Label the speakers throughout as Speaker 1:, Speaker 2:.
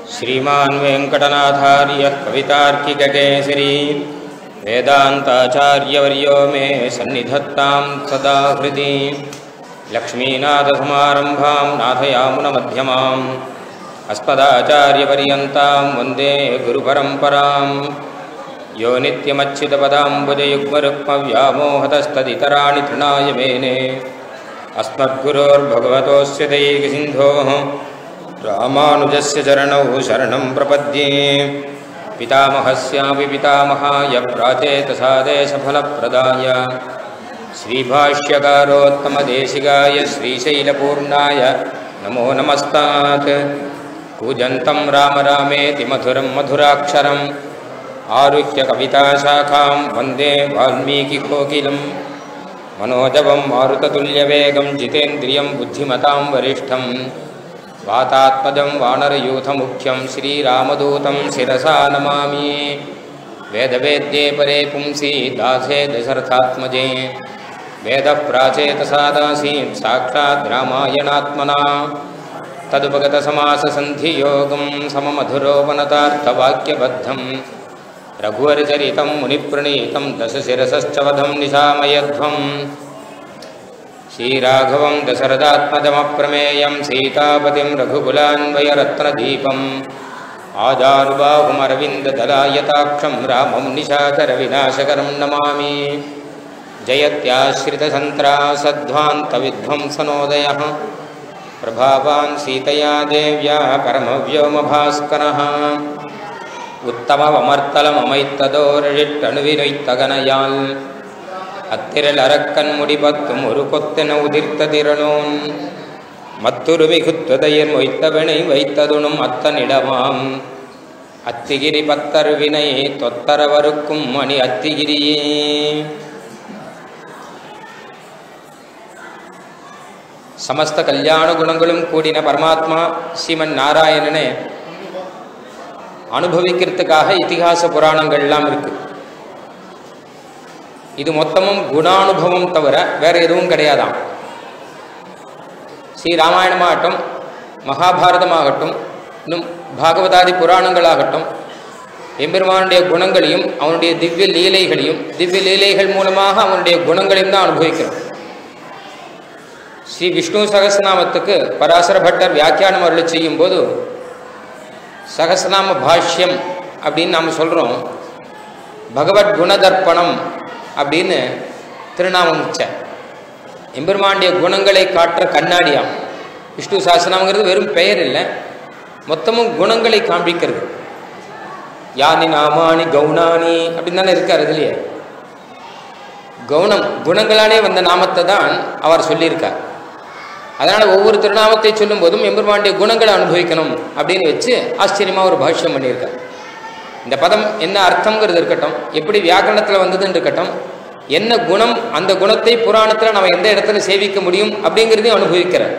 Speaker 1: श्रीमान् वेङ्कटनाथार्यः कवितार्किककेसरी वेदान्ताचार्यवर्यो मे सन्निधत्तां सदा हृदि लक्ष्मीनाथसमारम्भां नाथयामुनमध्यमाम् अस्मदाचार्यपर्यन्तां वन्दे गुरुपरम्पराम् यो नित्यमच्युतपदाम्बुजयुग्मरुक्मव्यामोहतस्तदितराणि तृणाय मेने अस्मद्गुरोर्भगवतोऽस्य दैकसिन्धोः रामानुजस्य चरणौ शरणं प्रपद्ये पितामहस्यापि पितामहाय प्राचेतसादेशफलप्रदाय श्रीभाष्यकारोत्तमदेशिकाय श्रीशैलपूर्णाय नमो नमस्तात् कूजन्तं राम रामेति मधुरं मधुराक्षरम् आरुह्य कविताशाखां वन्दे वाल्मीकिकोकिलं मनोजवं मारुततुल्यवेगं जितेन्द्रियं बुद्धिमतां वरिष्ठं वातात्मजं वानरयूथमुख्यं श्रीरामदूतं शिरसा नमामि वेदवेद्ये परे पुंसि दासे दशरथात्मजे वेदः प्राचेतसादासीत् साक्षात् रामायणात्मना तदुपगतसमाससन्धियोगं सममधुरोपनतार्थवाक्यबद्धं रघुवरचरितं मुनिप्रणीतं दशशिरसश्च वधं निशामयध्वम् श्रीराघवं दशरथात्मजमप्रमेयं सीतापतिं रघुकुलान्वयरत्नदीपम् आजानुबाहुमरविन्ददलायताक्षं रामं निशाचरविनाशकरं नमामि जयत्याश्रितसन्त्रासध्वान्तविध्वंसनोदयः प्रभावान् सीतया देव्या परमव्योमभास्करः உத்தமவமர்த்தலமமைத்ததோரிட்டணுவினைத்தகனையால் அத்திரல் அரக்கன் முடிபத்தும் ஒரு கொத்தென உதிர்த்த திறனோன் மத்துரு மிகுத்துதையர் மொய்த்தவனை வைத்ததுணும் அத்தனிடமாம் அத்திகிரி பத்தர் வினை தொத்தரவருக்கும் மணி அத்திகிரியே சமஸ்த கல்யாண குணங்களும் கூடின பரமாத்மா ஸ்ரீமன் நாராயணனை அனுபவிக்கிறதுக்காக இத்திகாச புராணங்கள் எல்லாம் இருக்கு இது மொத்தமும் குணானுபவம் தவிர வேற எதுவும் கிடையாதாம் ஸ்ரீ ராமாயணமாகட்டும் மகாபாரதமாகட்டும் இன்னும் பாகவதாதி புராணங்களாகட்டும் எம்பெருமானுடைய குணங்களையும் அவனுடைய திவ்ய லீலைகளையும் திவ்ய லீலைகள் மூலமாக அவனுடைய குணங்களையும் தான் அனுபவிக்கிறோம் ஸ்ரீ விஷ்ணு சகசநாமத்துக்கு பராசர பட்டர் வியாக்கியானம் அருளை செய்யும் போது சகசநாம பாஷ்யம் அப்படின்னு நாம் சொல்கிறோம் பகவத் குணதர்ப்பணம் அப்படின்னு திருநாமம் வச்ச எம்பெருமாண்டிய குணங்களை காட்டுற கண்ணாடியாம் விஷ்ணு சாசனம்ங்கிறது வெறும் பெயர் இல்லை மொத்தமும் குணங்களை காண்பிக்கிறது யானி நாமானி கவுனானி அப்படின்னு தானே இருக்கார் இதுலையே கவுனம் குணங்களாலே வந்த நாமத்தை தான் அவர் சொல்லியிருக்கார் அதனால் ஒவ்வொரு திருநாமத்தை சொல்லும் போதும் எம்பெருமானுடைய குணங்களை அனுபவிக்கணும் அப்படின்னு வச்சு ஆச்சரியமாக ஒரு பாஷ்யம் பண்ணியிருக்கார் இந்த பதம் என்ன அர்த்தங்கிறது இருக்கட்டும் எப்படி வியாக்கரணத்தில் வந்ததுன்னு இருக்கட்டும் என்ன குணம் அந்த குணத்தை புராணத்தில் நம்ம எந்த இடத்துல சேவிக்க முடியும் அப்படிங்கிறதையும் அனுபவிக்கிறார்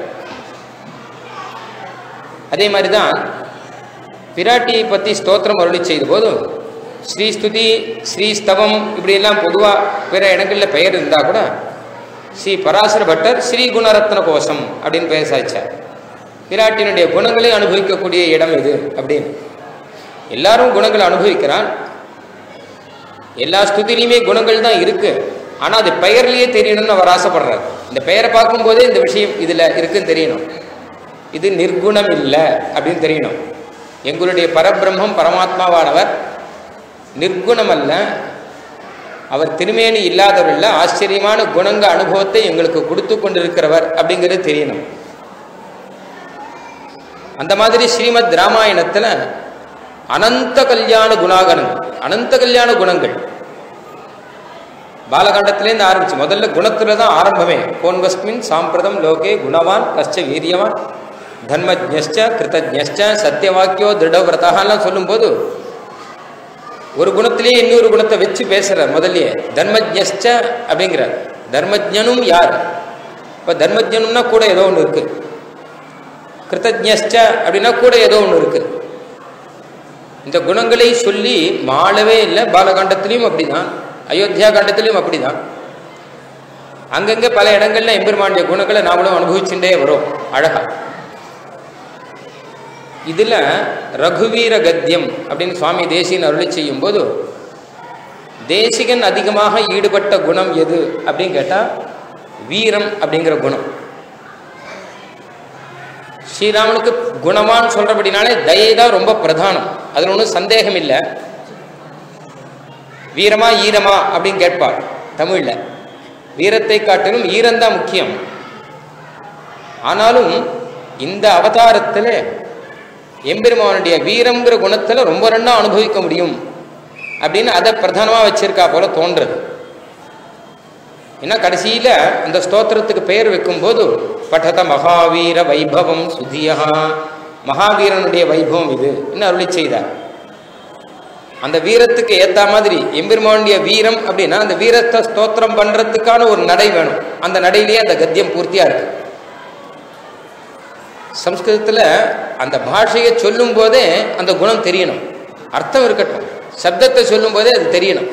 Speaker 1: அதே மாதிரி தான் பிராட்டியை பற்றி ஸ்தோத்திரம் அருளி செய்த போது ஸ்ரீஸ்துதி ஸ்ரீஸ்தவம் இப்படியெல்லாம் பொதுவாக பிற இடங்களில் பெயர் இருந்தால் கூட ஸ்ரீ பராசர பட்டர் ஸ்ரீ குணரத்ன கோஷம் அப்படின்னு பெயர் சாய்ச்சார் பிராட்டினுடைய குணங்களை அனுபவிக்கக்கூடிய இடம் இது அப்படின்னு எல்லாரும் குணங்களை அனுபவிக்கிறான் எல்லா ஸ்துதிலையுமே குணங்கள் தான் இருக்கு ஆனால் அது பெயர்லேயே தெரியணும்னு அவர் ஆசைப்படுறார் இந்த பெயரை பார்க்கும்போதே இந்த விஷயம் இதில் இருக்குன்னு தெரியணும் இது நிர்குணம் இல்லை அப்படின்னு தெரியணும் எங்களுடைய பரபிரம்மம் பரமாத்மாவானவர் நிர்குணம் அல்ல அவர் திருமேனி இல்லாதவர் இல்லை ஆச்சரியமான குணங்க அனுபவத்தை எங்களுக்கு கொடுத்து கொண்டிருக்கிறவர் அப்படிங்கிறது தெரியணும் அந்த மாதிரி ஸ்ரீமத் ராமாயணத்தில் அனந்த கல்யாண குணாகரன் அனந்த கல்யாண குணங்கள் பாலகாண்டத்திலேருந்து ஆரம்பிச்சு முதல்ல குணத்துல தான் ஆரம்பமே கோன்வஸ்மின் சாம்பிரதம் லோகே குணவான் கஷ்ட வீரியவான் தர்மஜ்ஞச்ச கிருத்தஜ்ஞச்ச சத்தியவாக்கியோ திருடவிரதாலாம் சொல்லும்போது ஒரு குணத்திலேயே இன்னொரு குணத்தை வச்சு பேசுறார் முதல்லயே தர்மஜ்ஞச்ச அப்படிங்கிறார் தர்மஜனும் யார் இப்போ தர்மஜனும்னா கூட ஏதோ ஒன்று இருக்கு கிருத்தஜ்ஞச்ச அப்படின்னா கூட ஏதோ ஒன்று இருக்கு இந்த குணங்களை சொல்லி மாளவே இல்லை பாலகாண்டத்திலையும் அப்படிதான் அயோத்தியா காண்டத்திலையும் அப்படிதான் அங்கங்கே பல இடங்கள்ல எம்பெருமானுடைய குணங்களை நாமளும் அனுபவிச்சுட்டே வரோம் அழகா இதில் ரகுவீர கத்தியம் அப்படின்னு சுவாமி தேசியன் அருளி செய்யும்போது தேசிகன் அதிகமாக ஈடுபட்ட குணம் எது அப்படின்னு கேட்டால் வீரம் அப்படிங்கிற குணம் ஸ்ரீராமனுக்கு குணவான் சொல்றபடினாலே தயை தான் ரொம்ப பிரதானம் அதில் ஒன்றும் சந்தேகம் இல்லை வீரமா ஈரமா அப்படின்னு கேட்பாள் தமிழ்ல வீரத்தை காட்டிலும் ஈரம்தான் முக்கியம் ஆனாலும் இந்த அவதாரத்தில் எம்பெருமானுடைய வீரம்ங்கிற குணத்தில் ரொம்ப ரெண்டா அனுபவிக்க முடியும் அப்படின்னு அதை பிரதானமாக வச்சிருக்கா போல தோன்றது ஏன்னா கடைசியில் இந்த ஸ்தோத்திரத்துக்கு பெயர் வைக்கும்போது பட்டத மகாவீர வைபவம் சுதியா மகாவீரனுடைய வைபவம் இது என்ன அருளி செய்தார் அந்த வீரத்துக்கு ஏத்த மாதிரி எம்பெருமானுடைய வீரம் அப்படின்னா அந்த வீரத்தை ஸ்தோத்திரம் பண்றதுக்கான ஒரு நடை வேணும் அந்த நடையிலேயே அந்த கத்தியம் பூர்த்தியா இருக்கு சம்ஸ்கிருதத்தில் அந்த பாஷையை சொல்லும் போதே அந்த குணம் தெரியணும் அர்த்தம் இருக்கட்டும் சப்தத்தை சொல்லும் போதே அது தெரியணும்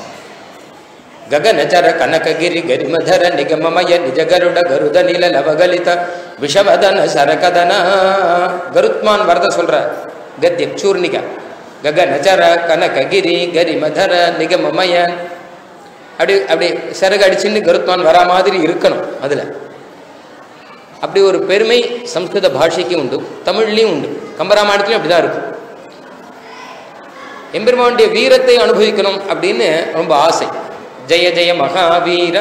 Speaker 1: ಗಗನಚರ ಕನಕಗಿರಿ ಗರಿಮಧರ ನಿಗಮಮಯ ನಿಜಗರುಡ ಗರುದ ನೀಲ ಲವಗಲಿತ விஷவதன சரகதன கருத்மான் வரத சொல்ற கத்தியம் சூர்ணிகா ககனச்சர கனககிரி கரிமதர நிகமமயன் அப்படி அப்படி சரகு அடிச்சுன்னு கருத்மான் வரா மாதிரி இருக்கணும் அதுல அப்படி ஒரு பெருமை சம்ஸ்கிருத பாஷைக்கு உண்டு தமிழ்லையும் உண்டு கம்பராமாயணத்துலையும் அப்படிதான் இருக்கும் எம்பெருமானுடைய வீரத்தை அனுபவிக்கணும் அப்படின்னு ரொம்ப ஆசை ஜெய ஜெய மகாவீர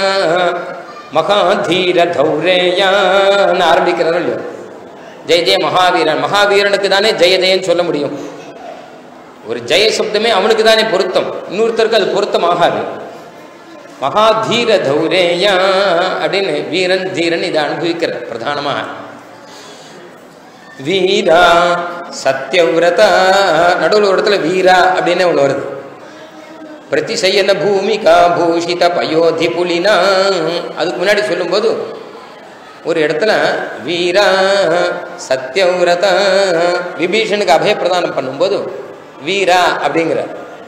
Speaker 1: மகாதீர தௌரேயான்னு ஆரம்பிக்கிறாரோ இல்லையோ ஜெய ஜெய மகாவீரன் மகாவீரனுக்கு தானே ஜெய ஜெயன்னு சொல்ல முடியும் ஒரு ஜெய சப்தமே அவனுக்கு தானே பொருத்தம் இன்னொருத்தருக்கு அது பொருத்தம் ஆகாது மகாதீர தௌரேயா அப்படின்னு வீரன் தீரன் இதை அனுபவிக்கிற பிரதானமாக வீரா சத்யவிரதா நடுவில் ஒரு இடத்துல வீரா அப்படின்னு ஒன்று வருது பிரதிசயன பூமிகா பூஷித பயோதி புலினா அதுக்கு முன்னாடி சொல்லும்போது ஒரு இடத்துல வீரா சத்யவிரதா விபீஷனுக்கு அபயப்பிரதானம் பண்ணும்போது வீரா அப்படிங்கிற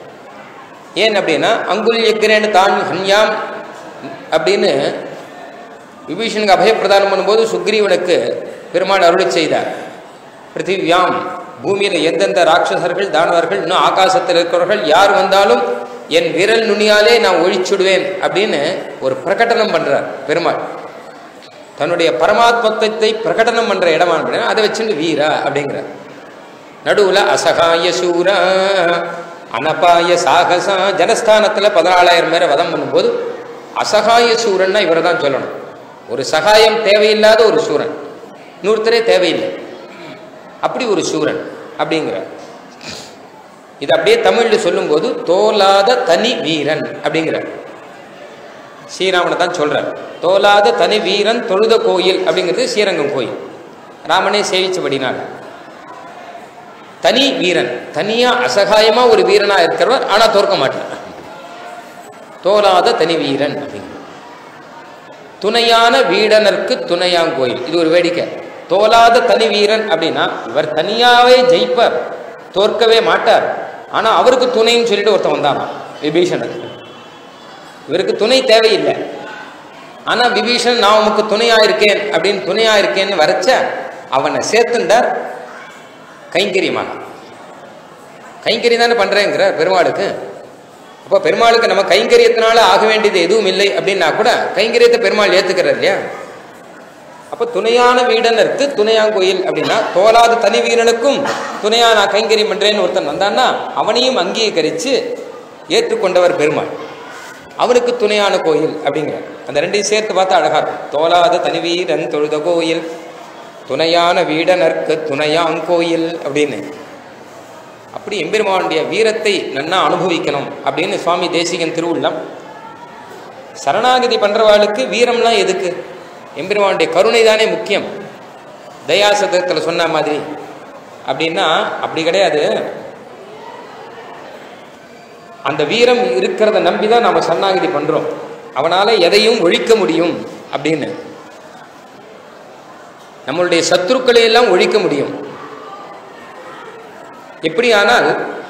Speaker 1: ஏன் அப்படின்னா அங்குல் எக்கிறேன்னு தான் ஹன்யாம் அப்படின்னு விபீஷனுக்கு அபயப்பிரதானம் பண்ணும்போது சுக்ரீவனுக்கு பெருமாள் அருளி செய்தார் பிருத்திவியாம் பூமியில் எந்தெந்த ராட்சசர்கள் தானவர்கள் இன்னும் ஆகாசத்தில் இருக்கிறவர்கள் யார் வந்தாலும் என் விரல் நுனியாலே நான் ஒழிச்சுடுவேன் அப்படின்னு ஒரு பிரகடனம் பண்றார் பெருமாள் தன்னுடைய பரமாத்மத்தை பிரகடனம் பண்ற இடமா அப்படின்னா அதை வச்சுட்டு வீரா அப்படிங்கிறார் நடுவுல அசகாய சூரா அனபாய சாகசா ஜனஸ்தானத்துல பதினாலாயிரம் பேரை வதம் பண்ணும்போது அசகாய சூரன்னா இவரை தான் சொல்லணும் ஒரு சகாயம் தேவையில்லாத ஒரு சூரன் இன்னொருத்தரே தேவையில்லை அப்படி ஒரு சூரன் அப்படிங்கிறார் இது அப்படியே தமிழ்ல சொல்லும்போது தோலாத தனி வீரன் அப்படிங்கிறார் ஸ்ரீராமனை தான் சொல்றார் தோலாத தனி வீரன் தொழுத கோயில் அப்படிங்கிறது ஸ்ரீரங்கம் கோயில் ராமனே சேவிச்சபடினார் தனி வீரன் தனியா அசகாயமா ஒரு வீரனா இருக்கிறவர் ஆனா தோற்க மாட்டார் தோலாத தனி வீரன் அப்படிங்கிற துணையான வீடனருக்கு துணையாங்கோயில் இது ஒரு வேடிக்கை தோலாத தனி வீரன் அப்படின்னா இவர் தனியாவே ஜெயிப்பார் தோற்கவே மாட்டார் ஆனா அவருக்கு துணைன்னு சொல்லிட்டு ஒருத்தன் வந்தானா விபீஷணன் இவருக்கு துணை தேவையில்லை ஆனா விபீஷன் நான் உமக்கு துணையா இருக்கேன் அப்படின்னு துணையா இருக்கேன்னு வரைச்ச அவனை சேர்த்துண்டார் கைங்கரியமாக கைங்கரியம் தானே பண்றேங்கிற பெருமாளுக்கு அப்போ பெருமாளுக்கு நம்ம கைங்கரியத்தினால ஆக வேண்டியது எதுவும் இல்லை அப்படின்னா கூட கைங்கரியத்தை பெருமாள் ஏத்துக்கிறார் இல்லையா அப்போ துணையான வீடனருக்கு துணையாங்கோயில் அப்படின்னா தோலாத தனி வீரனுக்கும் துணையா நான் கைங்கரியம் பண்றேன்னு ஒருத்தன் வந்தான்னா அவனையும் அங்கீகரித்து ஏற்றுக்கொண்டவர் பெருமாள் அவனுக்கு துணையான கோயில் அப்படிங்கிற அந்த ரெண்டையும் சேர்த்து பார்த்தா அழகா இருக்கும் தோலாத தனி வீரன் தொழுத கோயில் துணையான வீடனருக்கு துணையாங்கோயில் அப்படின்னு அப்படி எம்பெருமானுடைய வீரத்தை நன்னா அனுபவிக்கணும் அப்படின்னு சுவாமி தேசிகன் திருவுள்ளம் சரணாகதி பண்றவாளுக்கு வீரம்லாம் எதுக்கு எம்பெருமானுடைய கருணை தானே முக்கியம் தயாசதத்தில் சொன்ன மாதிரி அப்படின்னா அப்படி கிடையாது அந்த வீரம் இருக்கிறத நம்பி தான் நம்ம சரணாகதி பண்றோம் அவனால எதையும் ஒழிக்க முடியும் அப்படின்னு நம்மளுடைய சத்துருக்களை எல்லாம் ஒழிக்க முடியும் எப்படி ஆனால்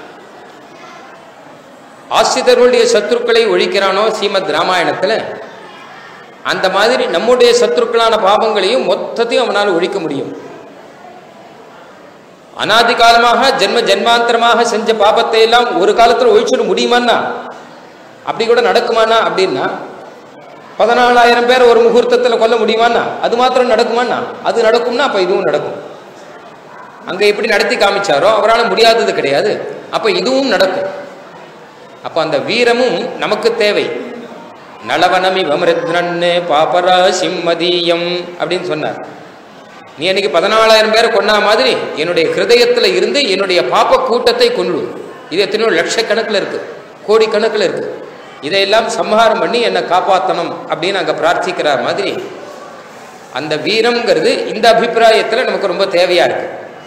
Speaker 1: ஆசிரியர்களுடைய சத்துருக்களை ஒழிக்கிறானோ ஸ்ரீமத் ராமாயணத்துல அந்த மாதிரி நம்முடைய சத்துருக்களான பாவங்களையும் மொத்தத்தையும் அவனால் ஒழிக்க முடியும் அனாதி காலமாக ஜென்ம ஜென்மாந்தரமாக செஞ்ச பாபத்தை எல்லாம் ஒரு காலத்தில் ஒழிச்சுட முடியுமான்னா அப்படி கூட நடக்குமானா அப்படின்னா பதினாலாயிரம் பேர் ஒரு முகூர்த்தத்தில் கொல்ல முடியுமான்னா அது மாத்திரம் நடக்குமான்னா அது நடக்கும்னா அப்போ இதுவும் நடக்கும் அங்கே எப்படி நடத்தி காமிச்சாரோ அவரால் முடியாதது கிடையாது அப்போ இதுவும் நடக்கும் அப்போ அந்த வீரமும் நமக்கு தேவை நலவனமி வமிருத்னன்னு பாபரா சிம்மதீயம் அப்படின்னு சொன்னார் நீ அன்னைக்கு பதினாலாயிரம் பேரை கொண்டா மாதிரி என்னுடைய ஹிருதயத்தில் இருந்து என்னுடைய பாப்ப கூட்டத்தை கொண்டு இது எத்தனையோ லட்சக்கணக்கில் இருக்கு கோடிக்கணக்கில் இருக்கு இதையெல்லாம் சம்ஹாரம் பண்ணி என்னை காப்பாற்றணும் அப்படின்னு அங்கே பிரார்த்திக்கிற மாதிரி அந்த வீரம்ங்கிறது இந்த அபிப்பிராயத்தில் நமக்கு ரொம்ப தேவையா இருக்கு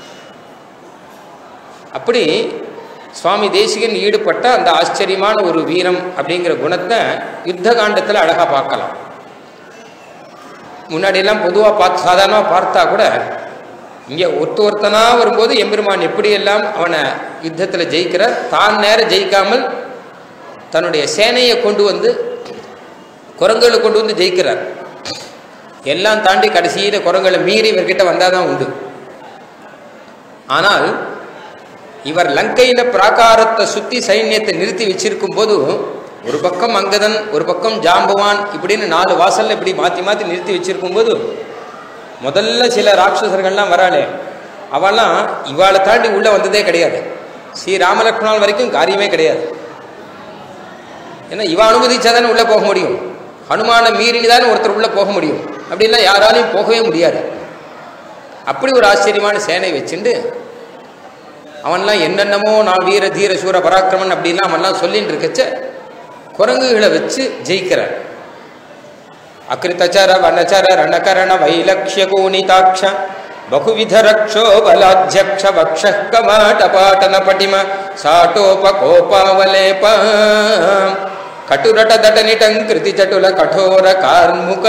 Speaker 1: அப்படி சுவாமி தேசிகன் ஈடுபட்ட அந்த ஆச்சரியமான ஒரு வீரம் அப்படிங்கிற குணத்தை யுத்த காண்டத்தில் அழகாக பார்க்கலாம் முன்னாடியெல்லாம் பொதுவாக பார்த்து சாதாரணமாக பார்த்தா கூட இங்கே ஒருத்த ஒருத்தனாக வரும்போது எம்பெருமான் எப்படியெல்லாம் அவனை யுத்தத்தில் ஜெயிக்கிறார் தான் நேரம் ஜெயிக்காமல் தன்னுடைய சேனையை கொண்டு வந்து குரங்களை கொண்டு வந்து ஜெயிக்கிறார் எல்லாம் தாண்டி கடைசியில் குரங்களை மீறி இவர்கிட்ட வந்தால் தான் உண்டு ஆனால் இவர் லங்கையில் பிராகாரத்தை சுற்றி சைன்யத்தை நிறுத்தி வச்சிருக்கும் போது ஒரு பக்கம் அங்கதன் ஒரு பக்கம் ஜாம்பவான் இப்படின்னு நாலு வாசல்ல இப்படி மாற்றி மாற்றி நிறுத்தி வச்சிருக்கும் போது முதல்ல சில ராட்சசர்கள்லாம் வராளே அவெல்லாம் இவாளை தாண்டி உள்ளே வந்ததே கிடையாது ஸ்ரீ ராமலக்ஷ்மணால் வரைக்கும் காரியமே கிடையாது ஏன்னா இவ அனுமதிச்சாதானே உள்ளே போக முடியும் ஹனுமானை மீறி தானே ஒருத்தர் உள்ளே போக முடியும் அப்படின்னா யாராலையும் போகவே முடியாது அப்படி ஒரு ஆச்சரியமான சேனை வச்சுண்டு அவன்லாம் என்னென்னமோ நான் வீர தீர சூர பராக்கிரமன் அப்படின்லாம் அவன்லாம் சொல்லிட்டு இருக்கச்ச குரங்குகளை வச்சு ஜெயிக்கிறார் அகிருத்தச்சர வனச்சர ரணகரண வைலக்ஷ்ய கோணிதாட்ச பகுவித ரக்ஷோ பலாத்தியக்ஷ வக்ஷ கவாட்டபாட்டன பட்டிம சாட்டோபகோபாவலேப கட்டுரட தடனிடம் கிருதி சட்டுல கடோர கார்முக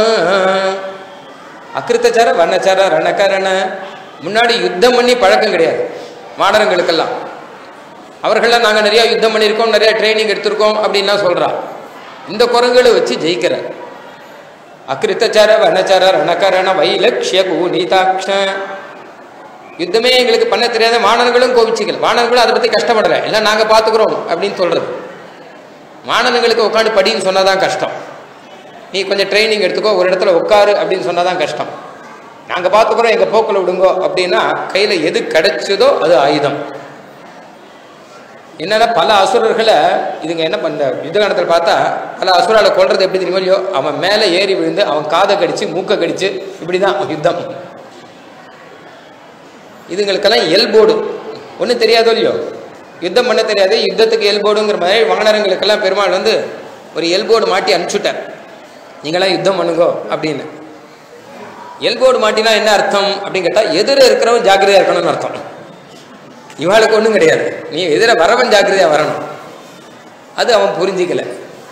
Speaker 1: அகிருத்தச்சர வனச்சர ரணகரண முன்னாடி யுத்தம் பண்ணி பழக்கம் கிடையாது மாணவர்களுக்கெல்லாம் அவர்கள்லாம் நாங்கள் நிறையா யுத்தம் பண்ணியிருக்கோம் நிறையா ட்ரைனிங் எடுத்திருக்கோம் அப்படின்லாம் சொல்கிறா இந்த குரங்களை வச்சு ஜெயிக்கிற அகிருத்தச்சர வனச்சர ரணகரண வைலக்ஷ்ய கூனிதாட்ச யுத்தமே எங்களுக்கு பண்ண தெரியாத மாணவர்களும் கோபிச்சுக்கல மாணவர்களும் அதை பற்றி கஷ்டப்படலை எல்லாம் நாங்கள் பார்த்துக்குறோம் அப்படின்னு சொல்கிறது மாணவர்களுக்கு உட்காந்து படின்னு சொன்னால் தான் கஷ்டம் நீ கொஞ்சம் ட்ரைனிங் எடுத்துக்கோ ஒரு இடத்துல உட்காரு அப்படின்னு சொன்னால் தான் கஷ்டம் நாங்கள் பார்த்துக்குறோம் எங்கள் போக்கில் விடுங்கோ அப்படின்னா கையில் எது கிடைச்சதோ அது ஆயுதம் என்னன்னா பல அசுரர்களை இதுங்க என்ன பண்ண யுத்தகாலத்தில் பார்த்தா பல அசுரால கொல்றது எப்படி தெரியுமோ இல்லையோ அவன் மேலே ஏறி விழுந்து அவன் காதை கடிச்சு மூக்கை கடிச்சு இப்படி தான் யுத்தம் இதுங்களுக்கெல்லாம் எல்போர்டு ஒன்றும் தெரியாதோ இல்லையோ யுத்தம் பண்ண தெரியாது யுத்தத்துக்கு எல்போர்டுங்கிற மாதிரி வானரங்களுக்கெல்லாம் பெருமாள் வந்து ஒரு எல்போர்டு மாட்டி அனுப்பிச்சுட்டார் நீங்களாம் யுத்தம் பண்ணுங்கோ அப்படின்னு எல்போர்டு மாட்டினா என்ன அர்த்தம் அப்படின்னு கேட்டால் எதிர இருக்கிறவன் ஜாக்கிரதையாக இருக்கணும்னு அர்த்தம் இவாளுக்கு ஒன்றும் கிடையாது நீ எதிர வரவன் ஜாக்கிரதையாக வரணும் அது அவன் புரிஞ்சிக்கல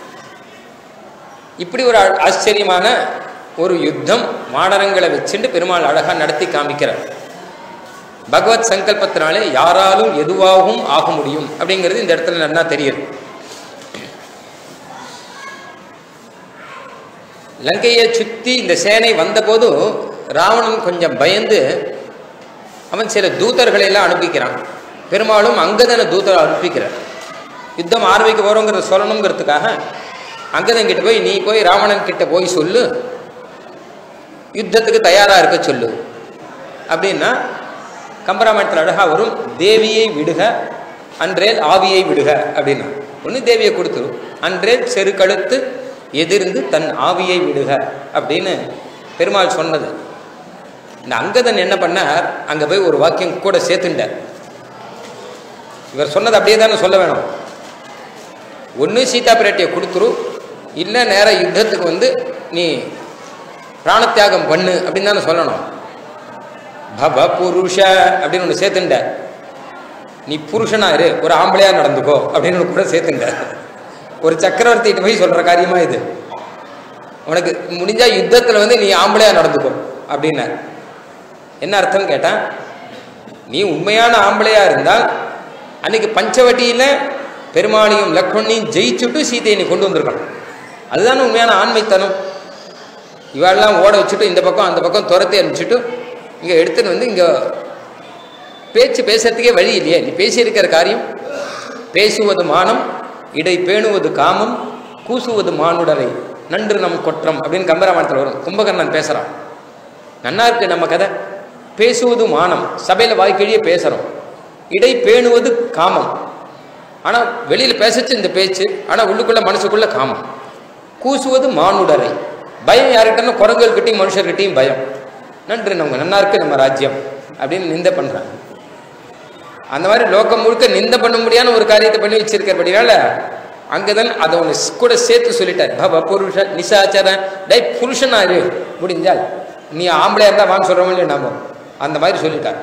Speaker 1: இப்படி ஒரு ஆ- ஆச்சரியமான ஒரு யுத்தம் மாடரங்களை வச்சுட்டு பெருமாள் அழகா நடத்தி காமிக்கிறார் பகவத் சங்கல்பத்தினாலே யாராலும் எதுவாகவும் ஆக முடியும் அப்படிங்கிறது இந்த இடத்துல நல்லா தெரியுது லங்கையை சுற்றி இந்த சேனை வந்தபோது ராவணன் கொஞ்சம் பயந்து அவன் சில தூதர்களை எல்லாம் அனுப்பிக்கிறான் பெரும்பாலும் அங்கதன தூதரை அனுப்பிக்கிறார் யுத்தம் ஆரம்பிக்க போகிறோங்கிறத சொல்லணுங்கிறதுக்காக அங்கதன் கிட்ட போய் நீ போய் ராவணன் கிட்ட போய் சொல்லு யுத்தத்துக்கு தயாராக இருக்க சொல்லு அப்படின்னா கம்பராமாயணத்தில் அழகா வரும் தேவியை விடுக அன்றேல் ஆவியை விடுக அப்படின்னா ஒன்று தேவியை கொடுத்துரும் அன்றேல் செருக்கழுத்து எதிர்ந்து தன் ஆவியை விடுக அப்படின்னு பெருமாள் சொன்னது இந்த அங்கதன் என்ன பண்ணார் அங்கே போய் ஒரு வாக்கியம் கூட சேர்த்துட்டார் இவர் சொன்னது அப்படியே தானே சொல்ல வேணும் ஒன்று சீதா பிராட்டியை கொடுத்துரு இல்லை நேர யுத்தத்துக்கு வந்து நீ பிராணத்தியாகம் பண்ணு அப்படின்னு தானே சொல்லணும் பவ புருஷ அப்படின்னு ஒன்று சேர்த்துண்ட நீ புருஷனா இரு ஒரு ஆம்பளையா நடந்துக்கோ அப்படின்னு ஒன்று கூட சேர்த்துண்ட ஒரு சக்கரவர்த்திகிட்ட போய் சொல்ற காரியமா இது உனக்கு முடிஞ்சா யுத்தத்தில் வந்து நீ ஆம்பளையா நடந்துக்கோ அப்படின்னார் என்ன அர்த்தம் கேட்டான் நீ உண்மையான ஆம்பளையா இருந்தால் அன்னைக்கு பஞ்சவட்டியில பெருமாளையும் லக்ஷ்மணையும் ஜெயிச்சுட்டு சீதையை நீ கொண்டு வந்திருக்கணும் அதுதானே உண்மையான ஆண்மைத்தனம் இவாளெல்லாம் ஓட வச்சுட்டு இந்த பக்கம் அந்த பக்கம் துரத்தி அனுப்பிச்சுட்டு இங்கே எடுத்துன்னு வந்து இங்கே பேச்சு பேசுறதுக்கே வழி இல்லையே நீ பேசியிருக்கிற காரியம் பேசுவது மானம் இடை பேணுவது காமம் கூசுவது மானுடரை நன்று நம் கொற்றம் அப்படின்னு கம்பராமாயணத்தில் வரும் கும்பகர்ணன் பேசுறான் நன்னா இருக்கு நம்ம கதை பேசுவது மானம் சபையில் வாய்க்கழியே பேசுறோம் இடை பேணுவது காமம் ஆனா வெளியில பேசச்சு இந்த பேச்சு ஆனா உள்ளுக்குள்ள மனசுக்குள்ள காமம் கூசுவது மானுடரை பயம் யார்கிட்டனா குரங்குகிட்டையும் மனுஷர்கிட்டையும் பயம் நன்று நம்ம நன்னா இருக்கு நம்ம ராஜ்யம் அப்படின்னு நிந்தை பண்றாங்க அந்த மாதிரி லோகம் முழுக்க நிந்தை பண்ண முடியாத ஒரு காரியத்தை பண்ணி வச்சிருக்கிறபடினால அங்கதான் அதை ஒன்று கூட சேர்த்து சொல்லிட்டார் பவ புருஷ நிசாச்சர டை புருஷனா இரு முடிஞ்சால் நீ ஆம்பளையா இருந்தா வாங்க சொல்றோம் இல்லையா நாம அந்த மாதிரி சொல்லிட்டார்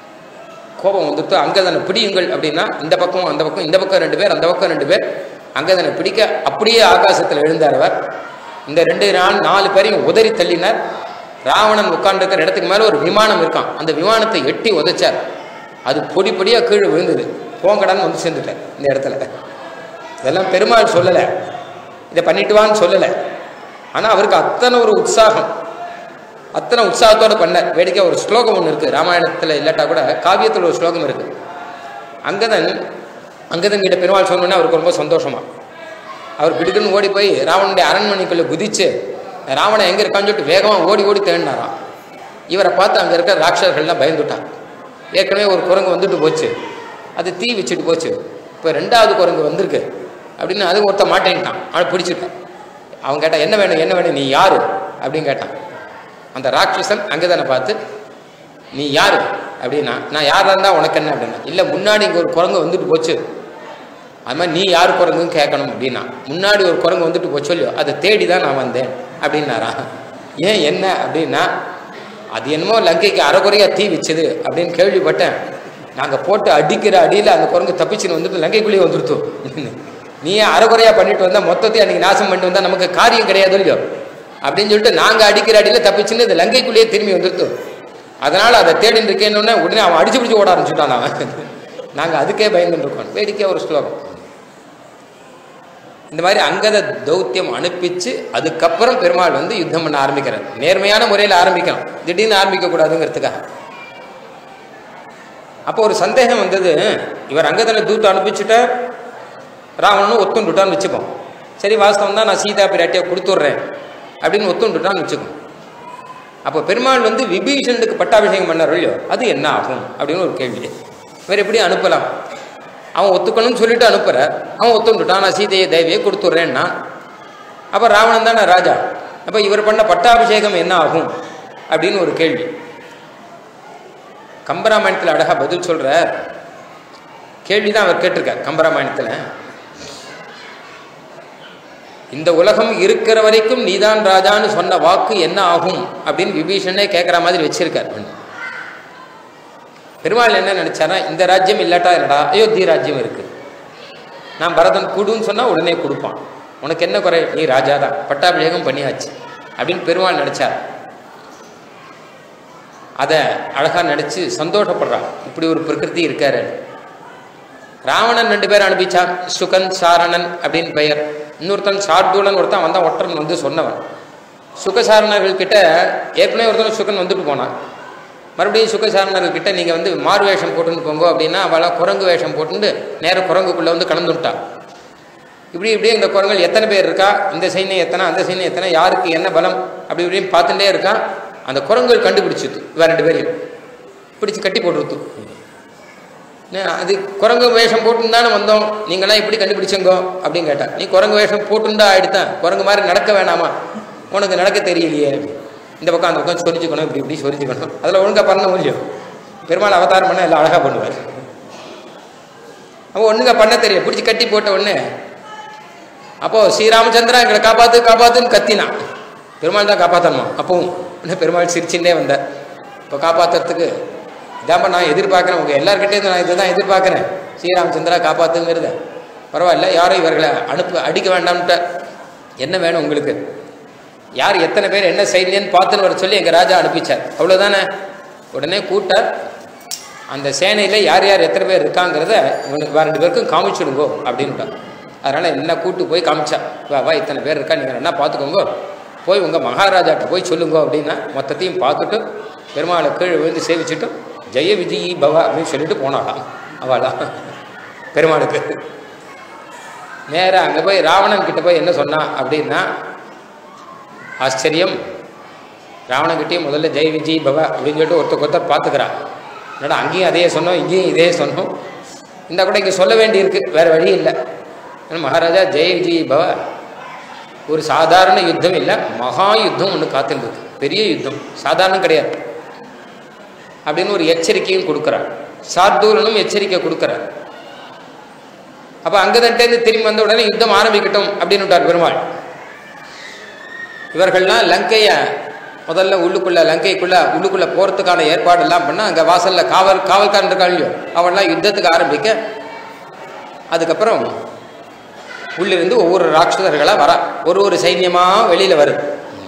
Speaker 1: கோபம் வந்துட்டு அங்கதனை பிடியுங்கள் அப்படின்னா இந்த பக்கம் அந்த பக்கம் இந்த பக்கம் ரெண்டு பேர் அந்த பக்கம் ரெண்டு பேர் அங்கதனை பிடிக்க அப்படியே ஆகாசத்தில் எழுந்தார் அவர் இந்த ரெண்டு நாள் நாலு பேரையும் உதறி தள்ளினார் ராவணன் உட்கார்ந்துருக்கிற இடத்துக்கு மேலே ஒரு விமானம் இருக்கான் அந்த விமானத்தை எட்டி உதைச்சார் அது பொடி பொடியாக கீழே விழுந்தது போங்கடான்னு வந்து சேர்ந்துட்டார் இந்த இடத்துல இதெல்லாம் பெருமாள் சொல்லலை இதை பண்ணிட்டு வான்னு சொல்லலை ஆனால் அவருக்கு அத்தனை ஒரு உற்சாகம் அத்தனை உற்சாகத்தோடு பண்ணார் வேடிக்கை ஒரு ஸ்லோகம் ஒன்று இருக்குது ராமாயணத்தில் இல்லாட்டா கூட காவியத்தில் ஒரு ஸ்லோகம் இருக்குது அங்கதன் அங்கதன் கிட்ட பெருமாள் சொன்னோன்னே அவருக்கு ரொம்ப சந்தோஷமா அவர் பிடுக்குன்னு ஓடி போய் ராவனுடைய அரண்மனைக்குள்ளே குதிச்சு ராவணன் எங்கே இருக்கான்னு சொல்லிட்டு வேகமாக ஓடி ஓடி தேடினாராம் இவரை பார்த்து அங்கே இருக்கிற ராட்சர்கள்லாம் பயந்துட்டான் ஏற்கனவே ஒரு குரங்கு வந்துட்டு போச்சு அது தீ வச்சுட்டு போச்சு இப்போ ரெண்டாவது குரங்கு வந்திருக்கு அப்படின்னு அது ஒருத்த மாட்டேன்ட்டான் அவனை பிடிச்சிட்டான் அவன் கேட்டான் என்ன வேணும் என்ன வேணும் நீ யாரு அப்படின்னு கேட்டான் அந்த ராட்சசன் அங்கே தானே பார்த்து நீ யாரு அப்படின்னா நான் யாராக இருந்தால் உனக்கு என்ன அப்படின்னா இல்லை முன்னாடி இங்கே ஒரு குரங்கு வந்துட்டு போச்சு அது மாதிரி நீ யார் குரங்குன்னு கேட்கணும் அப்படின்னா முன்னாடி ஒரு குரங்கு வந்துட்டு போச்சு இல்லையோ அதை தேடி தான் நான் வந்தேன் அப்படின்னாரா ஏன் என்ன அப்படின்னா அது என்னமோ லங்கைக்கு அரைக்குறையாக தீ வச்சுது அப்படின்னு கேள்விப்பட்டேன் நாங்கள் போட்டு அடிக்கிற அடியில் அந்த குரங்கு தப்பிச்சுன்னு வந்துட்டு லங்கைக்குள்ளேயே வந்துருத்தோம் நீ அரைக்குறையாக பண்ணிட்டு வந்தால் மொத்தத்தையும் அன்றைக்கி நாசம் பண்ணிட்டு வந்தால் நமக்கு காரியம் கிடையாது இல்லையோ அப்படின்னு சொல்லிட்டு நாங்கள் அடிக்கிற அடியில் தப்பிச்சுன்னு இந்த லங்கைக்குள்ளேயே திரும்பி வந்துருத்தோம் அதனால் அதை தேடின்னு இருக்கேன்னு உடனே அவன் அடிச்சு பிடிச்சி ஓட ஆரம்பிச்சுட்டான் அவன் நாங்கள் அதுக்கே பயந்துட்டு இருக்கோம் வேடிக்கையாக ஒரு ஸ்லோகம் இந்த மாதிரி அங்கத தௌத்தியம் அனுப்பிச்சு அதுக்கப்புறம் பெருமாள் வந்து யுத்தம் பண்ண ஆரம்பிக்கிறார் நேர்மையான முறையில் ஆரம்பிக்கணும் திடீர்னு ஆரம்பிக்க கூடாதுங்கிறதுக்காக அப்போ ஒரு சந்தேகம் வந்தது இவர் அங்கதனை தூத்து அனுப்பிச்சுட்டார் ராவணனும் ஒத்துண்டுட்டான்னு வச்சுப்போம் சரி வாஸ்தவம் தான் நான் சீதா பிராட்டியை கொடுத்துட்றேன் அப்படின்னு ஒத்துண்டுட்டான்னு வச்சுக்கோம் அப்போ பெருமாள் வந்து விபீஷனுக்கு பட்டாபிஷேகம் பண்ணார் இல்லையோ அது என்ன ஆகும் அப்படின்னு ஒரு கேள்வி வேறு எப்படி அனுப்பலாம் அவன் ஒத்துக்கணும்னு சொல்லிட்டு அனுப்புற அவன் ஒத்துண்டுட்டான் நான் சீதையை தேவியை கொடுத்துட்றேன்னா அப்போ ராவணன் தானே ராஜா அப்போ இவர் பண்ண பட்டாபிஷேகம் என்ன ஆகும் அப்படின்னு ஒரு கேள்வி கம்பராமாயணத்தில் அழகா பதில் சொல்ற கேள்வி தான் அவர் கேட்டிருக்கார் கம்பராமாயணத்தில் இந்த உலகம் இருக்கிற வரைக்கும் நீதான் ராஜான்னு சொன்ன வாக்கு என்ன ஆகும் அப்படின்னு விபீஷணே கேட்குற மாதிரி வச்சிருக்கார் பெருமாள் என்ன நினைச்சாரா இந்த ராஜ்யம் இல்லாட்டா என்னடா அயோத்தி ராஜ்யம் இருக்கு நான் பரதன் குடுன்னு சொன்னா உடனே கொடுப்பான் உனக்கு என்ன குறை நீ ராஜா தான் பட்டாபிஷேகம் பண்ணியாச்சு அப்படின்னு பெருமாள் நினைச்சார் அதை அழகா நினைச்சு சந்தோஷப்படுறான் இப்படி ஒரு பிரகிருதி இருக்காரு ராவணன் ரெண்டு பேர் அனுப்பிச்சான் சுகன் சாரணன் அப்படின்னு பெயர் இன்னொருத்தன் சார்தூலன் ஒருத்தன் வந்தான் ஒற்றன் வந்து சொன்னவன் சுகசாரணர்கள் கிட்ட ஏற்கனவே ஒருத்தன் சுகன் வந்துட்டு போனான் மறுபடியும் சுகசாரணர்கள் கிட்ட நீங்கள் வந்து மாறு வேஷம் போட்டுன்னு போங்க அப்படின்னா அவளை குரங்கு வேஷம் போட்டுட்டு நேர குரங்குக்குள்ளே வந்து கலந்துட்டான் இப்படி இப்படி இந்த குரங்கள் எத்தனை பேர் இருக்கா இந்த சைன்யம் எத்தனை அந்த சைன்யம் எத்தனை யாருக்கு என்ன பலம் அப்படி இப்படின்னு பார்த்துட்டே இருக்கான் அந்த குரங்குகள் கண்டுபிடிச்சிது வேற ரெண்டு பேரையும் பிடிச்சி கட்டி போட்டுருத்து அது குரங்கு வேஷம் போட்டுன்னு வந்தோம் நீங்களாம் எப்படி கண்டுபிடிச்சங்கோ அப்படின்னு கேட்டான் நீ குரங்கு வேஷம் போட்டுண்டா ஆயிடுத்தான் குரங்கு மாதிரி நடக்க வேணாமா உனக்கு நடக்க தெரியலையே இந்த பக்கம் அந்த பக்கம் சொரிஞ்சுக்கணும் இப்படி இப்படி சொரிஞ்சுக்கணும் அதில் ஒழுங்காக பண்ண முடியும் பெருமாள் அவதாரம் பண்ண எல்லாம் அழகாக பண்ணுவார் அவன் ஒண்ணுங்க பண்ண தெரியும் பிடிச்சி கட்டி போட்ட உடனே அப்போ ஸ்ரீராமச்சந்திரா எங்களை காப்பாத்து காப்பாத்துன்னு கத்தினான் பெருமாள் தான் காப்பாற்றணுமா அப்பவும் இன்னும் பெருமாள் சிரிச்சுட்டே வந்தார் இப்போ காப்பாற்றுறதுக்கு இதாப்பா நான் எதிர்பார்க்குறேன் உங்கள் எல்லாருக்கிட்டேயும் நான் இதை தான் எதிர்பார்க்குறேன் ஸ்ரீராமச்சந்திரா காப்பாத்துங்கிறத பரவாயில்ல யாரும் இவர்களை அனுப்பு அடிக்க வேண்டாம்ட்ட என்ன வேணும் உங்களுக்கு யார் எத்தனை பேர் என்ன சைன்யன்னு பார்த்துன்னு வர சொல்லி எங்கள் ராஜா அனுப்பிச்சார் அவ்வளோதானே உடனே கூட்டார் அந்த சேனையில் யார் யார் எத்தனை பேர் இருக்காங்கிறத இவனுக்கு வேறு ரெண்டு பேருக்கும் காமிச்சிடுங்கோ அப்படின்ட்டார் அதனால் என்ன கூட்டு போய் காமிச்சா வா வா இத்தனை பேர் இருக்கா நீங்கள் என்ன பார்த்துக்கோங்க போய் உங்கள் மகாராஜாட்ட போய் சொல்லுங்க அப்படின்னா மொத்தத்தையும் பார்த்துட்டு பெருமாளை கீழே விழுந்து சேவிச்சுட்டு ஜெய விஜயி பவ அப்படின்னு சொல்லிட்டு போனாலாம் அவளா பெருமாளுக்கு நேரா அங்கே போய் ராவணன் கிட்ட போய் என்ன சொன்னா அப்படின்னா ஆச்சரியம் ராவணன்கிட்டயும் முதல்ல ஜெய் விஜய் பவ அப்படின்னு சொல்லிட்டு ஒருத்தர் ஒருத்தர் பார்த்துக்கிறான் என்னடா அங்கேயும் அதே சொன்னோம் இங்கேயும் இதே சொன்னோம் இந்த கூட இங்கே சொல்ல வேண்டியிருக்கு வேற வழி இல்லை ஆனா மகாராஜா ஜெய் விஜய் பவ ஒரு சாதாரண யுத்தம் இல்லை மகா யுத்தம் ஒன்று காத்துட்டு இருக்கு பெரிய யுத்தம் சாதாரணம் கிடையாது அப்படின்னு ஒரு எச்சரிக்கையும் கொடுக்குறார் சார்தூலனும் எச்சரிக்கை கொடுக்குறார் அப்போ அங்கதன்ட்டேருந்து திரும்பி வந்த உடனே யுத்தம் ஆரம்பிக்கட்டும் அப்படின்னு விட்டார் பெருமாள் இவர்கள்லாம் லங்கைய முதல்ல உள்ளுக்குள்ள லங்கைக்குள்ள உள்ளுக்குள்ள போறதுக்கான ஏற்பாடு எல்லாம் பண்ணா அங்க வாசல்ல காவல் காவல்காரன் இருக்காள் இல்லையோ அவன்லாம் யுத்தத்துக்கு ஆரம்பிக்க அதுக்கப்புறம் உள்ளிருந்து ஒவ்வொரு ராட்சதர்களா வர ஒரு ஒரு சைன்யமா வெளியில வருது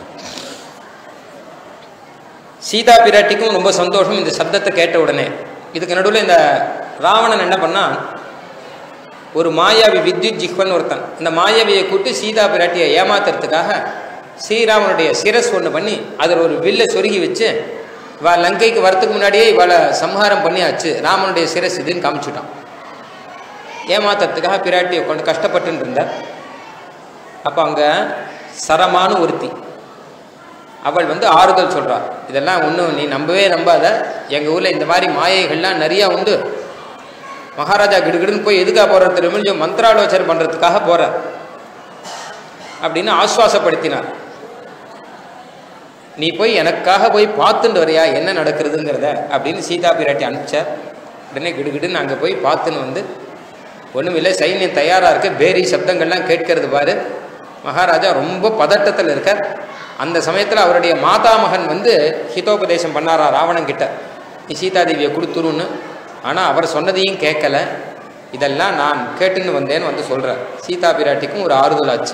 Speaker 1: சீதா பிராட்டிக்கும் ரொம்ப சந்தோஷம் இந்த சப்தத்தை கேட்ட உடனே இதுக்கு நடுவில் இந்த ராவணன் என்ன பண்ணான் ஒரு மாயாவி வித்யுத் ஜிஹ்வன் ஒருத்தன் இந்த மாயாவியை கூட்டு சீதா பிராட்டியை ஏமாத்துறதுக்காக ஸ்ரீராமனுடைய சிரஸ் ஒன்று பண்ணி அதில் ஒரு வில்லை சொருகி வச்சு இவ லங்கைக்கு வரத்துக்கு முன்னாடியே இவளை சம்ஹாரம் பண்ணியாச்சு ராமனுடைய சிரஸ் இதுன்னு காமிச்சுட்டான் ஏமாத்துறதுக்காக பிராட்டியை கொண்டு கஷ்டப்பட்டுன்னு இருந்தார் அப்போ அங்கே சரமான ஒருத்தி அவள் வந்து ஆறுதல் சொல்றா இதெல்லாம் ஒன்றும் நீ நம்பவே நம்பாத எங்கள் ஊரில் இந்த மாதிரி மாயைகள்லாம் நிறையா உண்டு மகாராஜா கிடுகிடுன்னு போய் எதுக்காக போகிறார் தெரியுமா மந்திராலோசனை பண்ணுறதுக்காக போகிறார் அப்படின்னு ஆஸ்வாசப்படுத்தினார் நீ போய் எனக்காக போய் பார்த்துட்டு வரியா என்ன நடக்கிறதுங்கிறத அப்படின்னு சீதா பிராட்டி அனுப்பிச்சார் உடனே கிடுகிடுன்னு அங்கே போய் பார்த்துன்னு வந்து ஒன்றுமில்லை சைன்யம் தயாராக இருக்கு பேரி சப்தங்கள்லாம் கேட்கறது பாரு மகாராஜா ரொம்ப பதட்டத்தில் இருக்கார் அந்த சமயத்தில் அவருடைய மாதாமகன் வந்து ஹிதோபதேசம் பண்ணாரா ராவணன் கிட்ட நீ சீதாதேவியை கொடுத்துருன்னு ஆனால் அவர் சொன்னதையும் கேட்கல இதெல்லாம் நான் கேட்டுன்னு வந்தேன்னு வந்து சொல்கிறார் சீதா பிராட்டிக்கும் ஒரு ஆறுதல் ஆச்சு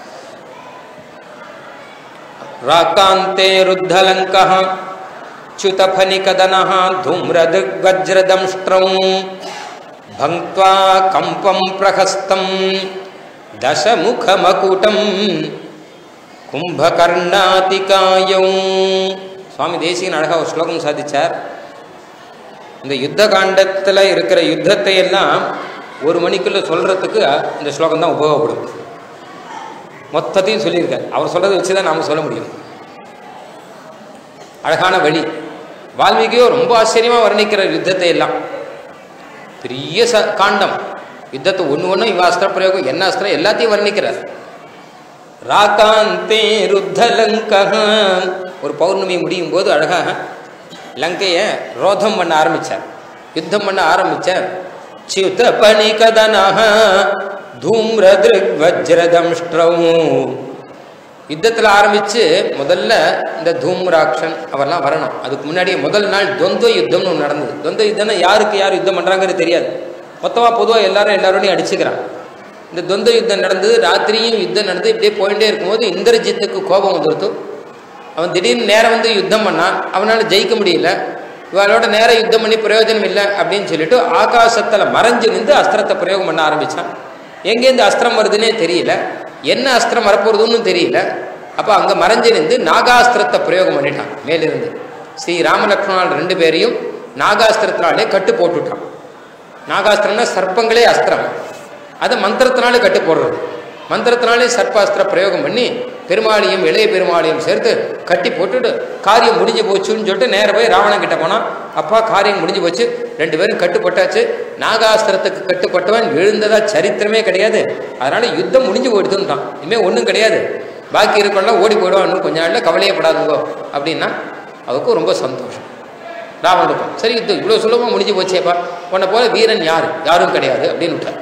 Speaker 1: ராக்காந்தே ருத்தலங்கः च्युतफनिकदनः धूम्रदृग्वज्रदंष्ट्रं भङ्क्त्वा कम्पं प्रहस्तं दशमुखमकुटं கும்பகர்ணாதிகாயௌ சுவாமி தேசிகன் அழகா ஒரு ஸ்லோகம் சாதிச்சார் இந்த யுத்த காண்டத்தில் இருக்கிற யுத்தத்தை எல்லாம் ஒரு மணிக்குள்ள சொல்றதுக்கு இந்த ஸ்லோகம் தான் உபயோகப்படும் மொத்தத்தையும் சொல்லியிருக்கார் அவர் சொல்றதை வச்சு தான் நாம சொல்ல முடியும் அழகான வழி வால்மீகியோ ரொம்ப ஆச்சரியமா வர்ணிக்கிற யுத்தத்தை எல்லாம் பெரிய ச காண்டம் யுத்தத்தை ஒன்று ஒன்றும் இவ அஸ்திர பிரயோகம் என்ன அஸ்திரம் எல்லாத்தையும் வர்ணிக்கிறார் ராகாந்தே ருத்த ஒரு பௌர்ணமி முடியும் போது அழகாக லங்கையை ரோதம் பண்ண ஆரம்பிச்சார் யுத்தம் பண்ண ஆரம்பிச்சார் சியுத பணிகதனஹ தூம்ரதிருக் வஜ்ரதம்ஷ்ட்ரம் யுத்தத்தில் ஆரம்பித்து முதல்ல இந்த தூம்ராக்ஷன் அவரெல்லாம் வரணும் அதுக்கு முன்னாடியே முதல் நாள் துவந்த யுத்தம்னு ஒன்று நடந்தது துவந்த யுத்தம்னா யாருக்கு யார் யுத்தம் பண்ணுறாங்கிறது தெரியாது மொத்தமாக பொதுவாக எல்லாரும் எல்லாரோடையும் அடிச்சுக்கிறான் இந்த துவந்த யுத்தம் நடந்தது ராத்திரியும் யுத்தம் நடந்து இப்படியே போயிட்டே இருக்கும்போது இந்திரஜித்துக்கு கோபம் வந்துருத்து அவன் திடீர்னு நேரம் வந்து யுத்தம் பண்ணான் அவனால் ஜெயிக்க முடியல இவளோட நேரம் யுத்தம் பண்ணி பிரயோஜனம் இல்லை அப்படின்னு சொல்லிட்டு ஆகாசத்தில் மறைஞ்சு நின்று அஸ்திரத்தை பிரயோகம் பண்ண ஆரம்பித்தான் எங்கேருந்து அஸ்திரம் வருதுன்னே தெரியல என்ன அஸ்திரம் வரப்போறதுன்னு தெரியல அப்போ அங்கே மறைஞ்சு நின்று நாகாஸ்திரத்தை பிரயோகம் பண்ணிட்டான் மேலிருந்து ஸ்ரீ ராமலக்ஷ்மணால் ரெண்டு பேரையும் நாகாஸ்திரத்தினாலே கட்டு போட்டுட்டான் நாகாஸ்திரம்னா சர்ப்பங்களே அஸ்திரம் அதை மந்திரத்தினாலே கட்டு போடுறது மந்திரத்தினாலே சர்ப்பாஸ்திர பிரயோகம் பண்ணி பெருமாளையும் இளைய பெருமாளையும் சேர்த்து கட்டி போட்டுட்டு காரியம் முடிஞ்சு போச்சுன்னு சொல்லிட்டு நேர போய் ராவணன் கிட்ட போனான் அப்பா காரியம் முடிஞ்சு போச்சு ரெண்டு பேரும் கட்டுப்பட்டாச்சு நாகாஸ்திரத்துக்கு கட்டுப்பட்டவன் எழுந்ததா சரித்திரமே கிடையாது அதனால யுத்தம் முடிஞ்சு போயிடுதுன்றான் இனிமேல் ஒன்றும் கிடையாது பாக்கி இருக்கவங்களாம் ஓடி போயிடுவான் இன்னும் கொஞ்ச நாளில் கவலையே படாதுங்கோ அப்படின்னா அவருக்கும் ரொம்ப சந்தோஷம் ராவனுக்கும் சரி யுத்தம் இவ்வளோ சுலபமாக முடிஞ்சு போச்சேப்பா உன்னை போல வீரன் யார் யாரும் கிடையாது அப்படின்னு விட்டார்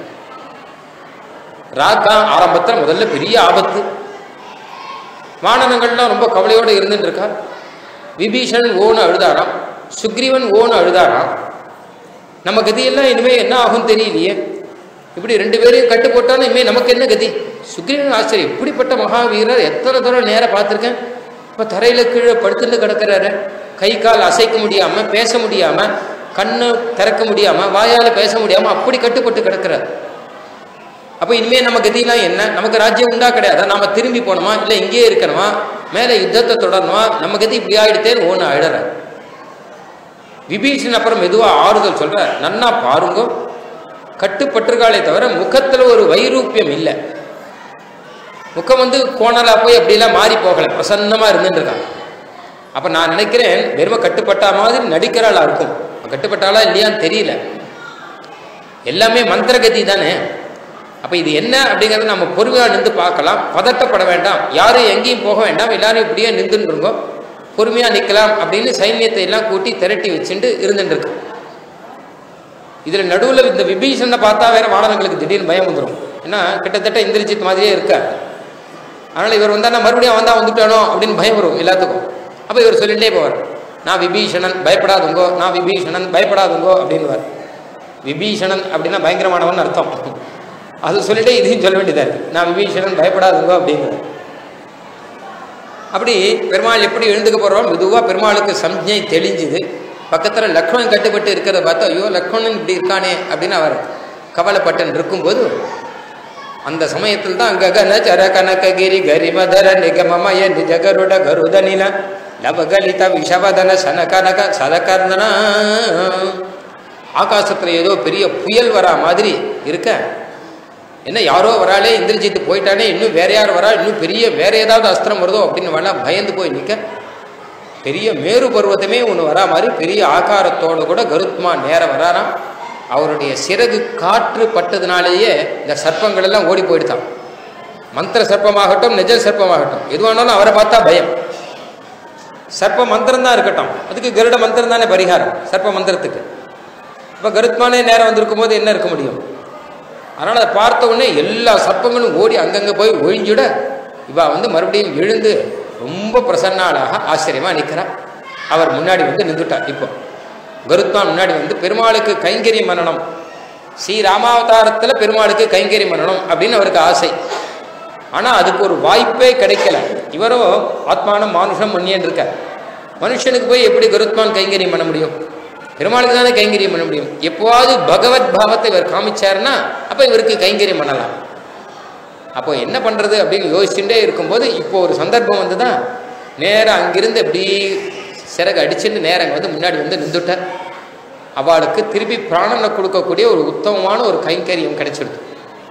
Speaker 1: ராக்கா ஆரம்பத்தில் முதல்ல பெரிய ஆபத்து வானனங்கள்லாம் ரொம்ப கவலையோடு இருந்துட்டு இருக்கா விபீஷணன் ஓன்னு அழுதாராம் சுக்ரீவன் ஓன்னு அழுதாராம் நம்ம கதியெல்லாம் இனிமே என்ன ஆகும் தெரியலையே இப்படி ரெண்டு பேரையும் கட்டு போட்டாலும் இனிமே நமக்கு என்ன கதி சுக்ரீவன் ஆச்சரியம் இப்படிப்பட்ட மகாவீரர் எத்தனை தூரம் நேரம் பார்த்துருக்கேன் இப்போ தரையில் கீழே படுத்துட்டு கிடக்கிறாரு கை கால் அசைக்க முடியாம பேச முடியாம கண்ணு திறக்க முடியாம வாயால பேச முடியாம அப்படி கட்டுப்பட்டு கிடக்கிறார் அப்போ இனிமே நம்ம கதியெல்லாம் என்ன நமக்கு ராஜ்யம் உண்டா கிடையாது நாம திரும்பி போகணுமா இல்லை இங்கேயே இருக்கணுமா மேலே யுத்தத்தை தொடரணுமா நம்ம கதி இப்படி ஆயிடுத்தேன்னு ஒன்று அழற விபீஷன் அப்புறம் மெதுவாக ஆறுதல் சொல்ற நன்னா பாருங்க கட்டுப்பட்டிருக்காளே தவிர முகத்துல ஒரு வைரூப்பியம் இல்லை முகம் வந்து கோணலா போய் அப்படிலாம் மாறி போகல பிரசன்னமா இருந்துட்டு இருக்காங்க அப்ப நான் நினைக்கிறேன் வெறும கட்டுப்பட்டா மாதிரி நடிக்கிறாளா இருக்கும் கட்டுப்பட்டாளா இல்லையான்னு தெரியல எல்லாமே மந்திரகதி தானே அப்ப இது என்ன அப்படிங்கறத நம்ம பொறுமையா நின்று பார்க்கலாம் பதட்டப்பட வேண்டாம் யாரும் எங்கேயும் போக வேண்டாம் எல்லாரும் இப்படியே நின்றுன்னு இருக்கோம் பொறுமையா நிக்கலாம் அப்படின்னு சைன்யத்தை எல்லாம் கூட்டி திரட்டி வச்சுட்டு இருந்துட்டு இருக்கு இதுல நடுவுல இந்த விபீஷனை பார்த்தா வேற வானவங்களுக்கு திடீர்னு பயம் வந்துடும் ஏன்னா கிட்டத்தட்ட இந்திரஜித் மாதிரியே இருக்கார் அதனால இவர் வந்தா நான் மறுபடியும் வந்தா வந்துட்டானோ அப்படின்னு பயம் வரும் எல்லாத்துக்கும் அப்ப இவர் சொல்லிட்டே போவார் நான் விபீஷணன் பயப்படாதுங்கோ நான் விபீஷணன் பயப்படாதுங்கோ அப்படின்னுவார் விபீஷணன் அப்படின்னா பயங்கரமானவன் அர்த்தம் அது சொல்லிட்டு இதையும் சொல்ல வேண்டியதா இருக்கு நான் விபீஷணன் பயப்படாதுங்கோ அப்படிங்கிறார் அப்படி பெருமாள் எப்படி எழுந்துக்க போறோம் மெதுவா பெருமாளுக்கு சம்ஜை தெளிஞ்சுது பக்கத்துல லக்ஷ்மணன் கட்டுப்பட்டு இருக்கிறத பார்த்தா ஐயோ லக்ஷ்மணன் இப்படி இருக்கானே அப்படின்னு அவர் கவலைப்பட்டன் இருக்கும்போது அந்த சமயத்தில் தான் ககன சர கனககிரி கரிமதர நிகமமய நிஜ கருட கருத நில நவகலித விஷவதன சனகனக சதகர்ணன ஆகாசத்துல ஏதோ பெரிய புயல் வரா மாதிரி இருக்க என்ன யாரோ வராளே இந்திரஜித்து போயிட்டானே இன்னும் வேற யார் வரா இன்னும் பெரிய வேற ஏதாவது அஸ்திரம் வருதோ அப்படின்னு வேணா பயந்து போய் நிற்க பெரிய மேரு பருவத்தமே ஒன்று வரா மாதிரி பெரிய ஆகாரத்தோடு கூட கருத்மா நேர வராராம் அவருடைய சிறகு காற்று பட்டதுனாலேயே இந்த சர்ப்பங்கள் எல்லாம் ஓடி போயிடுதான் மந்திர சர்ப்பமாகட்டும் நிஜ சர்ப்பமாகட்டும் எதுவானாலும் அவரை பார்த்தா பயம் சர்ப்ப மந்திரம் தான் இருக்கட்டும் அதுக்கு கருட மந்திரம் தானே பரிகாரம் சர்ப்ப மந்திரத்துக்கு இப்போ கருத்மானே நேரம் வந்திருக்கும் போது என்ன இருக்க முடியும் அதனால் அதை பார்த்த உடனே எல்லா சர்ப்பங்களும் ஓடி அங்கங்கே போய் ஒழிஞ்சுட இவா வந்து மறுபடியும் எழுந்து ரொம்ப பிரசன்னாளாக ஆச்சரியமாக நிற்கிறா அவர் முன்னாடி வந்து நின்றுட்டார் இப்போ கருத்மான் முன்னாடி வந்து பெருமாளுக்கு கைங்கரி மன்னனம் ஸ்ரீ ராமாவதாரத்தில் பெருமாளுக்கு கைங்கரி மன்னனம் அப்படின்னு அவருக்கு ஆசை ஆனால் அதுக்கு ஒரு வாய்ப்பே கிடைக்கல இவரோ ஆத்மானம் மானுஷம் மன்னியன் இருக்கார் மனுஷனுக்கு போய் எப்படி கருத்மான் கைங்கரியம் பண்ண முடியும் பெருமாளுக்கு தானே கைங்கரியம் பண்ண முடியும் எப்போவாவது பகவத் பாவத்தை இவர் காமிச்சாருன்னா அப்போ இவருக்கு கைங்கரியம் பண்ணலாம் அப்போ என்ன பண்ணுறது அப்படின்னு யோசிச்சுட்டே இருக்கும்போது இப்போ ஒரு சந்தர்ப்பம் வந்து தான் நேராக அங்கிருந்து எப்படி சிறகு அடிச்சுட்டு நேரம் வந்து முன்னாடி வந்து நின்றுட்டார் அவளுக்கு திருப்பி பிராணனை கொடுக்கக்கூடிய ஒரு உத்தமமான ஒரு கைங்கரியம் கிடைச்சிடுது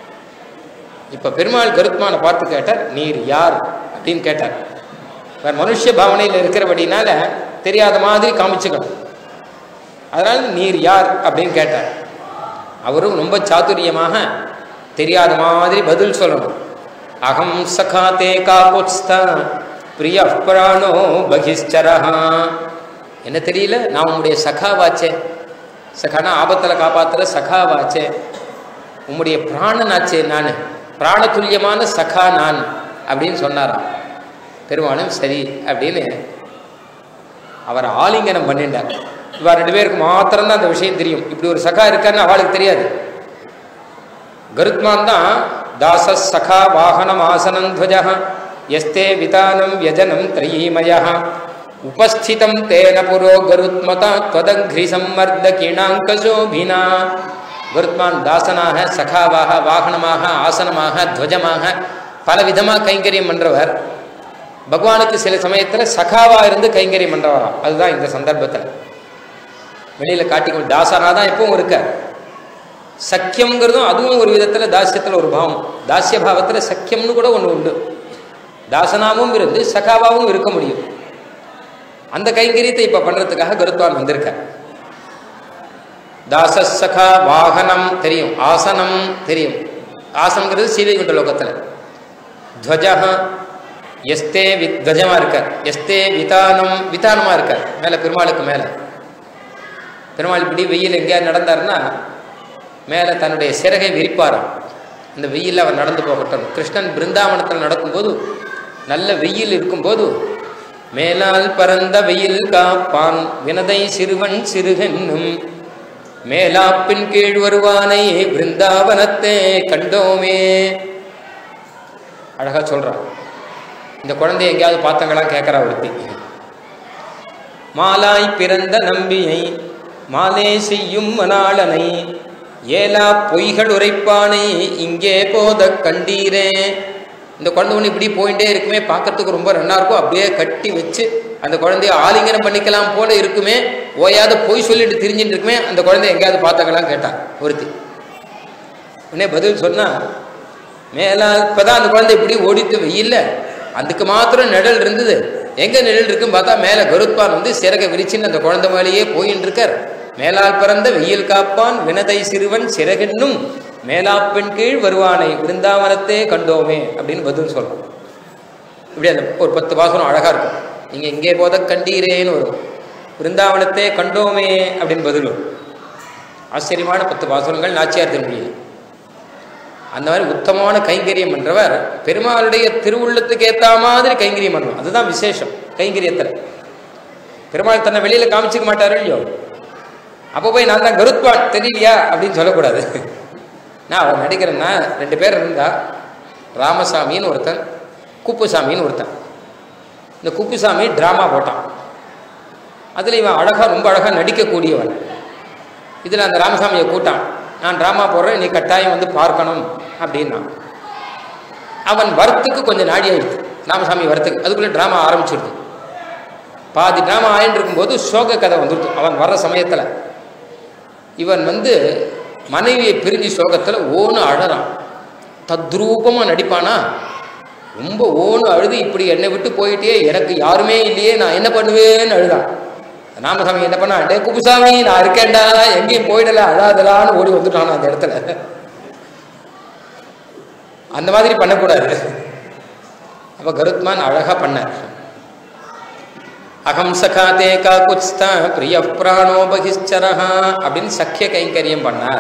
Speaker 1: இப்போ பெருமாள் கருத்மானை பார்த்து கேட்டார் நீர் யார் அப்படின்னு கேட்டார் வேற மனுஷ பாவனையில் இருக்கிறபடினால தெரியாத மாதிரி காமிச்சுக்கணும் அதனால நீர் யார் அப்படின்னு கேட்டார் அவரும் ரொம்ப சாதுரியமாக தெரியாத மாதிரி பதில் சொல்லணும் அகம் சகா தே காபோத்ஸ்தா பிரிய பிராணோ பகிஷ்சரஹா என்ன தெரியல நான் உம்முடைய சகாவாச்சே சகானா ஆபத்தில் காப்பாத்துற சகாவாச்சே உம்முடைய பிராணனாச்சே நான் பிராணதுல்யமான சகா நான் அப்படின்னு சொன்னாராம் பெருமானும் சரி அப்படின்னு அவர் ஆலிங்கனம் பண்ணிட்டார் இவா ரெண்டு பேருக்கு மாத்திரம்தான் அந்த விஷயம் தெரியும் இப்படி ஒரு சகா இருக்கான்னு அவளுக்கு தெரியாது கருத்மான் தான் தாச சகா வாகனம் ஆசனம் துவஜ எஸ்தே விதானம் வியஜனம் திரயீமய உபஸ்திதம் தேன புரோ கருத்மதா त्वदघ्रि சம்மர்த கிணாங்கசோபினா கருத்மான் தாசனாக சகாவாக வாகனமாக ஆசனமாக துவஜமாக பல விதமாக கைங்கரியம் பண்றவர் பகவானுக்கு சில சமயத்தில் சகாவா இருந்து கைங்கரியம் பண்றவராம் அதுதான் இந்த சந்தர்ப்பத்தில் வெளியில காட்டிக்கொள் தாசனா தான் எப்பவும் இருக்கார் சக்கியம்ங்கிறதும் அதுவும் ஒரு விதத்தில் தாசியத்தில் ஒரு பாவம் தாசிய பாவத்தில் சக்கியம்னு கூட ஒன்று உண்டு தாசனாவும் இருந்து சகாவாவும் இருக்க முடியும் அந்த கைங்கரியத்தை இப்போ பண்ணுறதுக்காக கருத்வான் வந்திருக்கார் தாச சகா வாகனம் தெரியும் ஆசனம் தெரியும் ஆசனங்கிறது சீதைகுண்ட லோகத்தில் துவஜா எஸ்தே வி துவஜமாக இருக்கார் எஸ்தே விதானம் விதானமாக இருக்கார் மேலே பெருமாளுக்கு மேலே பெருமாள் இப்படி வெயில் எங்கேயா நடந்தாருன்னா மேலே தன்னுடைய சிறகை விரிப்பாராம் அந்த வெயிலில் அவர் நடந்து போகட்டும் கிருஷ்ணன் பிருந்தாவனத்தில் நடக்கும்போது நல்ல வெயில் இருக்கும்போது மேலால் பரந்த வெயில் காப்பான் வினதை சிறுவன் சிறுகென்னும் மேலாப்பின் கீழ் வருவானை பிருந்தாவனத்தே கண்டோமே அழகா சொல்றான் இந்த குழந்தைய எங்கேயாவது பார்த்தங்களா கேட்கறா ஒருத்தி மாலாய் பிறந்த நம்பியை மாலே செய்யும் மணாளனை ஏலா பொய்கள் உரைப்பானை இங்கே போத கண்டீரே இந்த குழந்தை ஒன்று இப்படி போயிட்டே இருக்குமே பார்க்கறதுக்கு ரொம்ப நல்லா இருக்கும் அப்படியே கட்டி வச்சு அந்த குழந்தைய ஆலிங்கனம் பண்ணிக்கலாம் போல இருக்குமே ஓயாத பொய் சொல்லிட்டு திரிஞ்சுட்டு இருக்குமே அந்த குழந்தைய எங்கேயாவது பார்த்தாங்களான்னு கேட்டான் ஒருத்தி உடனே பதில் சொன்னா மேலா இப்பதான் அந்த குழந்தை இப்படி ஓடித்து வெயில்ல அதுக்கு மாத்திரம் நிழல் இருந்தது எங்க நிழல் இருக்குன்னு பார்த்தா மேல கருத்பான் வந்து சிறக விரிச்சுன்னு அந்த குழந்தை மேலேயே போயின்னு இருக்கார் மேலால் பிறந்த வெயில் காப்பான் வினதை சிறுவன் சிறகென்னும் மேலாப்பெண் கீழ் வருவானை விருந்தாவனத்தே கண்டோமே அப்படின்னு பதில் சொல்றோம் இப்படி அந்த ஒரு பத்து வாசனம் அழகா இருக்கும் நீங்க இங்கே போத கண்டீரேன்னு வரும் விருந்தாவனத்தே கண்டோமே அப்படின்னு பதில் வரும் ஆச்சரியமான பத்து வாசனங்கள் நாச்சியார் திருமொழியில் அந்த மாதிரி உத்தமமான கைங்கரியம் பண்றவர் பெருமாளுடைய திருவுள்ளத்துக்கு ஏத்த மாதிரி கைங்கரியம் பண்ணுவோம் அதுதான் விசேஷம் கைங்கரியத்தில் பெருமாள் தன்னை வெளியில காமிச்சிக்க மாட்டாரு இல்லையோ அப்போ போய் நான் தான் கருத்வான் தெரியலையா அப்படின்னு சொல்லக்கூடாது நான் அவன் நடிக்கிறேன்னா ரெண்டு பேர் இருந்தா ராமசாமின்னு ஒருத்தன் குப்புசாமின்னு ஒருத்தன் இந்த குப்புசாமி டிராமா போட்டான் அதில் இவன் அழகா ரொம்ப அழகா நடிக்கக்கூடியவன் இதில் அந்த ராமசாமியை கூட்டான் நான் ட்ராமா போடுறேன் நீ கட்டாயம் வந்து பார்க்கணும் அப்படின்னா அவன் வரத்துக்கு கொஞ்சம் நாடி ஆயிடுது ராமசாமி வரத்துக்கு அதுக்குள்ளே ட்ராமா ஆரம்பிச்சிடுது பாதி ட்ராமா ஆயின்னு இருக்கும்போது சோக கதை வந்துடுது அவன் வர்ற சமயத்தில் இவன் வந்து மனைவியை பிரிஞ்சு சோகத்தில் ஓன்னு அழறான் தத்ரூபமாக நடிப்பானா ரொம்ப ஓன்னு அழுது இப்படி என்னை விட்டு போயிட்டே எனக்கு யாருமே இல்லையே நான் என்ன பண்ணுவேன்னு அழுதான் ராமசாமி என்ன பண்ணா டே குப்புசாமி நான் இருக்கேன்டா எங்கேயும் போயிடல அழாதலான்னு ஓடி வந்துட்டான் அந்த இடத்துல அந்த மாதிரி பண்ணக்கூடாது அப்ப கருத்மான் அழகா பண்ணார் அகம் சகாதே காக்குத்ஸ்தா பிரிய பிராணோ பகிஷ்சரஹா அப்படின்னு சக்கிய கைங்கரியம் பண்ணார்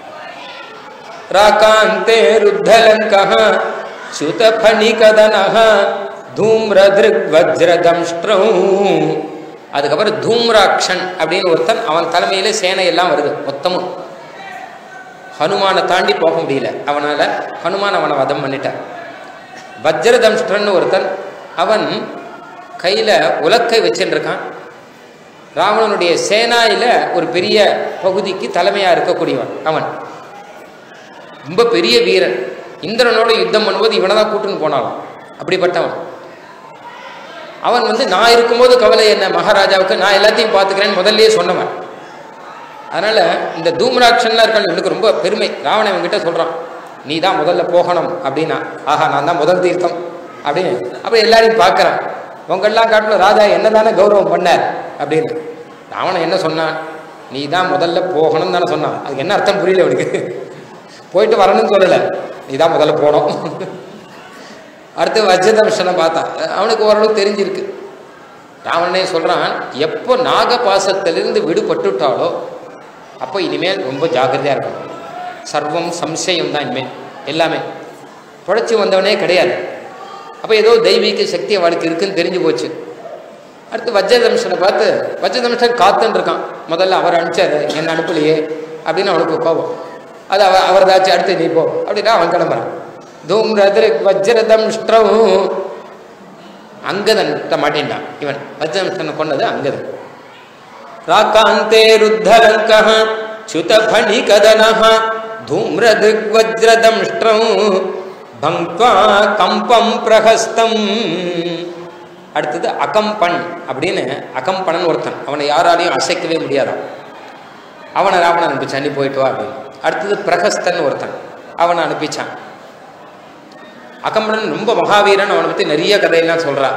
Speaker 1: ராகாந்தே ருத்தலங்கः சுதபணிகதனः தூம்ரதிருக் வஜ்ரதம்ஷ்ட்ரௌ அதுக்கப்புறம் தூம்ராக்ஷன் அப்படின்னு ஒருத்தன் அவன் தலைமையில சேனை எல்லாம் வருது மொத்தமும் ஹனுமானை தாண்டி போக முடியல அவனால ஹனுமான் அவனை வதம் பண்ணிட்டான் வஜ்ரதம்ஷ்டன்னு ஒருத்தன் அவன் கையில உலக்கை வச்சுட்டு இருக்கான் ராவணனுடைய சேனாயில ஒரு பெரிய பகுதிக்கு தலைமையா இருக்கக்கூடியவன் அவன் ரொம்ப பெரிய வீரன் இந்திரனோட யுத்தம் பண்ணும்போது இவனை தான் கூட்டுன்னு போனாலும் அப்படிப்பட்டவன் அவன் வந்து நான் இருக்கும்போது கவலை என்ன மகாராஜாவுக்கு நான் எல்லாத்தையும் பார்த்துக்கிறேன்னு முதல்லயே சொன்னவன் அதனால இந்த தூம்ராட்சன்லாம் இருக்கான் எனக்கு ரொம்ப பெருமை ராவணன் இவன்கிட்ட சொல்றான் நீ தான் முதல்ல போகணும் அப்படின்னா ஆஹா நான் தான் முதல் தீர்த்தம் அப்படின்னு அப்படி எல்லாரையும் பார்க்கறான் உங்கெல்லாம் காட்டிலும் ராஜா என்ன தானே கௌரவம் பண்ணார் அப்படின்னு ராவணன் என்ன சொன்னான் நீ தான் முதல்ல போகணும்னு தானே சொன்னான் அதுக்கு என்ன அர்த்தம் புரியல அவனுக்கு போயிட்டு வரணும்னு சொல்லலை நீ தான் முதல்ல போகணும் அடுத்து வஜ்ரதம்ஷனை பார்த்தான் அவனுக்கு ஓரளவு தெரிஞ்சிருக்கு ராவணனே சொல்றான் எப்போ நாகபாசத்திலிருந்து விடுபட்டுட்டாலோ அப்போ இனிமேல் ரொம்ப ஜாக்கிரதையா இருக்கணும் சர்வம் சம்சயம் தான் இனிமேல் எல்லாமே புழைச்சி வந்தவனே கிடையாது அப்போ ஏதோ தெய்வீக சக்தி அவளுக்கு இருக்குன்னு தெரிஞ்சு போச்சு அடுத்து வஜ்ரதம்ஷனை பார்த்து வஜ்ரதம்ஷன் காத்துன்னு இருக்கான் முதல்ல அவர் அனுப்பிச்சாரு என்ன அனுப்பலையே அப்படின்னு அவனுக்கு கோபம் அது அவ அவர் தாச்சு அடுத்து நீ போ அப்படின்னா அவன் கிளம்புறான் தூம்ரதிருக் வஜ்ரதம் அங்கதன் மாட்டேன்டான் இவன் வஜ்ரதம்ஷனை கொண்டது அங்கதன் ராக்காந்தே ருத்தலங்க சுதபணி கதனஹ தூம்ரதிருக் வஜ்ரதம் பங்க்வா கம்பம் பிரஹஸ்தம் அடுத்தது அகம்பன் அப்படின்னு அகம்பனன் ஒருத்தன் அவனை யாராலையும் அசைக்கவே முடியாதான் அவனை ராவணன் அனுப்பிச்சான் நீ போயிட்டு வா அப்படின்னு அடுத்தது பிரகஸ்தன் ஒருத்தன் அவனை அனுப்பிச்சான் அகம்பனன் ரொம்ப மகாவீரன் அவனை பற்றி நிறைய கதையெல்லாம் சொல்றா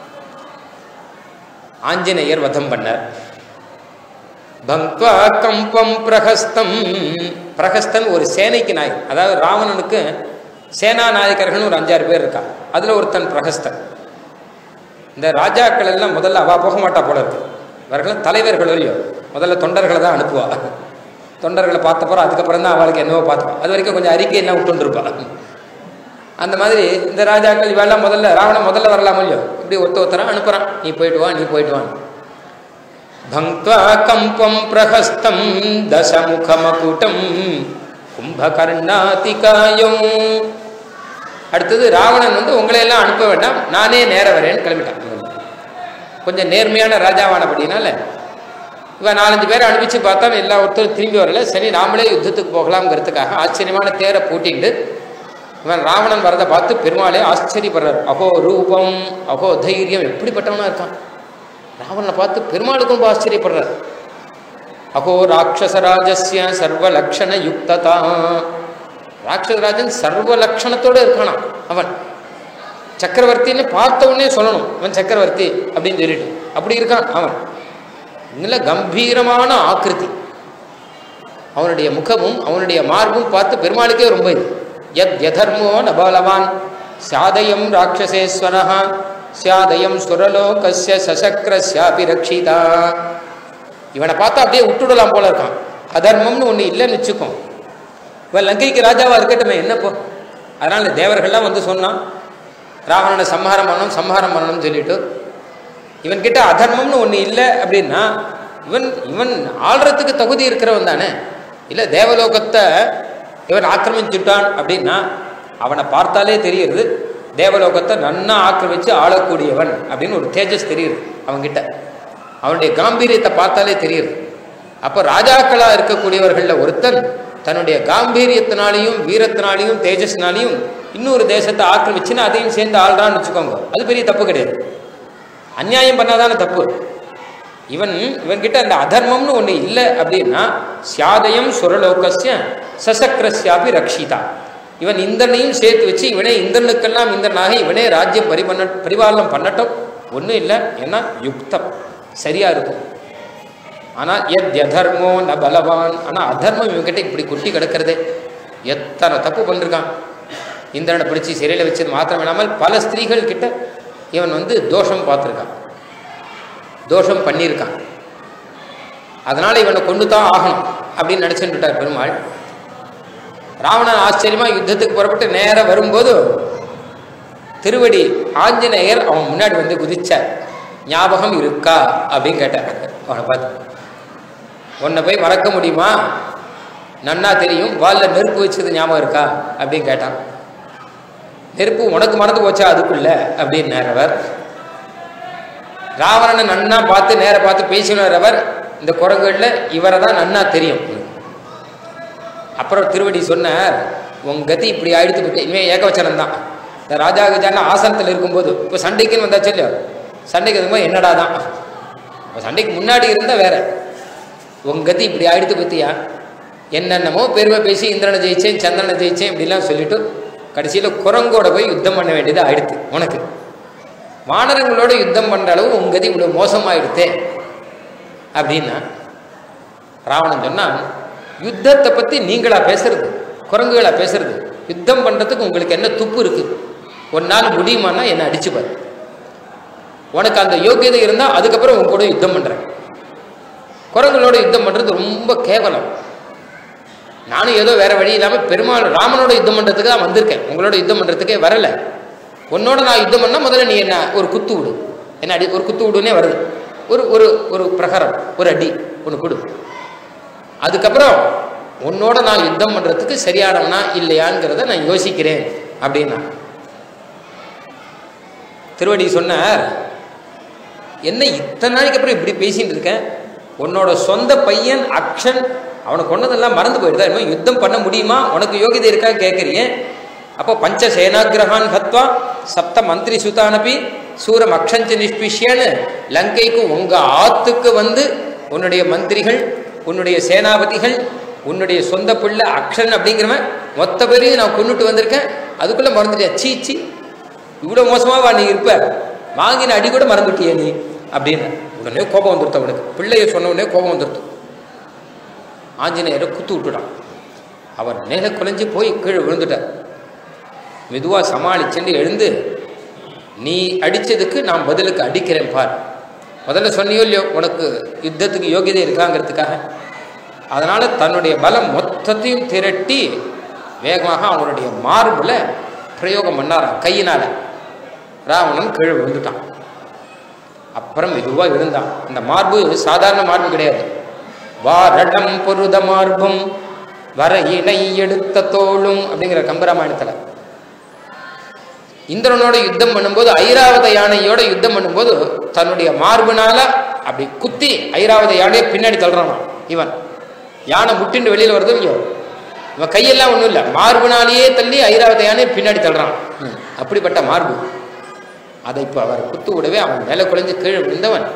Speaker 1: ஆஞ்சநேயர் வதம் பண்ணார் பங்க்வா கம்பம் பிரகஸ்தம் பிரகஸ்தன் ஒரு சேனைக்கு நாய் அதாவது ராவணனுக்கு சேனா நாயக்கர்கள் ஒரு அஞ்சாறு பேர் இருக்கா அதுல ஒருத்தன் பிரகஸ்தன் இந்த ராஜாக்கள் எல்லாம் முதல்ல அவா போக மாட்டா போல இருக்கு இவர்கள்லாம் தலைவர்கள் இல்லையோ முதல்ல தொண்டர்களை தான் அனுப்புவா தொண்டர்களை பார்த்தப்பறம் அதுக்கப்புறம் தான் அவளுக்கு என்னவோ பார்த்துப்பா அது வரைக்கும் கொஞ்சம் அறிக்கை எல்லாம் விட்டுருப்பா அந்த மாதிரி இந்த ராஜாக்கள் இவெல்லாம் முதல்ல ராவணன் முதல்ல வரலாம் இல்லையோ இப்படி ஒருத்த ஒருத்தரா அனுப்புறான் நீ போயிட்டு வா நீ போயிட்டு வான்னு भङ्क्त्वा कम्पं प्रहस्तं दशमुखमकुटं கும்பகர்ணாதிகாயம் அடுத்தது ராவணன் வந்து உங்களை எல்லாம் அனுப்ப வேண்டாம் நானே நேர வரேன்னு கிளம்பிட்டான் கொஞ்சம் நேர்மையான ராஜாவானபடினால இவன் நாலஞ்சு பேரை அனுப்பிச்சு பார்த்தா எல்லா ஒருத்தரும் திரும்பி வரல சரி நாமளே யுத்தத்துக்கு போகலாம்ங்கிறதுக்காக ஆச்சரியமான தேரை பூட்டிட்டு இவன் ராவணன் வரதை பார்த்து பெருமாளே ஆச்சரியப்படுறார் அகோ ரூபம் அகோ தைரியம் எப்படிப்பட்டவனா இருக்கான் ராவணனை பார்த்து பெருமாளுக்கும் ரொம்ப ஆச்சரியப்படுறார் அகோ ராட்சசராஜஸ்ய சர்வலக்ஷண யுக்ததா ராட்சசராஜன் சர்வ லட்சணத்தோட இருக்கானாம் அவன் சக்கரவர்த்தின்னு பார்த்த உடனே சொல்லணும் அவன் சக்கரவர்த்தி அப்படின்னு சொல்லிட்டு அப்படி இருக்கான் அவன் நல்ல கம்பீரமான ஆக்கிருதி அவனுடைய முகமும் அவனுடைய மார்பும் பார்த்து பெருமாளுக்கே ரொம்ப இது யத் யதர்மோ நபலவான் சாதயம் ராட்சசேஸ்வரா சாதயம் சுரலோகஸ்ய சசக்கரஸ்யாபி ரக்ஷிதா இவனை பார்த்தா அப்படியே விட்டுடலாம் போல இருக்கான் அதர்மம்னு ஒன்று இல்லைன்னு வச்சுக்கோ இவன் லங்கைக்கு ராஜாவா இருக்கட்டுமே என்னப்போ அதனால தேவர்கள்லாம் வந்து சொன்னான் ராவணனை சம்ஹாரம் பண்ணணும் சம்ஹாரம் பண்ணணும்னு சொல்லிட்டு இவன்கிட்ட அதர்மம்னு ஒன்று இல்லை அப்படின்னா இவன் இவன் ஆள்றதுக்கு தகுதி இருக்கிறவன் தானே இல்லை தேவலோகத்தை இவன் ஆக்கிரமிச்சுட்டான் அப்படின்னா அவனை பார்த்தாலே தெரியுது தேவலோகத்தை நன்னா ஆக்கிரமிச்சு ஆளக்கூடியவன் அப்படின்னு ஒரு தேஜஸ் தெரியுது அவன்கிட்ட அவனுடைய காம்பீரியத்தை பார்த்தாலே தெரியுது அப்போ ராஜாக்களா இருக்கக்கூடியவர்களில் ஒருத்தன் தன்னுடைய காம்பீரியத்தினாலையும் வீரத்தினாலையும் தேஜஸ்னாலையும் இன்னொரு தேசத்தை ஆக்கிரமிச்சுன்னு அதையும் சேர்ந்து ஆள்றான்னு வச்சுக்கோங்க அது பெரிய தப்பு கிடையாது அநியாயம் பண்ணாதானே தப்பு இவன் இவன்கிட்ட அந்த அதர்மம்னு ஒன்று இல்லை அப்படின்னா சியாதயம் சுரலோகஸ்ய சசக்கரஸ்யாபி ரக்ஷிதா இவன் இந்திரனையும் சேர்த்து வச்சு இவனே இந்திரனுக்கெல்லாம் இந்திரனாக இவனே ராஜ்யம் பரிபண்ண பரிபாலனம் பண்ணட்டும் ஒன்றும் இல்லை ஏன்னா யுக்தம் சரியா இருக்கும் ஆனால் எத் யதர்மோ ந பலவான் ஆனால் அதர்மம் இவன்கிட்ட இப்படி கொட்டி கிடக்கிறதே எத்தனை தப்பு பண்ணிருக்கான் இந்திரனை பிடிச்சி சிறையில் வச்சது மாத்திரம் இல்லாமல் பல ஸ்திரீகள் கிட்ட இவன் வந்து தோஷம் பார்த்துருக்கான் தோஷம் பண்ணியிருக்கான் அதனால இவனை கொண்டு தான் ஆகணும் அப்படின்னு நினைச்சுட்டார் பெருமாள் ராவணன் ஆச்சரியமா யுத்தத்துக்கு புறப்பட்டு நேரம் வரும்போது திருவடி ஆஞ்சநேயர் அவன் முன்னாடி வந்து குதிச்சார் ஞாபகம் இருக்கா அப்படின்னு கேட்டார் அவனை பார்த்து உன்னை போய் மறக்க முடியுமா நன்னா தெரியும் வால்ல நெருப்பு வச்சது ஞாபகம் இருக்கா அப்படின்னு கேட்டான் நெருப்பு உனக்கு மறந்து போச்சா அதுக்குள்ள அப்படின்னார் அவர் ராவணனை நன்னா பார்த்து நேர பார்த்து பேசினார் அவர் இந்த குரங்குகளில் இவரை தான் நன்னா தெரியும் அப்புறம் திருவடி சொன்னார் உன் கதி இப்படி ஆயிடுத்து போச்சு இனிமேல் ஏகவச்சனம் தான் இந்த ராஜா கஜான ஆசனத்தில் இருக்கும்போது இப்போ சண்டைக்குன்னு வந்தாச்சு இல்லையோ சண்டைக்கு இருக்கும்போது என்னடா தான் இப்போ சண்டைக்கு முன்னாடி இருந்தால் வேற உன் கதி இப்படி ஆயிடுத்து பத்தியா என்னென்னமோ பெருமை பேசி இந்திரனை ஜெயிச்சேன் சந்திரனை ஜெயிச்சேன் இப்படிலாம் சொல்லிட்டு கடைசியில் குரங்கோட போய் யுத்தம் பண்ண வேண்டியது ஆயிடுத்து உனக்கு வானரங்களோட யுத்தம் பண்ணுற அளவு உன் கதி இவ்வளோ மோசமாயிடுத்தே அப்படின்னா ராவணன் சொன்னான் யுத்தத்தை பற்றி நீங்களா பேசுறது குரங்குகளா பேசுறது யுத்தம் பண்ணுறதுக்கு உங்களுக்கு என்ன துப்பு இருக்கு ஒரு நாள் முடியுமான்னா என்னை அடிச்சுப்பார் உனக்கு அந்த யோக்கியதை இருந்தால் அதுக்கப்புறம் உன் கூட யுத்தம் பண்ணுறேன் குரங்களோட யுத்தம் பண்ணுறது ரொம்ப கேவலம் நானும் ஏதோ வேற வழி இல்லாமல் பெருமாள் ராமனோட யுத்தம் பண்ணுறதுக்கு தான் வந்திருக்கேன் உங்களோட யுத்தம் பண்ணுறதுக்கே வரல உன்னோட நான் யுத்தம் பண்ணால் முதல்ல நீ என்ன ஒரு குத்து விடு என்ன அடி ஒரு குத்து விடுனே வருது ஒரு ஒரு ஒரு பிரகரம் ஒரு அடி ஒன்று கொடு அதுக்கப்புறம் உன்னோட நான் யுத்தம் பண்ணுறதுக்கு சரியானவனா இல்லையாங்கிறத நான் யோசிக்கிறேன் அப்படின்னா திருவடி சொன்னார் என்ன இத்தனை நாளைக்கு அப்புறம் இப்படி பேசிட்டு இருக்கேன் உன்னோட சொந்த பையன் அக்ஷன் அவனை கொண்டதெல்லாம் மறந்து போயிடுதா இன்னும் யுத்தம் பண்ண முடியுமா உனக்கு யோகிதை இருக்கா கேட்குறீங்க அப்போ பஞ்ச சேனாகிரகான் ஹத்வா சப்த மந்திரி சுதானபி சூரம் அக்ஷஞ்ச நிஷ்பிஷ்யன்னு லங்கைக்கு உங்க ஆத்துக்கு வந்து உன்னுடைய மந்திரிகள் உன்னுடைய சேனாபதிகள் உன்னுடைய சொந்த பிள்ளை அக்ஷன் அப்படிங்கிறவன் மொத்த பேரையும் நான் கொண்டுட்டு வந்திருக்கேன் அதுக்குள்ள மறந்துட்டியா சீ சீ இவ்வளோ மோசமாவா நீ இருப்ப வாங்கின அடி கூட மறந்துட்டியே நீ அப்படின்னு உடனே கோபம் வந்துருத்த அவனுக்கு பிள்ளைய சொன்ன உடனே கோபம் வந்துருத்து ஆஞ்சநேயரை குத்து விட்டுட்டான் அவர் மேலே குலைஞ்சு போய் கீழே விழுந்துட்டார் மெதுவாக சமாளிச்சுட்டு எழுந்து நீ அடித்ததுக்கு நான் பதிலுக்கு அடிக்கிறேன் பார் முதல்ல சொன்னியோ இல்லையோ உனக்கு யுத்தத்துக்கு யோகியதை இருக்காங்கிறதுக்காக அதனால் தன்னுடைய பலம் மொத்தத்தையும் திரட்டி வேகமாக அவனுடைய மார்பில் பிரயோகம் பண்ணாராம் கையினால் ராவணன் கீழே விழுந்துட்டான் அப்புறம் மெதுவாக இருந்தான் அந்த மார்பு சாதாரண மார்பு கிடையாது வாரடம் பொருத மார்பும் வர இணை எடுத்த தோளும் அப்படிங்கிற கம்பராமாயணத்தில் இந்திரனோட யுத்தம் பண்ணும்போது ஐராவத யானையோட யுத்தம் பண்ணும்போது தன்னுடைய மார்புனால அப்படி குத்தி ஐராவத யானையை பின்னாடி தள்ளுறான் இவன் யானை முட்டிண்டு வெளியில் வருது இல்லையோ இவன் கையெல்லாம் ஒன்றும் இல்லை மார்புனாலேயே தள்ளி ஐராவத யானையை பின்னாடி தள்ளுறான் அப்படிப்பட்ட மார்பு அதை இப்போ அவர் குத்து விடவே அவன் மேலே குறைஞ்சு கீழே விழுந்தவன்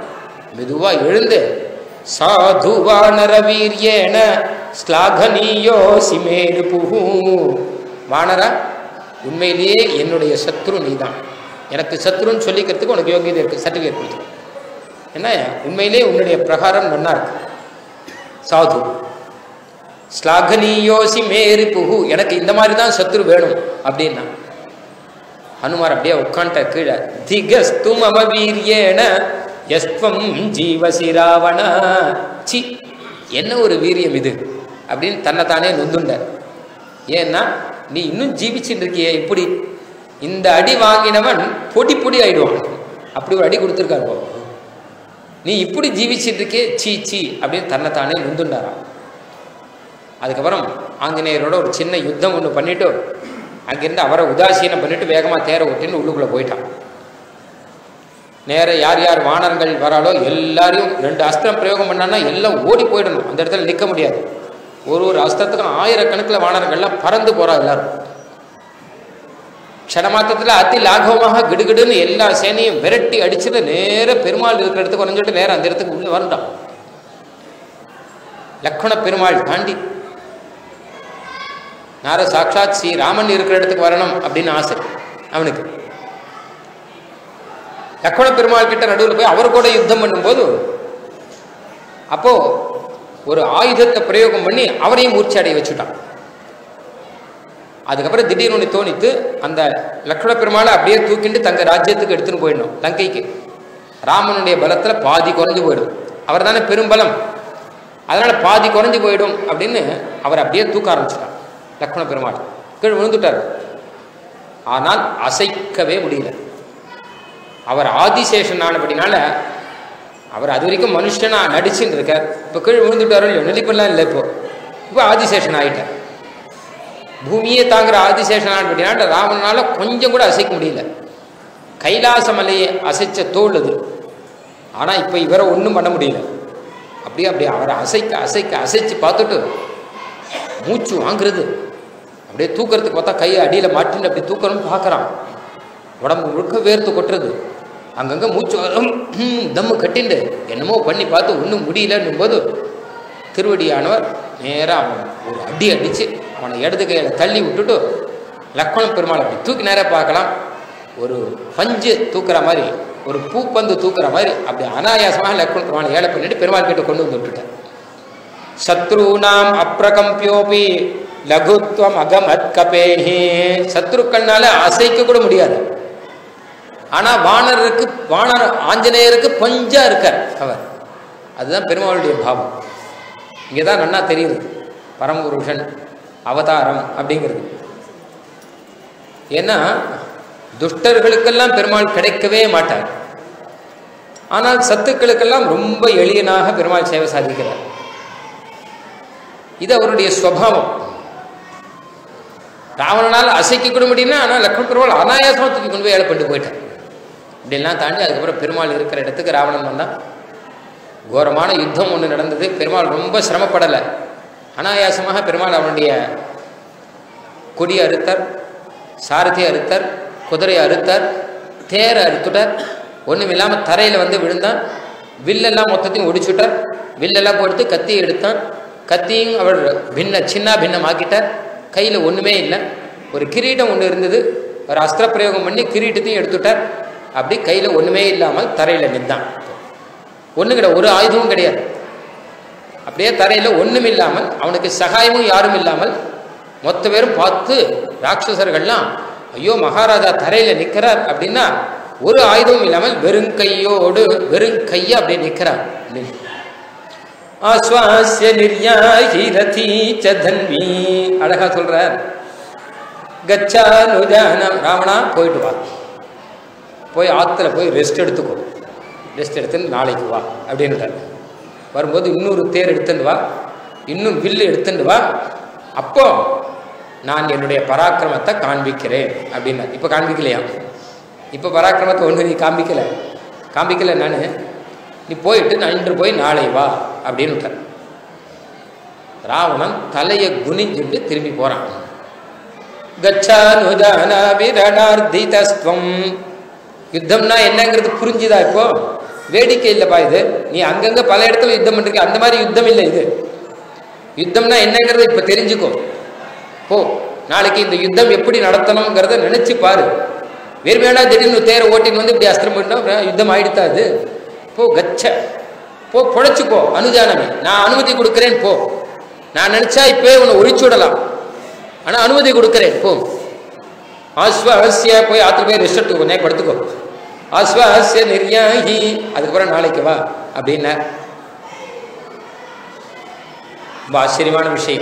Speaker 1: மெதுவா எழுந்து சாதுவானர வீரியேன ஸ்லாகனீயோ சிமேரு புகு வானரா உண்மையிலேயே என்னுடைய சத்ரு நீதான் எனக்கு சத்ருன்னு சொல்லிக்கிறதுக்கு உனக்கு யோகியதை இருக்கு சர்டிஃபிகேட் கொடுத்துரும் என்ன உண்மையிலே உன்னுடைய பிரகாரம் நன்னா இருக்கு சாது ஸ்லாகனீயோசி மேரி புகு எனக்கு இந்த மாதிரி தான் சத்ரு வேணும் அப்படின்னா ஹனுமார் அப்படியே உட்காண்ட கீழே திகஸ்தும் அமவீரியேன எஸ்வம் ஜீவசி ராவண சி என்ன ஒரு வீரியம் இது அப்படின்னு தன்னைத்தானே நொந்துண்டார் ஏன்னா நீ இன்னும் ஜீவிச்சுட்டு இருக்கியே இப்படி இந்த அடி வாங்கினவன் பொடி பொடி ஆயிடுவான் அப்படி ஒரு அடி கொடுத்துருக்காரு போ நீ இப்படி ஜீவிச்சுட்டு இருக்கே சீ சீ அப்படின்னு தன்னைத்தானே நொந்துண்டாராம் அதுக்கப்புறம் ஆஞ்சநேயரோட ஒரு சின்ன யுத்தம் ஒன்று பண்ணிட்டு அங்கிருந்து அவரை உதாசீனம் பண்ணிட்டு வேகமாக தேர ஓட்டின்னு உள்ளுக்குள்ளே போயிட்டான் நேர யார் யார் வானர்கள் வராளோ எல்லாரையும் ரெண்டு அஸ்திரம் பிரயோகம் பண்ணான்னா எல்லாம் ஓடி போயிடணும் அந்த இடத்துல நிற்க முடியாது ஒரு ஒரு அஸ்திரத்துக்கும் ஆயிரக்கணக்கில் வானர்கள்லாம் பறந்து போறா எல்லாரும் க்ஷணமாத்திரத்தில் அதி லாகவமாக கிடுகிடுன்னு எல்லா சேனையும் விரட்டி அடிச்சுட்டு நேர பெருமாள் இருக்கிற இடத்துக்கு குறைஞ்சிட்டு நேரம் அந்த இடத்துக்கு உள்ள வரண்டான் லக்ஷ்மண பெருமாள் தாண்டி நார சாட்சாத் ஸ்ரீ ராமன் இருக்கிற இடத்துக்கு வரணும் அப்படின்னு ஆசை அவனுக்கு லக்ஷ்மண பெருமாள் கிட்ட நடுவில் போய் அவர் கூட யுத்தம் பண்ணும்போது அப்போ ஒரு ஆயுதத்தை பிரயோகம் பண்ணி அவரையும் மூர்ச்சி அடைய வச்சுட்டான் அதுக்கப்புறம் திடீர்னு ஒன்று தோணித்து அந்த லக்ஷ்மண பெருமாளை அப்படியே தூக்கிட்டு தங்க ராஜ்யத்துக்கு எடுத்துன்னு போயிடணும் லங்கைக்கு ராமனுடைய பலத்துல பாதி குறைஞ்சு போயிடும் அவர் தானே பெரும்பலம் அதனால பாதி குறைஞ்சு போயிடும் அப்படின்னு அவர் அப்படியே தூக்க ஆரம்பிச்சிட்டார் லக்ஷ்மண பெருமாள் கீழே விழுந்துட்டார் ஆனால் அசைக்கவே முடியல அவர் ஆதிசேஷன் ஆனபடினால அவர் அது வரைக்கும் மனுஷனா நடிச்சுட்டு இருக்கார் இப்போ கீழே விழுந்துட்டாரோ இல்லையோ நடிப்பெல்லாம் இல்லை இப்போ இப்போ ஆதிசேஷன் ஆயிட்டார் பூமியே தாங்குற ஆதிசேஷன் ஆனபடினால ராமனால கொஞ்சம் கூட அசைக்க முடியல கைலாச மலையை அசைச்ச தோல் அது ஆனால் இப்போ இவரை ஒன்றும் பண்ண முடியல அப்படியே அப்படியே அவரை அசைக்க அசைக்க அசைச்சு பார்த்துட்டு மூச்சு வாங்குறது அப்படியே தூக்கிறதுக்கு பார்த்தா கையை அடியில் மாட்டின்னு அப்படி தூக்கணும்னு பார்க்குறான் உடம்பு முழுக்க வேர்த்து கொட்டுறது அங்கங்கே மூச்சு வரும், ஹம், தம்மு கட்டிண்டு என்னமோ பண்ணி பார்த்து ஒன்றும் முடியலன்னும் போது திருவடியானவர் நேராக அவன் ஒரு அடி அடித்து அவனை இடது கையில் தள்ளி விட்டுட்டு லக்ஷ்மண பெருமாள் அப்படி தூக்கி நேராக பார்க்கலாம் ஒரு பஞ்சு தூக்குற மாதிரி ஒரு பூப்பந்து தூக்குற மாதிரி அப்படி அனாயாசமாக லக்ஷ்மண பெருமாள் ஏழை பண்ணிட்டு பெருமாள் கிட்ட கொண்டு வந்து விட்டுட்டார் சத்ருனாம் அப்ரகம்பியோபி லகுத்வம் அகமத் கபேஹி சத்ருக்கள்னால அசைக்க கூட முடியாது ஆனா வானருக்கு வானர் ஆஞ்சநேயருக்கு பஞ்சா இருக்கார் அவர் அதுதான் பெருமாளுடைய பாவம் இங்கே தான் நன்னா தெரியுது பரமபுருஷன் அவதாரம் அப்படிங்கிறது ஏன்னா துஷ்டர்களுக்கெல்லாம் பெருமாள் கிடைக்கவே மாட்டார் ஆனால் சத்துக்களுக்கெல்லாம் ரொம்ப எளியனாக பெருமாள் சேவை சாதிக்கிறார் இது அவருடைய ஸ்வபாவம் ராவணனால் அசைக்க கூட முடியும்னா ஆனால் லக்ஷ்மண பெருமாள் அனாயாசமாக தூக்கி கொண்டு போய் ஏழை பண்ணிட்டு போயிட்டார் இப்படிலாம் தாண்டி அதுக்கப்புறம் பெருமாள் இருக்கிற இடத்துக்கு ராவணன் வந்தான் கோரமான யுத்தம் ஒன்று நடந்தது பெருமாள் ரொம்ப சிரமப்படலை அனாயாசமாக பெருமாள் அவனுடைய கொடியை அறுத்தார் சாரதியை அறுத்தார் குதிரையை அறுத்தார் தேரை அறுத்துட்டார் ஒன்றும் இல்லாமல் தரையில் வந்து விழுந்தான் வில்லெல்லாம் மொத்தத்தையும் ஒடிச்சுட்டார் வில்லெல்லாம் கொடுத்து கத்தியை எடுத்தான் கத்தியும் அவர் பின்ன சின்ன பின்னமாக்கிட்டார் கையில் ஒன்றுமே இல்லை ஒரு கிரீடம் ஒன்று இருந்தது ஒரு அஸ்திர பிரயோகம் பண்ணி கிரீட்டத்தையும் எடுத்துட்டார் அப்படி கையில் ஒன்றுமே இல்லாமல் தரையில் நின்றான் ஒன்றும் கிடையாது ஒரு ஆயுதமும் கிடையாது அப்படியே தரையில் ஒன்றும் இல்லாமல் அவனுக்கு சகாயமும் யாரும் இல்லாமல் மொத்த பேரும் பார்த்து ராட்சசர்கள்லாம் ஐயோ மகாராஜா தரையில் நிற்கிறார் அப்படின்னா ஒரு ஆயுதமும் இல்லாமல் வெறும் கையோடு வெறும் கையை அப்படியே நிற்கிறார் ஆஸ்வாசிய நிர்யாஹி ரதி ச தன்வி அழகா சொல்றார் கச்சானுஜானம் ராவணா போயிட்டு வா போய் ஆற்றுல போய் ரெஸ்ட் எடுத்துக்கோ ரெஸ்ட் எடுத்துன்னு நாளைக்கு வா அப்படின்ட்டார் வரும்போது இன்னொரு தேர் எடுத்துட்டு வா இன்னும் வில்லு எடுத்துட்டு வா அப்போ நான் என்னுடைய பராக்கிரமத்தை காண்பிக்கிறேன் அப்படின்னார் இப்போ காண்பிக்கலையா இப்போ பராக்கிரமத்தை ஒன்று நீ காண்பிக்கல காண்பிக்கல நான் நீ போயிட்டு நான் இன்று போய் நாளை வா அப்படின்னு விட்டார் ராவணன் தலையை குனிஞ்சுட்டு திரும்பி போறான் கச்சானுதான விரணார்த்திதஸ்துவம் யுத்தம்னா என்னங்கிறது புரிஞ்சுதா இப்போ வேடிக்கை இல்லைப்பா இது நீ அங்கங்க பல இடத்துல யுத்தம் பண்ணிருக்க அந்த மாதிரி யுத்தம் இல்லை இது யுத்தம்னா என்னங்கிறத இப்ப தெரிஞ்சுக்கோ போ நாளைக்கு இந்த யுத்தம் எப்படி நடத்தணுங்கிறத நினைச்சு பாரு வெறுமையாடா திடீர்னு தேர ஓட்டின்னு வந்து இப்படி அஸ்திரம் பண்ணா அப்புறம் யுத்தம் ஆயிடுத்தா அது போ கச்ச போ பொழைச்சுக்கோ அனுஜானமே நான் அனுமதி கொடுக்கிறேன் போ நான் நினைச்சா இப்பவே உன்னை ஒழிச்சு விடலாம் ஆனா அனுமதி கொடுக்கிறேன் போ ஆஸ்வாசிய போய் ஆத்துல போய் ரெஸ்ட் எடுத்துக்கோ நே படுத்துக்கோ ஆஸ்வாசிய நிர்யாகி அதுக்கப்புறம் நாளைக்கு வா அப்படின்னார் ரொம்ப ஆச்சரியமான விஷயம்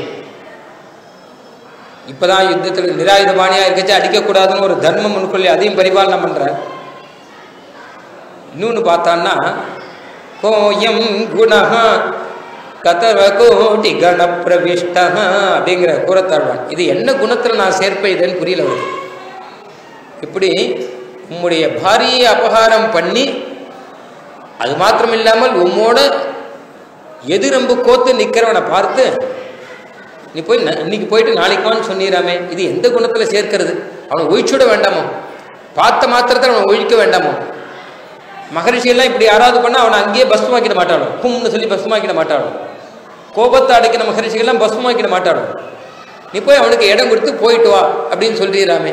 Speaker 1: இப்பதான் யுத்தத்தில் நிராயுத பாணியா இருக்கச்சு அடிக்கக்கூடாதுன்னு ஒரு தர்மம் முன்கொள்ளி அதையும் பரிபாலனை பண்ற இன்னொன்னு பார்த்தான்னா கோயம் குணஹ கதவ கோட்டி கண பிரவிஷ்ட அப்படிங்கிற கூறத்தாழ்வான் இது என்ன குணத்துல நான் சேர்ப்பேன் இதுன்னு புரியல அவருக்கு இப்படி உம்முடைய பாரியை அபகாரம் பண்ணி அது மாத்திரம் இல்லாமல் உம்மோட எதிரம்பு கோத்து நிக்கிறவனை பார்த்து நீ போய் ந- இன்னைக்கு போயிட்டு நாளைக்கு வான்னு சொன்னீராமே இது எந்த குணத்துல சேர்க்கிறது அவனை ஒழிச்சுட வேண்டாமோ பார்த்த மாத்திரத்தில் அவனை ஒழிக்க வேண்டாமோ மகரிஷி எல்லாம் இப்படி யாராவது பண்ணா அவனை அங்கேயே பஸ்மாக்கிட மாட்டாளோ கும்னு சொல்லி பஸ்மாக்கிட மாட்டாளோ கோபத்தை அடைக்கிற மகரிஷிகள்லாம் பஸ்மாக்கிட மாட்டாளோ நீ போய் அவனுக்கு இடம் கொடுத்து போயிட்டு வா அப்படின்னு சொல்லிடுறாமே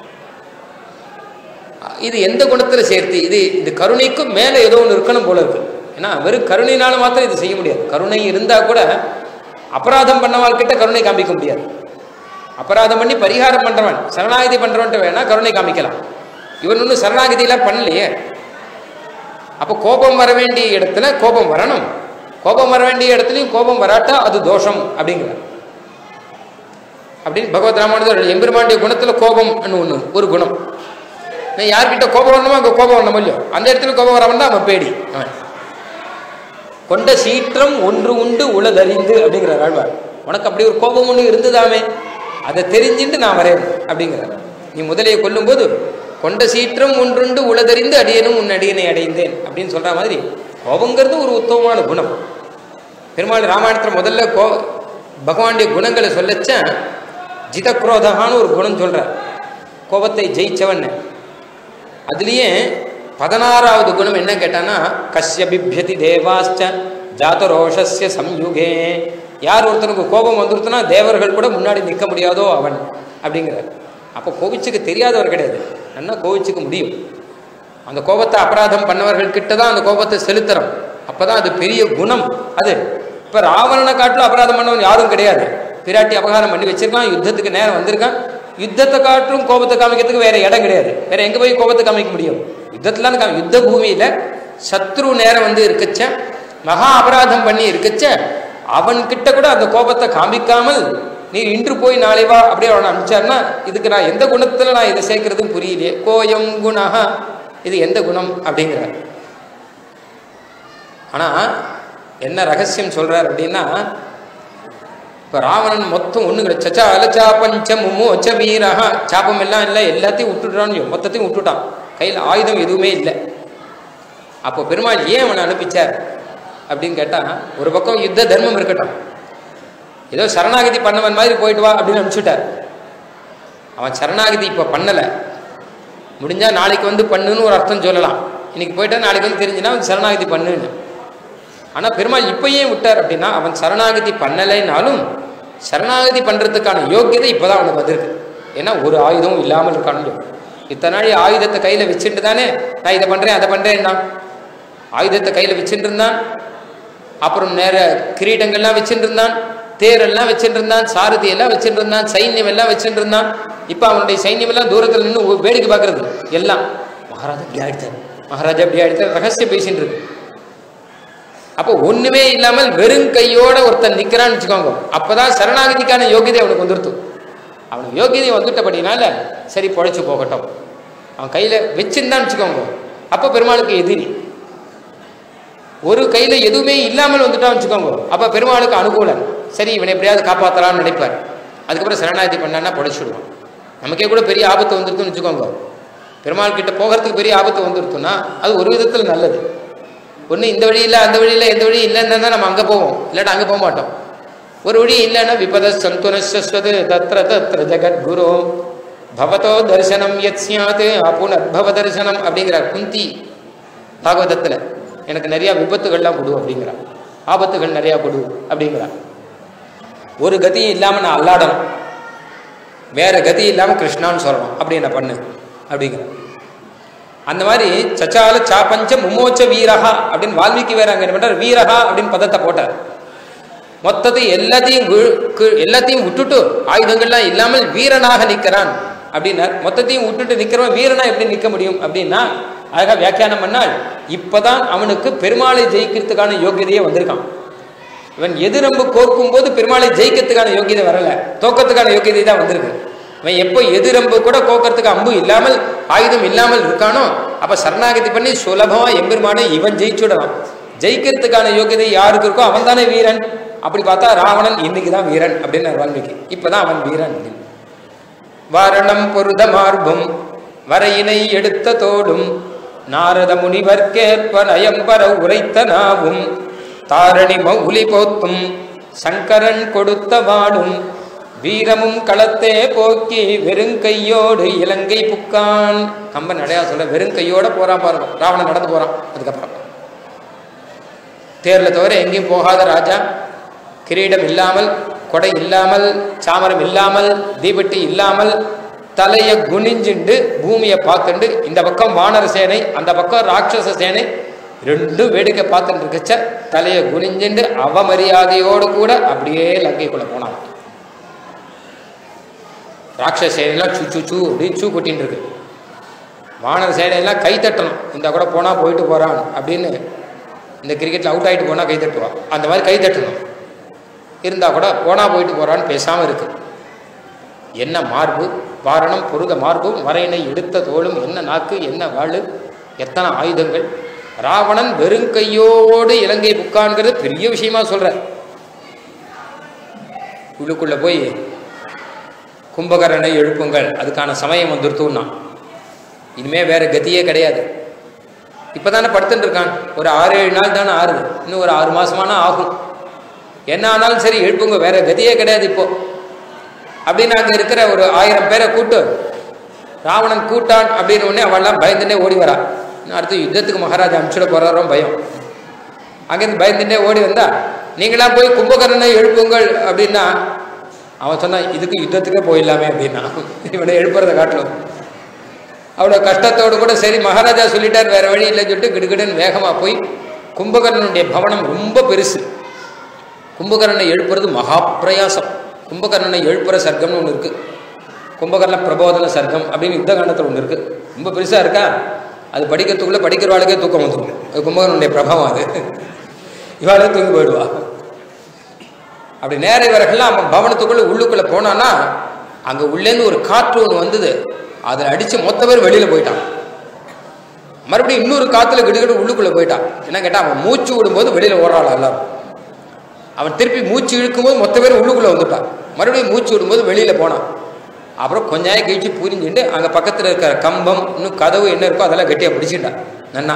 Speaker 1: இது எந்த குணத்துல சேர்த்து இது இது கருணைக்கும் மேல ஏதோ ஒன்று இருக்கணும் போல இருக்கு ஏன்னா வெறும் கருணையினால மாத்திரம் இது செய்ய முடியாது கருணை இருந்தா கூட அபராதம் பண்ணவாள்கிட்ட கருணை காமிக்க முடியாது அபராதம் பண்ணி பரிகாரம் பண்றவன் சரணாகதி பண்றவன்ட்ட வேணா கருணை காமிக்கலாம் இவன் ஒன்றும் சரணாகதியெல்லாம் பண்ணலையே அப்போ கோபம் வர வேண்டிய இடத்துல கோபம் வரணும் கோபம் வர வேண்டிய இடத்துலையும் கோபம் வராட்டா அது தோஷம் அப்படிங்கிற அப்படின்னு பகவத் ராமானுஜர் எம்பெருமாண்டிய குணத்துல கோபம் ஒன்று ஒரு குணம் நான் யார்கிட்ட கோபம் வரணுமோ அங்கே கோபம் வரணும் இல்லையோ அந்த இடத்துல கோபம் வரவன் தான் அவன் பேடி அவன் கொண்ட சீற்றம் ஒன்று உண்டு உளதறிந்து அப்படிங்கிறார் ஆழ்வார் உனக்கு அப்படி ஒரு கோபம் ஒன்று இருந்ததாமே அதை தெரிஞ்சுட்டு நான் வரேன் அப்படிங்கிறார் நீ முதலையை கொல்லும்போது கொண்ட சீற்றம் ஒன்றுண்டு உளதறிந்து அடியனும் உன் அடியனை அடைந்தேன் அப்படின்னு சொல்ற மாதிரி கோபங்கிறது ஒரு உத்தமமான குணம் பெருமாள் ராமாயணத்தில் முதல்ல கோ பகவானுடைய குணங்களை சொல்லச்ச ஜிதக்ரோதகான்னு ஒரு குணம் சொல்றார் கோபத்தை ஜெயிச்சவன் அதுலேயே பதினாறாவது குணம் என்ன கேட்டான்னா கஸ்ய பிப்யதி தேவாஸ்ச ஜாதரோஷஸ்ய சம்யுகே யார் ஒருத்தனுக்கு கோபம் வந்துருத்துனா தேவர்கள் கூட முன்னாடி நிற்க முடியாதோ அவன் அப்படிங்கிறார் அப்போ கோவிச்சுக்க தெரியாதவர் கிடையாது நல்லா கோவிச்சுக்க முடியும் அந்த கோபத்தை அபராதம் பண்ணவர்கள் கிட்ட தான் அந்த கோபத்தை செலுத்துறோம் அப்பதான் அது பெரிய குணம் அது இப்ப ராவணனை காட்டிலும் அபராதம் பண்ணவன் யாரும் கிடையாது பிராட்டி அபகாரம் பண்ணி வச்சிருக்கான் யுத்தத்துக்கு நேரம் வந்திருக்கான் யுத்தத்தை காட்டிலும் கோபத்தை காமிக்கிறதுக்கு வேற இடம் கிடையாது வேற எங்க போய் கோபத்தை காமிக்க முடியும் யுத்தத்துல காமி யுத்த பூமியில சத்ரு நேரம் வந்து இருக்கச்ச மகா அபராதம் பண்ணி இருக்கச்ச அவன் கிட்ட கூட அந்த கோபத்தை காமிக்காமல் நீர் இன்று போய் நாளை வா அப்படியே அவனை அனுப்பிச்சாருன்னா இதுக்கு நான் எந்த குணத்துல நான் இதை சேர்க்கறதுன்னு புரியலையே கோயம் குணஹா இது எந்த குணம் அப்படிங்கிறார் ஆனா என்ன ரகசியம் சொல்றார் அப்படின்னா இப்ப ராவணன் மொத்தம் ஒண்ணு சச்சா அலச்சா பஞ்ச மும்மோச்ச வீரஹா சாப்பம் எல்லாம் இல்லை எல்லாத்தையும் விட்டுட்டான்னு மொத்தத்தையும் விட்டுட்டான் கையில் ஆயுதம் எதுவுமே இல்லை அப்போ பெருமாள் ஏன் அவனை அனுப்பிச்சார் அப்படின்னு கேட்டா ஒரு பக்கம் யுத்த தர்மம் இருக்கட்டும் ஏதோ சரணாகதி பண்ணவன் மாதிரி போயிட்டு வா அப்படின்னு அனுப்பிச்சுட்டார் அவன் சரணாகதி இப்போ பண்ணலை முடிஞ்சா நாளைக்கு வந்து பண்ணுன்னு ஒரு அர்த்தம் சொல்லலாம் இன்னைக்கு போயிட்டா நாளைக்கு வந்து தெரிஞ்சுன்னா அவன் சரணாகதி பண்ணுன்னு ஆனால் பெருமாள் இப்போ ஏன் விட்டார் அப்படின்னா அவன் சரணாகதி பண்ணலைனாலும் சரணாகதி பண்ணுறதுக்கான யோக்கியதை இப்போதான் அவனுக்கு வந்திருக்கு ஏன்னா ஒரு ஆயுதமும் இல்லாமல் இருக்கானு இத்தனை நாள் ஆயுதத்தை கையில் வச்சுட்டு தானே நான் இதை பண்ணுறேன் அதை பண்ணுறேன்னா ஆயுதத்தை கையில் வச்சுட்டு இருந்தான் அப்புறம் நேர கிரீடங்கள்லாம் வச்சுட்டு இருந்தான் தேரெல்லாம் வச்சுட்டு இருந்தான் சாரதி எல்லாம் வச்சுட்டு இருந்தான் சைன்யம் எல்லாம் வச்சுட்டு இருந்தான் இப்போ அவனுடைய சைன்யம் எல்லாம் தூரத்தில் நின்று வேடிக்கை பார்க்கறது எல்லாம் மகாராஜா இப்படி ஆயிடுத்தார் மகாராஜா இப்படி ஆயிடுத்தார் ரகசியம் பேசிட்டு இருக்கு அப்போ ஒண்ணுமே இல்லாமல் வெறும் கையோட ஒருத்தன் நிக்கிறான்னு வச்சுக்கோங்க அப்பதான் சரணாகதிக்கான யோகியதை அவனுக்கு வந்துருத்து அவனுக்கு யோகியதை வந்துட்டபடினால சரி பொழைச்சு போகட்டும் அவன் கையில வச்சிருந்தான்னு வச்சுக்கோங்க அப்போ பெருமாளுக்கு எதிரி ஒரு கையில எதுவுமே இல்லாமல் வந்துட்டான்னு வச்சுக்கோங்க அப்ப பெருமாளுக்கு அனுகூலம் சரி இவனை எப்படியாவது காப்பாத்தலாம்னு நினைப்பார் அதுக்கப்புறம் சரணாகதி பண்ணான்னா பொழைச்சிடுவான் நமக்கே கூட பெரிய ஆபத்து வந்துருக்குன்னு வச்சுக்கோங்க பெருமாள் கிட்ட போகிறதுக்கு பெரிய ஆபத்து வந்துருக்குன்னா அது ஒரு விதத்துல நல்லது ஒன்று இந்த வழி இல்லை அந்த வழி இல்லை எந்த வழி இல்லைன்னா தான் நம்ம அங்கே போவோம் இல்லாட்டா அங்கே போக மாட்டோம் ஒரு வழி இல்லைன்னா விபத சந்துனஸ்வது தத்ர தத்ர ஜெகத்குரு பவதோ தரிசனம் யத் சியாத் அப்புனர்பவ தரிசனம் அப்படிங்கிறார் குந்தி பாகவதத்தில் எனக்கு நிறையா விபத்துகள்லாம் கொடு அப்படிங்கிறான் ஆபத்துகள் நிறையா கொடு அப்படிங்கிறான் ஒரு கதியும் இல்லாமல் நான் அல்லாடணும் வேற கதி இல்லாமல் கிருஷ்ணான்னு சொல்லணும் அப்படி என்ன பண்ணு அப்படிங்கிறான் அந்த மாதிரி சச்சால சாப்பஞ்ச மும்மோச்ச வீரஹா அப்படின்னு வால்மீகி வேற அங்க என்ன பண்றார் வீரஹா அப்படின்னு பதத்தை போட்டார் மொத்தத்தை எல்லாத்தையும் வி- கி- எல்லாத்தையும் விட்டுட்டு ஆயுதங்கள்லாம் இல்லாமல் வீரனாக நிற்கிறான் அப்படின்னார் மொத்தத்தையும் விட்டுட்டு நிற்கிறவன் வீரனா எப்படி நிற்க முடியும் அப்படின்னா அழகா வியாக்கியானம் பண்ணால் இப்பதான் அவனுக்கு பெருமாளை ஜெயிக்கிறதுக்கான யோகியதையே வந்திருக்கான் இவன் எதிரம்பு கோர்க்கும் போது பெருமாளை ஜெயிக்கிறதுக்கான யோகியதை வரல தோக்கத்துக்கான யோகியதை தான் வந்திருக்கு இவன் எப்போ எதிரம்பு கூட கோக்கறதுக்கு அம்பு இல்லாமல் ஆயுதம் இல்லாமல் இருக்கானோ அப்ப சரணாகதி பண்ணி சுலபமா எம்பெருமானை இவன் ஜெயிச்சுடலாம் ஜெயிக்கிறதுக்கான யோகியதை யாருக்கு இருக்கோ அவன் தானே வீரன் அப்படி பார்த்தா ராவணன் இன்னைக்கு தான் வீரன் அப்படின்னு வால்மீகி இப்பதான் அவன் வீரன் அப்படின்னு. வாரணம் பொருத மார்பும் வரையினை எடுத்த தோடும் நாரத முனிவர்க்கேற்ப நயம்பர உரைத்த நாவும் தாரணி மௌலி போத்தும் சங்கரன் கொடுத்த வாடும் வீரமும் களத்தே போக்கி வெறுங்கையோடு இலங்கை புக்கான் கம்பன் நடையா சொல்ல வெறுங்கையோட போறான் பாருங்க ராவணன் நடந்து போறான் அதுக்கப்புறம் தேர்ல தவிர எங்கேயும் போகாத ராஜா கிரீடம் இல்லாமல் கொடை இல்லாமல் சாமரம் இல்லாமல் தீபட்டி இல்லாமல் தலையை குனிஞ்சுண்டு பூமியை பார்த்துண்டு இந்த பக்கம் வானர சேனை அந்த பக்கம் ராட்சச சேனை ரெண்டும் வேடிக்கை பார்த்துட்டு இருக்கச்ச தலையை குனிஞ்சுண்டு அவமரியாதையோடு கூட அப்படியே லங்கைக்குள்ள போனான் ராட்சச சேனையெல்லாம் சு சு சு அப்படின்னு சூ கொட்டின்னு இருக்கு வானர சேனையெல்லாம் கை தட்டணும் இந்த கூட போனா போயிட்டு போறான் அப்படின்னு இந்த கிரிக்கெட்ல அவுட் ஆயிட்டு போனா கை தட்டுவான் அந்த மாதிரி கை தட்டணும் இருந்தா கூட போனா போயிட்டு போறான்னு பேசாம இருக்கு என்ன மார்பு வாரணம் பொருத மார்பும் வரையினை எடுத்த தோளும் என்ன நாக்கு என்ன வாழு எத்தனை ஆயுதங்கள் ராவணன் வெறுங்கையோடு இலங்கை புக்கான்கிறது பெரிய விஷயமா சொல்ற உள்ளுக்குள்ள போய் கும்பகரனை எழுப்புங்கள் அதுக்கான சமயம் வந்துருத்துன்னா இனிமே வேற கதியே கிடையாது இப்பதானே படுத்துட்டு இருக்கான் ஒரு ஆறு ஏழு நாள் தானே ஆறுது இன்னும் ஒரு ஆறு மாசமானா ஆகும் என்ன ஆனாலும் சரி எழுப்புங்க வேற கதியே கிடையாது இப்போ அப்படின்னு அங்க இருக்கிற ஒரு ஆயிரம் பேரை கூட்டு ராவணன் கூட்டான் அப்படின்னு உடனே அவள்லாம் பயந்துட்டே ஓடி வரா இன்னும் அடுத்து யுத்தத்துக்கு மகாராஜா அனுப்பிச்சுட போறாரோ பயம் அங்கேருந்து பயந்துட்டே ஓடி வந்தா நீங்களா போய் கும்பகரனை எழுப்புங்கள் அப்படின்னா அவன் சொன்னான் இதுக்கு யுத்தத்துக்கே போயிடலாமே அப்படின்னா இவனை எழுப்புறதை காட்டணும் அவ்வளோ கஷ்டத்தோடு கூட சரி மகாராஜா சொல்லிட்டார் வேற வழி இல்லைன்னு சொல்லிட்டு கிடுகிடுன்னு வேகமாக போய் கும்பகர்ணனுடைய பவனம் ரொம்ப பெருசு கும்பகர்ணனை எழுப்புறது மகா பிரயாசம் கும்பகர்ணனை எழுப்புற சர்க்கம்னு ஒன்று இருக்கு கும்பகர்ண பிரபோதன சர்க்கம் அப்படின்னு யுத்த காண்டத்தில் ஒன்று இருக்கு ரொம்ப பெருசாக இருக்கா அது படிக்கிறதுக்குள்ளே படிக்கிறவாளுக்கே தூக்கம் வந்துடும் அது கும்பகர்ணனுடைய பிரபாவம் அது இவாளே தூங்கி போயிடுவா அப்படி நேர இவர்கள்லாம் அவன் பவனத்துக்குள்ள உள்ளுக்குள்ள போனான்னா அங்க உள்ளேருந்து ஒரு காற்று ஒன்று வந்தது அதில் அடிச்சு மொத்த பேர் வெளியில போயிட்டான் மறுபடியும் இன்னொரு காத்துல கிடுகிடு உள்ளுக்குள்ள போயிட்டான் என்ன கேட்டா அவன் மூச்சு விடும்போது வெளியில ஓடுறாள் எல்லாரும் அவன் திருப்பி மூச்சு இழுக்கும்போது மொத்த பேர் உள்ளுக்குள்ள வந்துட்டான் மறுபடியும் மூச்சு விடும்போது வெளியில போனான் அப்புறம் கொஞ்ச நேரம் கழிச்சு புரிஞ்சுட்டு அங்க பக்கத்துல இருக்கிற கம்பம் இன்னும் கதவு என்ன இருக்கோ அதெல்லாம் கெட்டியா பிடிச்சிட்டான் நன்னா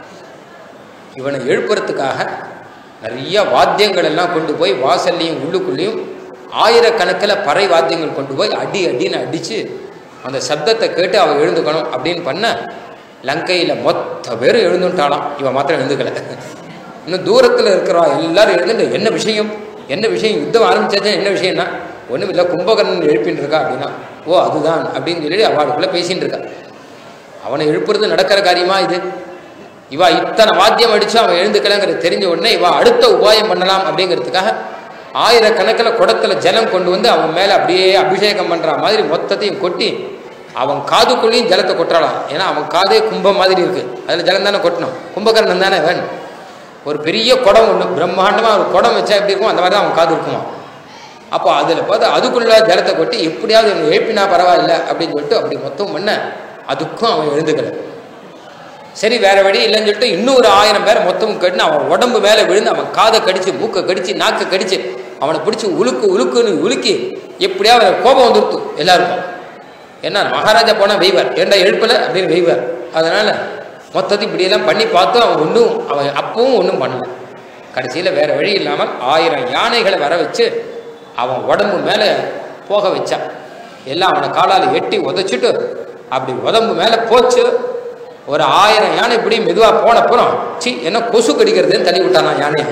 Speaker 1: இவனை எழுப்புறதுக்காக நிறைய வாத்தியங்கள் எல்லாம் கொண்டு போய் வாசல்லையும் உள்ளுக்குள்ளேயும் ஆயிரக்கணக்கில் பறை வாத்தியங்கள் கொண்டு போய் அடி அடின்னு அடிச்சு அந்த சப்தத்தை கேட்டு அவன் எழுந்துக்கணும் அப்படின்னு பண்ண லங்கையில் மொத்த பேரும் எழுந்துட்டாளாம் இவன் மாத்திரம் எழுந்துக்கல இன்னும் தூரத்தில் இருக்கிறவா எல்லாரும் எழுந்துட்டு என்ன விஷயம் என்ன விஷயம் யுத்தம் ஆரம்பிச்சாச்சா என்ன விஷயம்னா ஒன்றும் இல்லை கும்பகர்ணன் எழுப்பின்னு இருக்கா அப்படின்னா ஓ அதுதான் அப்படின்னு சொல்லி அவளுக்குள்ளே பேசின்னு இருக்கா அவனை எழுப்புறது நடக்கிற காரியமா இது இவா இத்தனை வாத்தியம் அடிச்சு அவன் எழுந்துக்கலங்கிறது தெரிஞ்ச உடனே இவா அடுத்த உபாயம் பண்ணலாம் அப்படிங்கிறதுக்காக ஆயிரக்கணக்கில் குடத்துல ஜலம் கொண்டு வந்து அவன் மேலே அப்படியே அபிஷேகம் பண்ற மாதிரி மொத்தத்தையும் கொட்டி அவன் காதுக்குள்ளேயும் ஜலத்தை கொட்டுறாளாம் ஏன்னா அவன் காதே கும்பம் மாதிரி இருக்கு அதில் ஜலம் தானே கொட்டணும் கும்பகர்ணன் தானே அவன் ஒரு பெரிய குடம் ஒன்று பிரம்மாண்டமாக ஒரு குடம் வச்சா எப்படி இருக்கும் அந்த மாதிரி தான் அவன் காது இருக்குமா அப்போ அதில் பார்த்து அதுக்குள்ள ஜலத்தை கொட்டி எப்படியாவது இவனை எழுப்பினா பரவாயில்ல அப்படின்னு சொல்லிட்டு அப்படி மொத்தம் பண்ண அதுக்கும் அவன் எழுந்துக்கலை சரி வேற வழி இல்லைன்னு சொல்லிட்டு இன்னும் ஒரு ஆயிரம் பேரை மொத்தமும் கட்டினு அவன் உடம்பு மேலே விழுந்து அவன் காதை கடிச்சு மூக்கை கடிச்சு நாக்கை கடிச்சு அவனை பிடிச்சி உலுக்கு உலுக்குன்னு உலுக்கி எப்படியாவது அவனுக்கு கோபம் வந்துருத்து எல்லாருக்கும் என்ன மகாராஜா போனால் வெய்வார் ஏண்டா எழுப்பலை அப்படின்னு வெய்வார் அதனால மொத்தத்தை இப்படியெல்லாம் பண்ணி பார்த்தும் அவன் ஒன்றும் அவன் அப்பவும் ஒன்றும் பண்ணல கடைசியில் வேற வழி இல்லாமல் ஆயிரம் யானைகளை வர வச்சு அவன் உடம்பு மேலே போக வச்சான் எல்லாம் அவனை காலால் எட்டி உதைச்சிட்டு அப்படி உடம்பு மேலே போச்சு ஒரு ஆயிரம் யானை இப்படி மெதுவாக போனப்புறம் சி என்ன கொசு கடிக்கிறதுன்னு தள்ளி விட்டானா யானை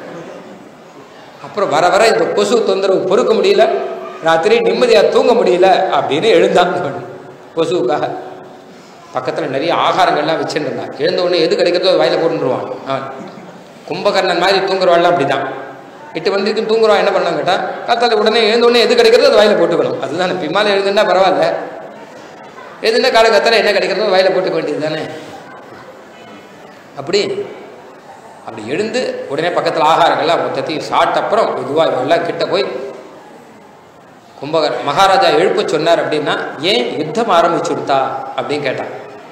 Speaker 1: அப்புறம் வர வர இந்த கொசு தொந்தரவு பொறுக்க முடியல ராத்திரி நிம்மதியாக தூங்க முடியல அப்படின்னு எழுந்தான் கொசுவுக்காக பக்கத்தில் நிறைய ஆகாரங்கள்லாம் வச்சுருந்தான் எழுந்த உடனே எது கிடைக்கிறதோ அது வாயில போட்டுருவான் அவன் கும்பகர்ணன் மாதிரி தூங்குறவாள்லாம் அப்படிதான் எட்டு மணிக்கு தூங்குறோம் என்ன பண்ணலாம் கேட்டா காத்தால உடனே எழுந்த உடனே எது கிடைக்கிறதோ அது வாயில போட்டுக்கணும் அதுதான் பிமால எழுதுனா பரவாயில்ல எழுதுனா கால கத்தால என்ன கிடைக்கிறதோ வாயில போட்டுக்க வேண்டியது தானே அப்படி அப்படி எழுந்து உடனே பக்கத்தில் ஆகாரங்கள்லாம் மொத்தத்தையும் சாப்பிட்ட அப்புறம் மெதுவாக இவெல்லாம் கிட்ட போய் கும்பகர் மகாராஜா எழுப்ப சொன்னார் அப்படின்னா ஏன் யுத்தம் ஆரம்பிச்சு விட்டா அப்படின்னு கேட்டான்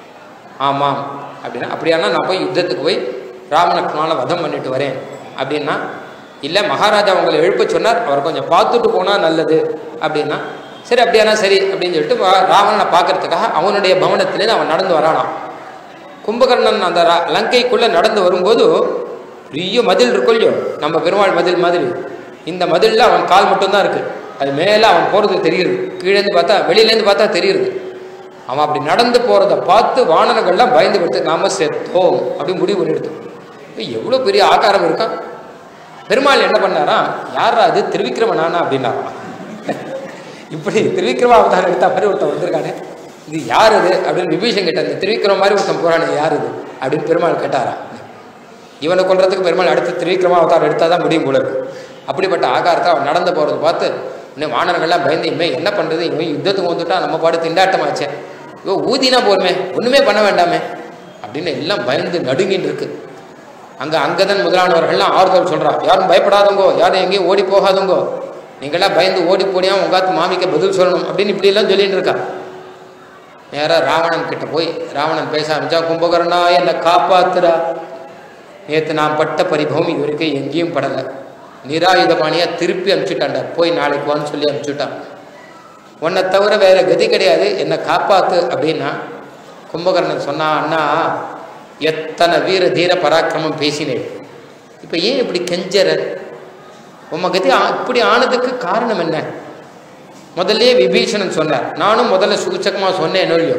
Speaker 1: ஆமாம் அப்படின்னா அப்படியானா நான் போய் யுத்தத்துக்கு போய் ராமலக்ஷ்மணால வதம் பண்ணிட்டு வரேன் அப்படின்னா இல்லை மகாராஜா உங்களை எழுப்ப சொன்னார் அவர் கொஞ்சம் பார்த்துட்டு போனால் நல்லது அப்படின்னா சரி அப்படியானா சரி அப்படின்னு சொல்லிட்டு வா- ராவணனை பார்க்கறதுக்காக அவனுடைய பவனத்திலேருந்து அவன் நடந்து வரானாம் கும்பகர்ணன் அந்த ர- லங்கைக்குள்ள நடந்து வரும்போது பெரிய மதில் இருக்கும் இல்லையோ நம்ம பெருமாள் மதில் மாதிரி இந்த மதிலில் அவன் கால் மட்டும்தான் இருக்கு அது மேலே அவன் போகிறது தெரியுது கீழேருந்து பார்த்தா வெளியிலேருந்து பார்த்தா தெரியுது அவன் அப்படி நடந்து போகிறத பார்த்து வானரங்கள்லாம் பயந்து விட்டு நாம செத்தோம் அப்படி முடிவு பண்ணிடுது எவ்வளோ பெரிய ஆகாரம் இருக்கான் பெருமாள் என்ன பண்ணாரா யாரா அது திருவிக்கிரமனானா அப்படின்னாராம் இப்படி திருவிக்ரம அவதாரம் எடுத்த மாதிரி ஒருத்தன் வந்திருக்கானே இது யார் இது அப்படின்னு விபீஷன் கேட்ட இந்த திருவிக்ரம மாதிரி ஒருத்தன் போறானே யார் இது அப்படின்னு பெருமாள் கேட்டாரா இவனை கொல்றதுக்கு பெருமாள் அடுத்து திருவிக்ரம அவதாரம் எடுத்தால் தான் முடியும் போல இருக்கு அப்படிப்பட்ட ஆகாரத்தை அவன் நடந்து போகிறத பார்த்து இன்னும் வானர்கள்லாம் பயந்து இனிமே என்ன பண்ணுறது இவன் யுத்தத்துக்கு வந்துட்டா நம்ம பாடு திண்டாட்டமாச்சே இவன் ஊதினா போருமே ஒன்றுமே பண்ண வேண்டாமே அப்படின்னு எல்லாம் பயந்து நடுங்கின்னு இருக்கு அங்கே அங்கதன் முதலானவர்கள்லாம் ஆறுதல் சொல்றா யாரும் பயப்படாதவங்கோ யாரும் எங்கேயும் ஓடி போகாதவங்கோ நீங்களாம் பயந்து ஓடி போனியா உங்காத்து மாமிக்கு பதில் சொல்லணும் அப்படின்னு இப்படி எல்லாம் சொல்லிட்டு இருக்கா நேரா ராவணன் கிட்ட போய் ராவணன் பேச ஆரம்பிச்சா கும்பகர்ணா என்னை காப்பாத்துடா நேற்று நான் பட்ட பரிபவம் இது வரைக்கும் எங்கேயும் படலை நிராயுதபாணியா திருப்பி அனுப்பிச்சுட்டான்டா போய் நாளைக்கு வான்னு சொல்லி அனுப்பிச்சுட்டான் உன்னை தவிர வேற கதி கிடையாது என்னை காப்பாத்து அப்படின்னா கும்பகர்ணன் சொன்னா அண்ணா எத்தனை வீர தீர பராக்கிரமம் பேசினேன் இப்போ ஏன் இப்படி கெஞ்சற உம்ம கதி ஆ- இப்படி ஆனதுக்கு காரணம் என்ன முதல்லயே விபீஷணன் சொன்னார் நானும் முதல்ல சூச்சகமா சொன்னேன் இல்லையோ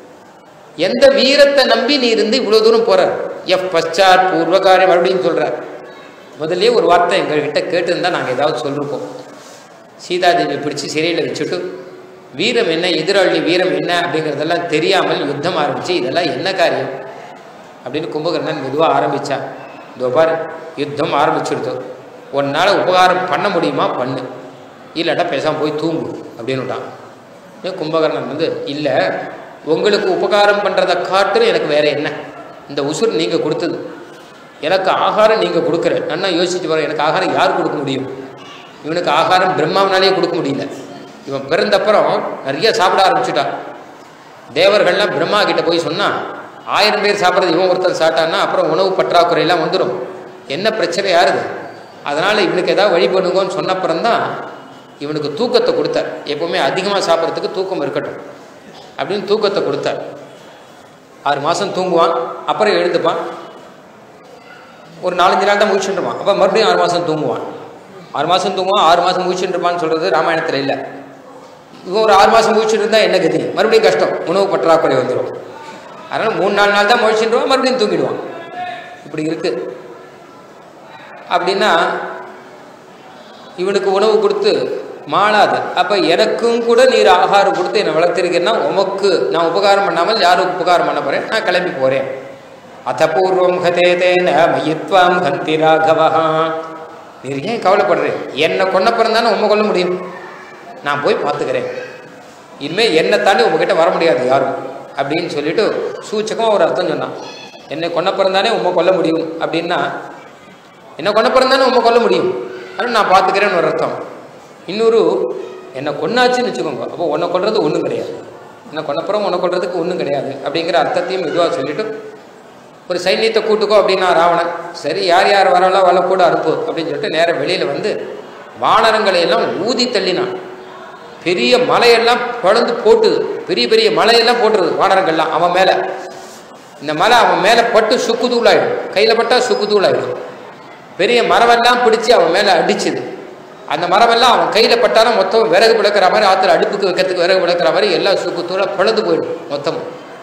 Speaker 1: எந்த வீரத்தை நம்பி நீ இருந்து இவ்வளவு தூரம் போற எஃப் பశ్చాத் பூர்வகாரியம் அப்படின்னு சொல்றார் முதல்லயே ஒரு வார்த்தை எங்ககிட்ட கேட்டிருந்தா நாங்கள் ஏதாவது சொல்லிருப்போம் சீதாதேவி பிடிச்சி சிறையில் வச்சுட்டு வீரம் என்ன எதிராளி வீரம் என்ன அப்படிங்கிறதெல்லாம் தெரியாமல் யுத்தம் ஆரம்பிச்சு இதெல்லாம் என்ன காரியம் அப்படின்னு கும்பகர்ணன் மெதுவாக ஆரம்பிச்சா இதோ பாரு யுத்தம் ஆரம்பிச்சுடுது உன்னால் உபகாரம் பண்ண முடியுமா பண்ணு இல்லாட்டா பேசாமல் போய் தூங்கு அப்படின்னுட்டான் உடனே கும்பகர்ணன் வந்து இல்லை உங்களுக்கு உபகாரம் பண்ணுறதை காட்டிலும் எனக்கு வேற என்ன இந்த உசுர் நீங்கள் கொடுத்தது எனக்கு ஆகாரம் நீங்கள் கொடுக்குற நல்லா யோசிச்சு பாருங்க எனக்கு ஆகாரம் யார் கொடுக்க முடியும் இவனுக்கு ஆகாரம் பிரம்மாவனாலேயே கொடுக்க முடியல இவன் பிறந்தப்புறம் நிறைய சாப்பிட ஆரம்பிச்சுட்டான் தேவர்கள்லாம் பிரம்மா கிட்ட போய் சொன்னா ஆயிரம் பேர் சாப்பிட்றது இவன் ஒருத்தன் சாப்பிட்டான்னா அப்புறம் உணவு பற்றாக்குறையெல்லாம் வந்துடும் என்ன பிரச்சனை யாருது அதனால் இவனுக்கு ஏதாவது வழி பண்ணுங்கன்னு சொன்னப்புறம்தான் இவனுக்கு தூக்கத்தை கொடுத்தார் எப்பவுமே அதிகமாக சாப்பிட்றதுக்கு தூக்கம் இருக்கட்டும் அப்படின்னு தூக்கத்தை கொடுத்தார் ஆறு மாதம் தூங்குவான் அப்புறம் எழுந்துப்பான் ஒரு நாலஞ்சு நாள் தான் முழிச்சுட்டு இருப்பான் அப்போ மறுபடியும் ஆறு மாதம் தூங்குவான் ஆறு மாதம் தூங்குவான் ஆறு மாதம் முழிச்சுட்டு இருப்பான்னு சொல்கிறது ராமாயணத்தில் இல்லை இவன் ஒரு ஆறு மாதம் முழிச்சுட்டு இருந்தால் என்ன கதி மறுபடியும் கஷ்டம் உணவு பற்றாக்குறை வந்துடும் அதனால் மூணு நாலு நாள் தான் முழிச்சுட்டுருவான் மறுபடியும் தூங்கிடுவான் இப்படி இருக்கு அப்படின்னா இவனுக்கு உணவு கொடுத்து மாளாது அப்போ எனக்கும் கூட நீர் ஆகாரம் கொடுத்து என்னை வளர்த்திருக்கேன்னா உமக்கு நான் உபகாரம் பண்ணாமல் யாருக்கு உபகாரம் பண்ண போகிறேன் நான் கிளம்பி போகிறேன் அத பூர்வம் ஹதே தேன மயித்வாம் ஹந்தி ராகவா நீர் ஏன் கவலைப்படுறேன் என்னை கொன்னப்புறம் தானே உண்மை கொல்ல முடியும் நான் போய் பார்த்துக்கிறேன் இனிமேல் என்னை தாண்டி உங்ககிட்ட வர முடியாது யாரும் அப்படின்னு சொல்லிட்டு சூச்சகமாக ஒரு அர்த்தம் சொன்னான் என்னை கொன்னப்புறம் தானே உண்மை கொல்ல முடியும் அப்படின்னா என்னை கொன்னப்புறம் தானே உண்மை கொல்ல முடியும் ஆனால் நான் பார்த்துக்கிறேன்னு ஒரு அர்த்தம் இன்னொரு என்னை கொன்னாச்சுன்னு வச்சுக்கோங்க அப்போ உன்னை கொல்றது ஒன்றும் கிடையாது என்னை கொன்னப்புறம் உன்னை கொல்றதுக்கு ஒன்றும் கிடையாது அப்படிங்கிற அர்த்தத்தையும் மெதுவாக சொல்லிட்டு ஒரு சைன்யத்தை கூட்டுக்கோ அப்படின்னா ராவணன் சரி யார் யார் வராலோ அவளை கூட அனுப்பு அப்படின்னு சொல்லிட்டு நேரா வெளியில் வந்து வானரங்களை எல்லாம் ஊதி தள்ளினான் பெரிய மலையெல்லாம் பிளந்து போட்டுது பெரிய பெரிய மலையெல்லாம் போட்டுருது வானரங்கள்லாம் அவன் மேலே இந்த மலை அவன் மேலே பட்டு சுக்குதூளாயிடும் கையில் பட்டா சுக்குதூளாயிடும் பெரிய மரமெல்லாம் பிடிச்சி அவன் மேலே அடிச்சுது அந்த மரமெல்லாம் அவன் கையில் பட்டாலும் மொத்தம் விறகு விளக்குற மாதிரி ஆற்றுல அடுப்புக்கு வைக்கிறதுக்கு விறகு விளக்குற மாதிரி எல்லா சுக்குத்தூளாக பிளந்து போயிடும் மொத்தமும்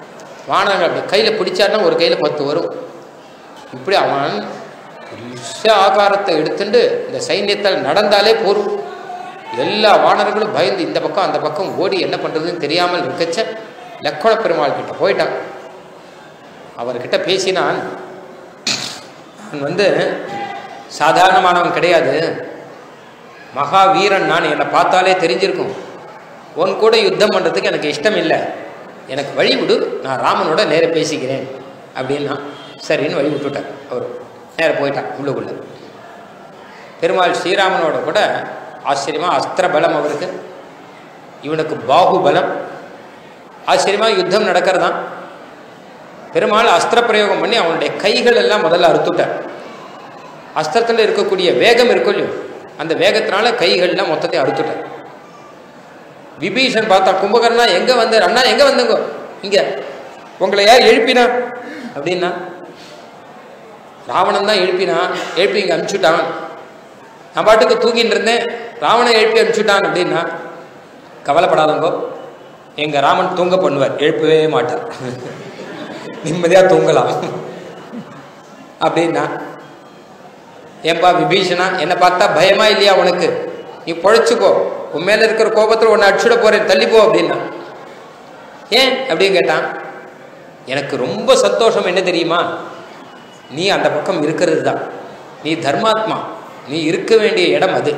Speaker 1: வானரங்கள் அப்படி கையில் பிடிச்சாருன்னா ஒரு கையில் பத்து வரும் இப்படி அவன் பெரிய ஆகாரத்தை எடுத்துட்டு இந்த சைன்யத்தில் நடந்தாலே போரும் எல்லா வானர்களும் பயந்து இந்த பக்கம் அந்த பக்கம் ஓடி என்ன பண்ணுறதுன்னு தெரியாமல் இருக்கச்ச லக்கோண பெருமாள் கிட்ட போயிட்டான் அவர்கிட்ட பேசினான் நான் வந்து சாதாரணமானவன் கிடையாது மகா வீரன் நான் என்னை பார்த்தாலே தெரிஞ்சிருக்கும் உன் கூட யுத்தம் பண்ணுறதுக்கு எனக்கு இஷ்டம் இல்லை எனக்கு வழி விடு நான் ராமனோட நேர பேசிக்கிறேன் அப்படின்னா சரின்னு வழி விட்டுட்டார் அவர் நேர போயிட்டான் உள்ளுக்குள்ள பெருமாள் ஸ்ரீராமனோட கூட ஆச்சரியமா அஸ்திர பலம் அவருக்கு இவனுக்கு பாகுபலம் ஆச்சரியமா யுத்தம் நடக்கிறதான் பெருமாள் அஸ்திர பிரயோகம் பண்ணி அவனுடைய கைகள் எல்லாம் முதல்ல அறுத்துட்டார் அஸ்திரத்தில் இருக்கக்கூடிய வேகம் இருக்கும் இல்லையோ அந்த வேகத்தினால கைகள்லாம் மொத்தத்தை அறுத்துட்டார் விபீஷன் பார்த்தா கும்பகர்ணா எங்க வந்தார் அண்ணா எங்க வந்தங்க இங்க உங்களை யார் எழுப்பினா அப்படின்னா ராவணன் தான் எழுப்பினா எழுப்பி இங்க அனுப்பிச்சுட்டான் நான் பாட்டுக்கு தூங்கிட்டு இருந்தேன் ராவணன் எழுப்பி அனுப்பிச்சுட்டான் அப்படின்னா கவலைப்படாதங்கோ எங்க ராமன் தூங்க பண்ணுவார் எழுப்பவே மாட்டார் நிம்மதியா தூங்கலாம் அப்படின்னா ஏன்பா விபீஷணா என்னை பார்த்தா பயமா இல்லையா உனக்கு நீ பொழைச்சுக்கோ உன் மேல இருக்கிற கோபத்தில் உன்னை அடிச்சுட போறேன் தள்ளிப்போ அப்படின்னா ஏன் அப்படின்னு கேட்டான் எனக்கு ரொம்ப சந்தோஷம் என்ன தெரியுமா நீ அந்த பக்கம் இருக்கிறது தான் நீ தர்மாத்மா நீ இருக்க வேண்டிய இடம் அது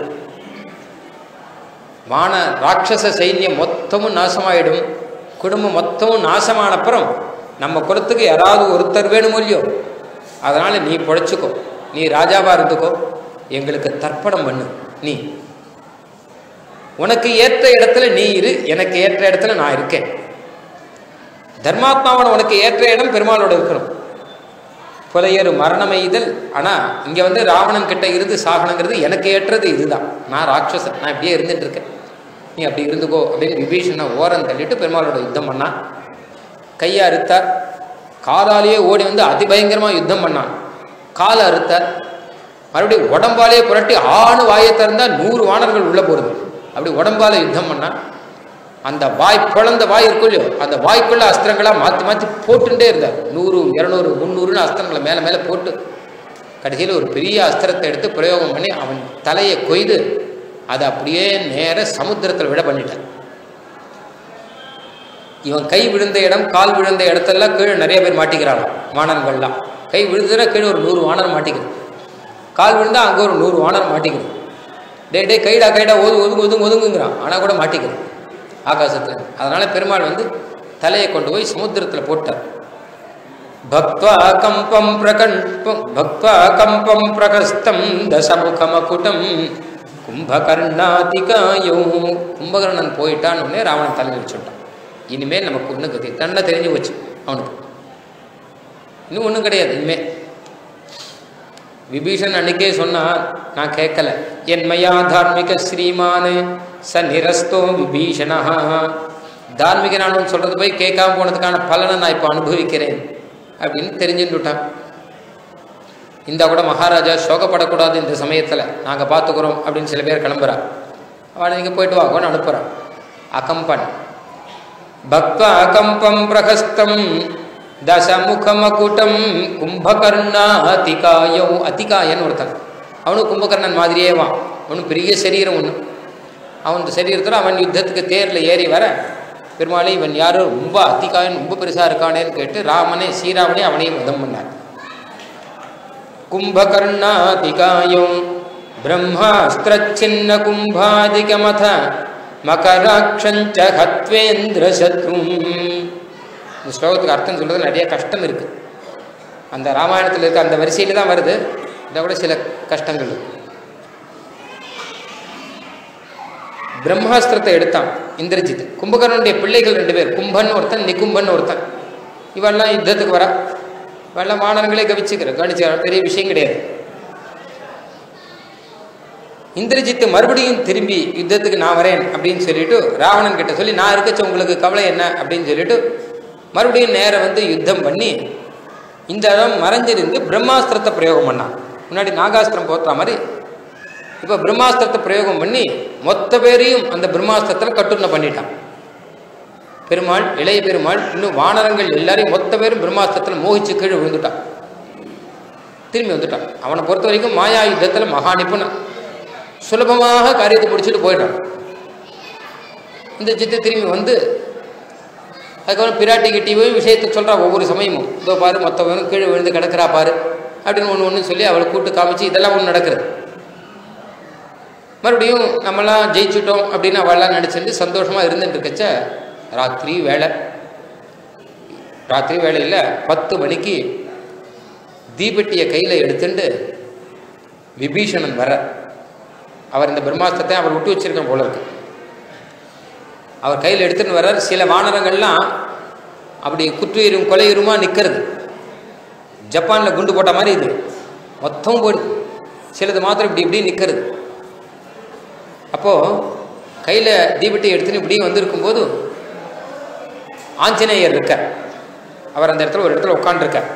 Speaker 1: வான ராட்சச சைன்யம் மொத்தமும் நாசமாயிடும் குடும்பம் மொத்தமும் நாசமான அப்புறம் நம்ம குலத்துக்கு யாராவது ஒருத்தர் வேணுமோ இல்லையோ அதனால நீ பொழைச்சுக்கோ நீ ராஜாவா இருந்துக்கோ எங்களுக்கு தர்ப்பணம் பண்ணு நீ உனக்கு ஏற்ற இடத்துல நீ இரு எனக்கு ஏற்ற இடத்துல நான் இருக்கேன் தர்மாத்மாவோட உனக்கு ஏற்ற இடம் பெருமாளோட இருக்கணும் புலையரு மரணம் எய்தல் ஆனா இங்க வந்து ராவணன் கிட்ட இருந்து சாகனங்கிறது எனக்கு ஏற்றது இதுதான் நான் ராட்சசன் நான் இப்படியே இருந்துட்டு இருக்கேன் நீ அப்படி இருந்துக்கோ அப்படின்னு விபீஷனை ஓரம் தள்ளிட்டு பெருமாளோட யுத்தம் பண்ணான் கையை அறுத்தார் காலாலேயே ஓடி வந்து அதிபயங்கரமா யுத்தம் பண்ணான் காலை அறுத்தார் மறுபடியும் உடம்பாலே புரட்டி ஆணு வாயை திறந்தா நூறு வானர்கள் உள்ள போறது அப்படி உடம்பால யுத்தம் பண்ணா அந்த வாய் பிளந்த வாய் இருக்கும் இல்லையோ அந்த வாய்க்குள்ள அஸ்திரங்களா மாற்றி மாற்றி போட்டுட்டே இருந்தார் நூறு இரநூறு முந்நூறுன்னு அஸ்திரங்களை மேலே மேலே போட்டு கடைசியில் ஒரு பெரிய அஸ்திரத்தை எடுத்து பிரயோகம் பண்ணி அவன் தலையை கொய்து அதை அப்படியே நேர சமுத்திரத்தில் விட பண்ணிட்டான் இவன் கை விழுந்த இடம் கால் விழுந்த இடத்தெல்லாம் கீழே நிறைய பேர் மாட்டிக்கிறாங்க வானர்கள்லாம் கை விழுந்ததுன்னா கீழே ஒரு நூறு வானர் மாட்டிக்குது கால் விழுந்தா அங்கே ஒரு நூறு வானர் மாட்டிக்குது டே டே கைடா கைடா ஒது ஒதுங்கு ஒதுங்கு ஒதுங்குங்கிறான் ஆனால் கூட மாட்டிக்குது ஆகாசத்தில் அதனால பெருமாள் வந்து தலையை கொண்டு போய் சமுத்திரத்தில் போட்டார் பக்வா கம்பம் பிரகல்பம் பக்வா கம்பம் பிரகஸ்தம் தசமுகமகுட்டம் கும்பகர்ணாதிகாயோ கும்பகர்ணன் போயிட்டான்னு உடனே ராவணன் தலையில் வச்சுட்டான் இனிமேல் நமக்கு ஒன்றும் கதி தன்னை தெரிஞ்சு போச்சு அவனுக்கு இன்னும் ஒன்றும் கிடையாது இனிமேல் விபீஷன் அன்னைக்கே சொன்னான் நான் கேட்கல என்மையா தார்மிக ஸ்ரீமானு ச நிரஸ்தோ விபீஷணா தார்மிக நானும் சொல்றது போய் கேட்காம போனதுக்கான பலனை நான் இப்போ அனுபவிக்கிறேன் அப்படின்னு தெரிஞ்சுட்டுட்டான் இந்த கூட மகாராஜா சோகப்படக்கூடாது இந்த சமயத்தில் நாங்கள் பார்த்துக்குறோம் அப்படின்னு சில பேர் கிளம்புறா அவனை நீங்கள் போயிட்டு வாங்கன்னு அனுப்புகிறான் அகம்பன் பக்வா அகம்பம் பிரகஸ்தம் தசமுகமகுட்டம் கும்பகர்ணா அதிகாயோ அதிகாயன் ஒருத்தன் அவனும் கும்பகர்ணன் மாதிரியே வான் அவனும் பெரிய சரீரம் ஒன்று அவன் சரீரத்தில் அவன் யுத்தத்துக்கு தேரில் ஏறி வர பெருமாளை இவன் யாரோ ரொம்ப அதிகாயன் ரொம்ப பெருசாக இருக்கானேன்னு கேட்டு ராமனே ஸ்ரீராமனே அவனையும் வதம் பண்ணார் கும்பகர்ணாதிகாயோ பிரம்மாஸ்திரச்சின்ன கும்பாதிகமத மகராட்சஞ்ச ஹத்வேந்திர சத்ரும் இந்த ஸ்லோகத்துக்கு அர்த்தம் சொல்றது நிறைய கஷ்டம் இருக்கு அந்த ராமாயணத்தில் இருக்க அந்த வரிசையில் தான் வருது இதை விட சில கஷ்டங்கள் இருக்கு பிரம்மாஸ்திரத்தை எடுத்தான் இந்திரஜித் கும்பகர்ணனுடைய பிள்ளைகள் ரெண்டு பேர் கும்பன் ஒருத்தன் நிகும்பன் ஒருத்தன் இவெல்லாம் யுத்தத்துக்கு வர இவெல்லாம் வானரங்களே கவிச்சுக்கிற கவனிச்சுக்கிற பெரிய விஷயம் கிடையாது இந்திரஜித்து மறுபடியும் திரும்பி யுத்தத்துக்கு நான் வரேன் அப்படின்னு சொல்லிட்டு ராவணன் கிட்ட சொல்லி நான் இருக்கச்ச உங்களுக்கு கவலை என்ன அப்படின்னு சொல்லிட்டு மறுபடியும் நேரம் வந்து யுத்தம் பண்ணி இந்த இடம் மறைஞ்சிருந்து பிரம்மாஸ்திரத்தை பிரயோகம் பண்ணான் முன்னாடி நாகாஸ்திரம் போத்துற மாதிரி இப்போ பிரம்மாஸ்திரத்தை பிரயோகம் பண்ணி மொத்த பேரையும் அந்த பிரம்மாஸ்திரத்தில் கட்டுண்ண பண்ணிட்டான் பெருமாள் இளைய பெருமாள் இன்னும் வானரங்கள் எல்லாரையும் மொத்த பேரும் பிரம்மாஸ்திரத்தில் மோகிச்சு கீழே விழுந்துட்டான் திரும்பி வந்துட்டான் அவனை பொறுத்த வரைக்கும் மாயா யுத்தத்தில் மகா நிபுணன் சுலபமாக காரியத்தை பிடிச்சிட்டு போயிட்டான் இந்த சித்து திரும்பி வந்து அதுக்கப்புறம் பிராட்டி கிட்டி போய் விஷயத்தை சொல்கிறா ஒவ்வொரு சமயமும் இதோ பாரு மொத்தவனும் கீழே விழுந்து கிடக்கிறா பாரு அப்படின்னு ஒன்று ஒன்று சொல்லி அவளை கூட்டு காமிச்சு இதெல்லாம் ஒன்று நடக்குது மறுபடியும் நம்மலாம் ஜெயிச்சுட்டோம் அப்படின்னு அவள்லாம் நினச்சிட்டு சந்தோஷமாக இருந்துட்டு இருக்கச்ச ராத்திரி வேலை ராத்திரி வேலையில் பத்து மணிக்கு தீபெட்டியை கையில் எடுத்துட்டு விபீஷணன் வர அவர் இந்த பிரம்மாஸ்திரத்தை அவர் விட்டு வச்சிருக்க போல இருக்கு அவர் கையில் எடுத்துட்டு வர்றார் சில வானரங்கள்லாம் அப்படி குற்றுயிரும் கொலையுருமா நிற்கிறது ஜப்பானில் குண்டு போட்ட மாதிரி இது மொத்தம் போயிடுது சிலது மாத்திரம் இப்படி இப்படி நிற்கிறது அப்போது கையில் தீபத்தை எடுத்துன்னு இப்படி வந்திருக்கும்போது ஆஞ்சநேயர் இருக்கார் அவர் அந்த இடத்துல ஒரு இடத்துல உட்காண்டிருக்கார்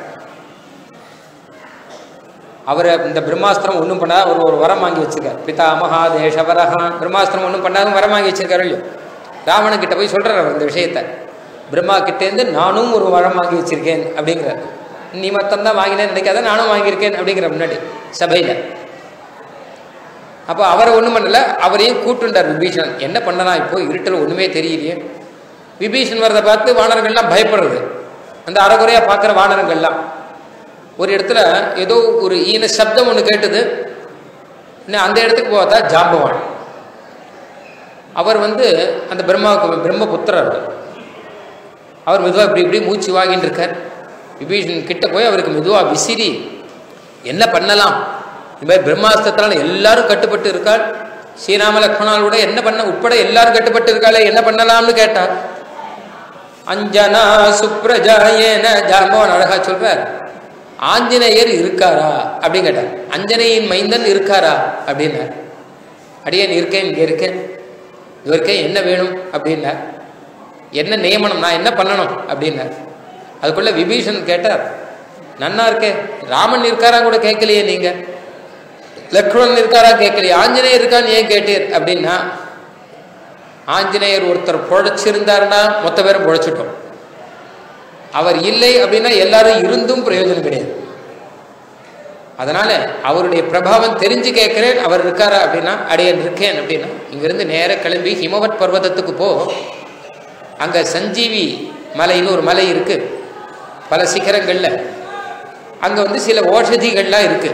Speaker 1: அவரை இந்த பிரம்மாஸ்திரம் ஒன்றும் பண்ணாத அவர் ஒரு வரம் வாங்கி வச்சிருக்கார் பிதா மகாதேஷவரஹா பிரம்மாஸ்திரம் ஒன்றும் பண்ணாத வரம் வாங்கி வச்சிருக்காரு இல்லையோ ராவணன் கிட்ட போய் சொல்கிறார் அவர் இந்த விஷயத்த பிரம்மா கிட்டேருந்து நானும் ஒரு வரம் வாங்கி வச்சிருக்கேன் அப்படிங்கிறார் நீ மொத்தம் தான் வாங்கினேன்னு நினைக்காத நானும் வாங்கியிருக்கேன் அப்படிங்கிற முன்னாடி சபையில் அப்போ அவரை ஒன்றும் பண்ணல அவரையும் கூட்டுண்டார் விபீஷணன் என்ன பண்ணலாம் இப்போ இருட்டில் ஒன்றுமே தெரியலையே விபீஷன் வரதை பார்த்து வானரங்கள்லாம் பயப்படுறது அந்த அறகுறையாக பார்க்குற வானரங்கள்லாம் ஒரு இடத்துல ஏதோ ஒரு ஈன சப்தம் ஒன்று கேட்டது இன்னும் அந்த இடத்துக்கு பார்த்தா ஜாம்பவான் அவர் வந்து அந்த பிரம்மாவுக்கு பிரம்மபுத்திரர் அவர் மெதுவாக இப்படி இப்படி மூச்சு வாங்கிட்டு இருக்கார் விபீஷன் கிட்ட போய் அவருக்கு மெதுவாக விசிறி என்ன பண்ணலாம் இந்த மாதிரி பிரம்மாஸ்திரத்தால் எல்லாரும் கட்டுப்பட்டு இருக்காள் ஸ்ரீராம லக்ஷ்மணால் கூட என்ன பண்ண உட்பட எல்லாரும் கட்டுப்பட்டு இருக்காளே என்ன பண்ணலாம்னு கேட்டார் அஞ்சனா சுப்ரஜாயேன ஜாம்பவன் அழகா சொல்றார் ஆஞ்சநேயர் இருக்காரா அப்படின்னு கேட்டார் அஞ்சனையின் மைந்தன் இருக்காரா அப்படின்னார் அடியேன் இருக்கேன் இங்கே இருக்கேன் இவருக்கே என்ன வேணும் அப்படின்னார் என்ன நியமனம் நான் என்ன பண்ணணும் அப்படின்னார் அதுக்குள்ள விபீஷன் கேட்டார் நன்னா இருக்கே ராமன் இருக்காரா கூட கேட்கலையே நீங்க லக்ஷ்மணன் இருக்காரா கேட்கலையே ஆஞ்சநேயர் இருக்கான்னு ஏன் கேட்டீர் அப்படின்னா ஆஞ்சநேயர் ஒருத்தர் பொழைச்சிருந்தாருன்னா மொத்த பேரும் பொழைச்சிட்டோம் அவர் இல்லை அப்படின்னா எல்லாரும் இருந்தும் பிரயோஜனம் கிடையாது அதனால அவருடைய பிரபாவம் தெரிஞ்சு கேட்கிறேன் அவர் இருக்காரா அப்படின்னா அடையன் இருக்கேன் அப்படின்னா இங்கிருந்து நேர கிளம்பி ஹிமவத் பர்வதத்துக்கு போ அங்க சஞ்சீவி மலைன்னு ஒரு மலை இருக்கு பல சிகரங்கள்ல அங்க வந்து சில ஓஷதிகள்லாம் இருக்கு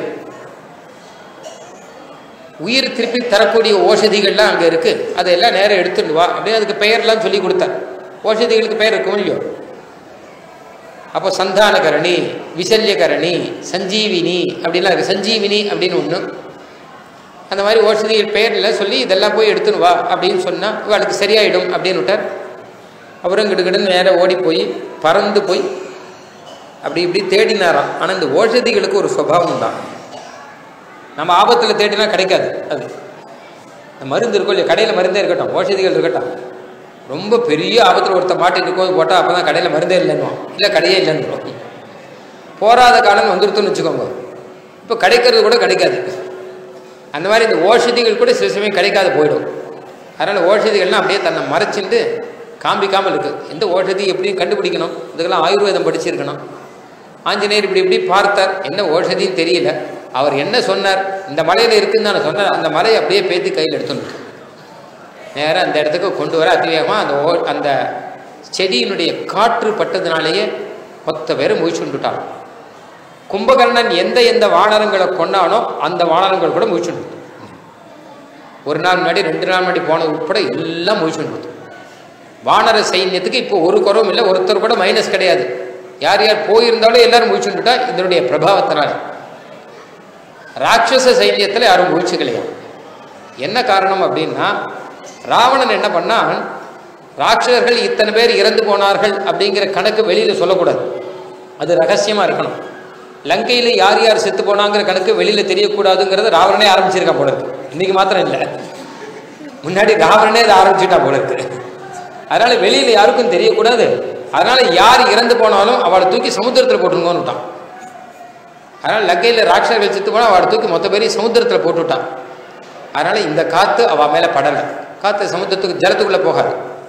Speaker 1: உயிர் திருப்பி தரக்கூடிய ஓஷதிகள்லாம் அங்கே இருக்கு அதையெல்லாம் நேரம் எடுத்துட்டு வா அப்படின்னு அதுக்கு பெயர்லாம் சொல்லி கொடுத்தார் ஓஷதிகளுக்கு பெயர் இருக்கும் இல்லையோ அப்போ சந்தானகரணி விசல்யகரணி சஞ்சீவினி அப்படிலாம் இருக்கு சஞ்சீவினி அப்படின்னு ஒன்று அந்த மாதிரி ஓஷதிகள் பெயரில் சொல்லி இதெல்லாம் போய் எடுத்துன்னு வா அப்படின்னு சொன்னால் இவளுக்கு சரியாயிடும் அப்படின்னு விட்டார் அப்புறம் கிடுகிடுன்னு நேராக ஓடி போய் பறந்து போய் அப்படி இப்படி தேடினாராம் ஆனால் இந்த ஓஷதிகளுக்கு ஒரு சுபாவம் தான் நம்ம ஆபத்தில் தேடினா கிடைக்காது அது இந்த மருந்து இருக்கும் இல்லையா கடையில் மருந்தே இருக்கட்டும் ஓஷதிகள் இருக்கட்டும் ரொம்ப பெரிய ஆபத்தில் ஒருத்தர் மாட்டிட்டு இருக்கும் போட்டால் அப்போ தான் கடையில் மருந்தே இல்லைன்னுவோம் இல்லை கடையே இல்லைன்னு போராத காலம் வந்துருத்துன்னு வச்சுக்கோங்க இப்போ கிடைக்கிறது கூட கிடைக்காது அந்த மாதிரி இந்த ஓஷதிகள் கூட சில சமயம் கிடைக்காது போயிடும் அதனால் ஓஷதிகள்லாம் அப்படியே தன்னை மறைச்சிட்டு காமிக்காமல் இருக்குது எந்த ஓஷதி எப்படி கண்டுபிடிக்கணும் இதுக்கெல்லாம் ஆயுர்வேதம் படிச்சிருக்கணும் ஆஞ்சநேயர் இப்படி இப்படி பார்த்தார் என்ன ஓஷதின்னு தெரியல அவர் என்ன சொன்னார் இந்த மலையில் இருக்குன்னு தானே சொன்னார் அந்த மலையை அப்படியே பேத்தி கையில் எடுத்துன்னு நேராக அந்த இடத்துக்கு கொண்டு வர அதிவேகமாக அந்த ஓ அந்த செடியினுடைய காற்று பட்டதுனாலேயே மொத்த பேரும் முழிச்சுண்டுட்டான் கும்பகர்ணன் எந்த எந்த வானரங்களை கொண்டானோ அந்த வானரங்கள் கூட முழிச்சுண்டு ஒரு நாள் முன்னாடி ரெண்டு நாள் முன்னாடி போனது உட்பட எல்லாம் முழிச்சுண்டு வானர சைன்யத்துக்கு இப்போ ஒரு குறவும் இல்லை ஒருத்தர் கூட மைனஸ் கிடையாது யார் யார் போயிருந்தாலும் எல்லாரும் முழிச்சுண்டுட்டா இதனுடைய பிரபாவத்தினால ராட்சச சைன்யத்தில் யாரும் முழிச்சுக்கலையா என்ன காரணம் அப்படின்னா ராவணன் என்ன பண்ணான் ராட்சசர்கள் இத்தனை பேர் இறந்து போனார்கள் அப்படிங்கிற கணக்கு வெளியில் சொல்லக்கூடாது அது ரகசியமாக இருக்கணும் லங்கையில் யார் யார் செத்து போனாங்கிற கணக்கு வெளியில் தெரியக்கூடாதுங்கிறத ராவணனே ஆரம்பிச்சிருக்கா போல இருக்கு இன்னைக்கு மாத்திரம் இல்லை முன்னாடி ராவணனே இதை ஆரம்பிச்சுட்டா போல இருக்கு அதனால வெளியில் யாருக்கும் தெரியக்கூடாது அதனால யார் இறந்து போனாலும் அவளை தூக்கி சமுத்திரத்தில் போட்டுருங்கன்னு விட்டான் அதனால் லங்கையில் ராட்சர்கள் செத்து போனால் அவளை தூக்கி மொத்த பேரையும் சமுத்திரத்தில் போட்டுவிட்டான் அதனால் இந்த காற்று அவள் மேலே படலை காற்று சமுத்திரத்துக்கு ஜலத்துக்குள்ளே போகாது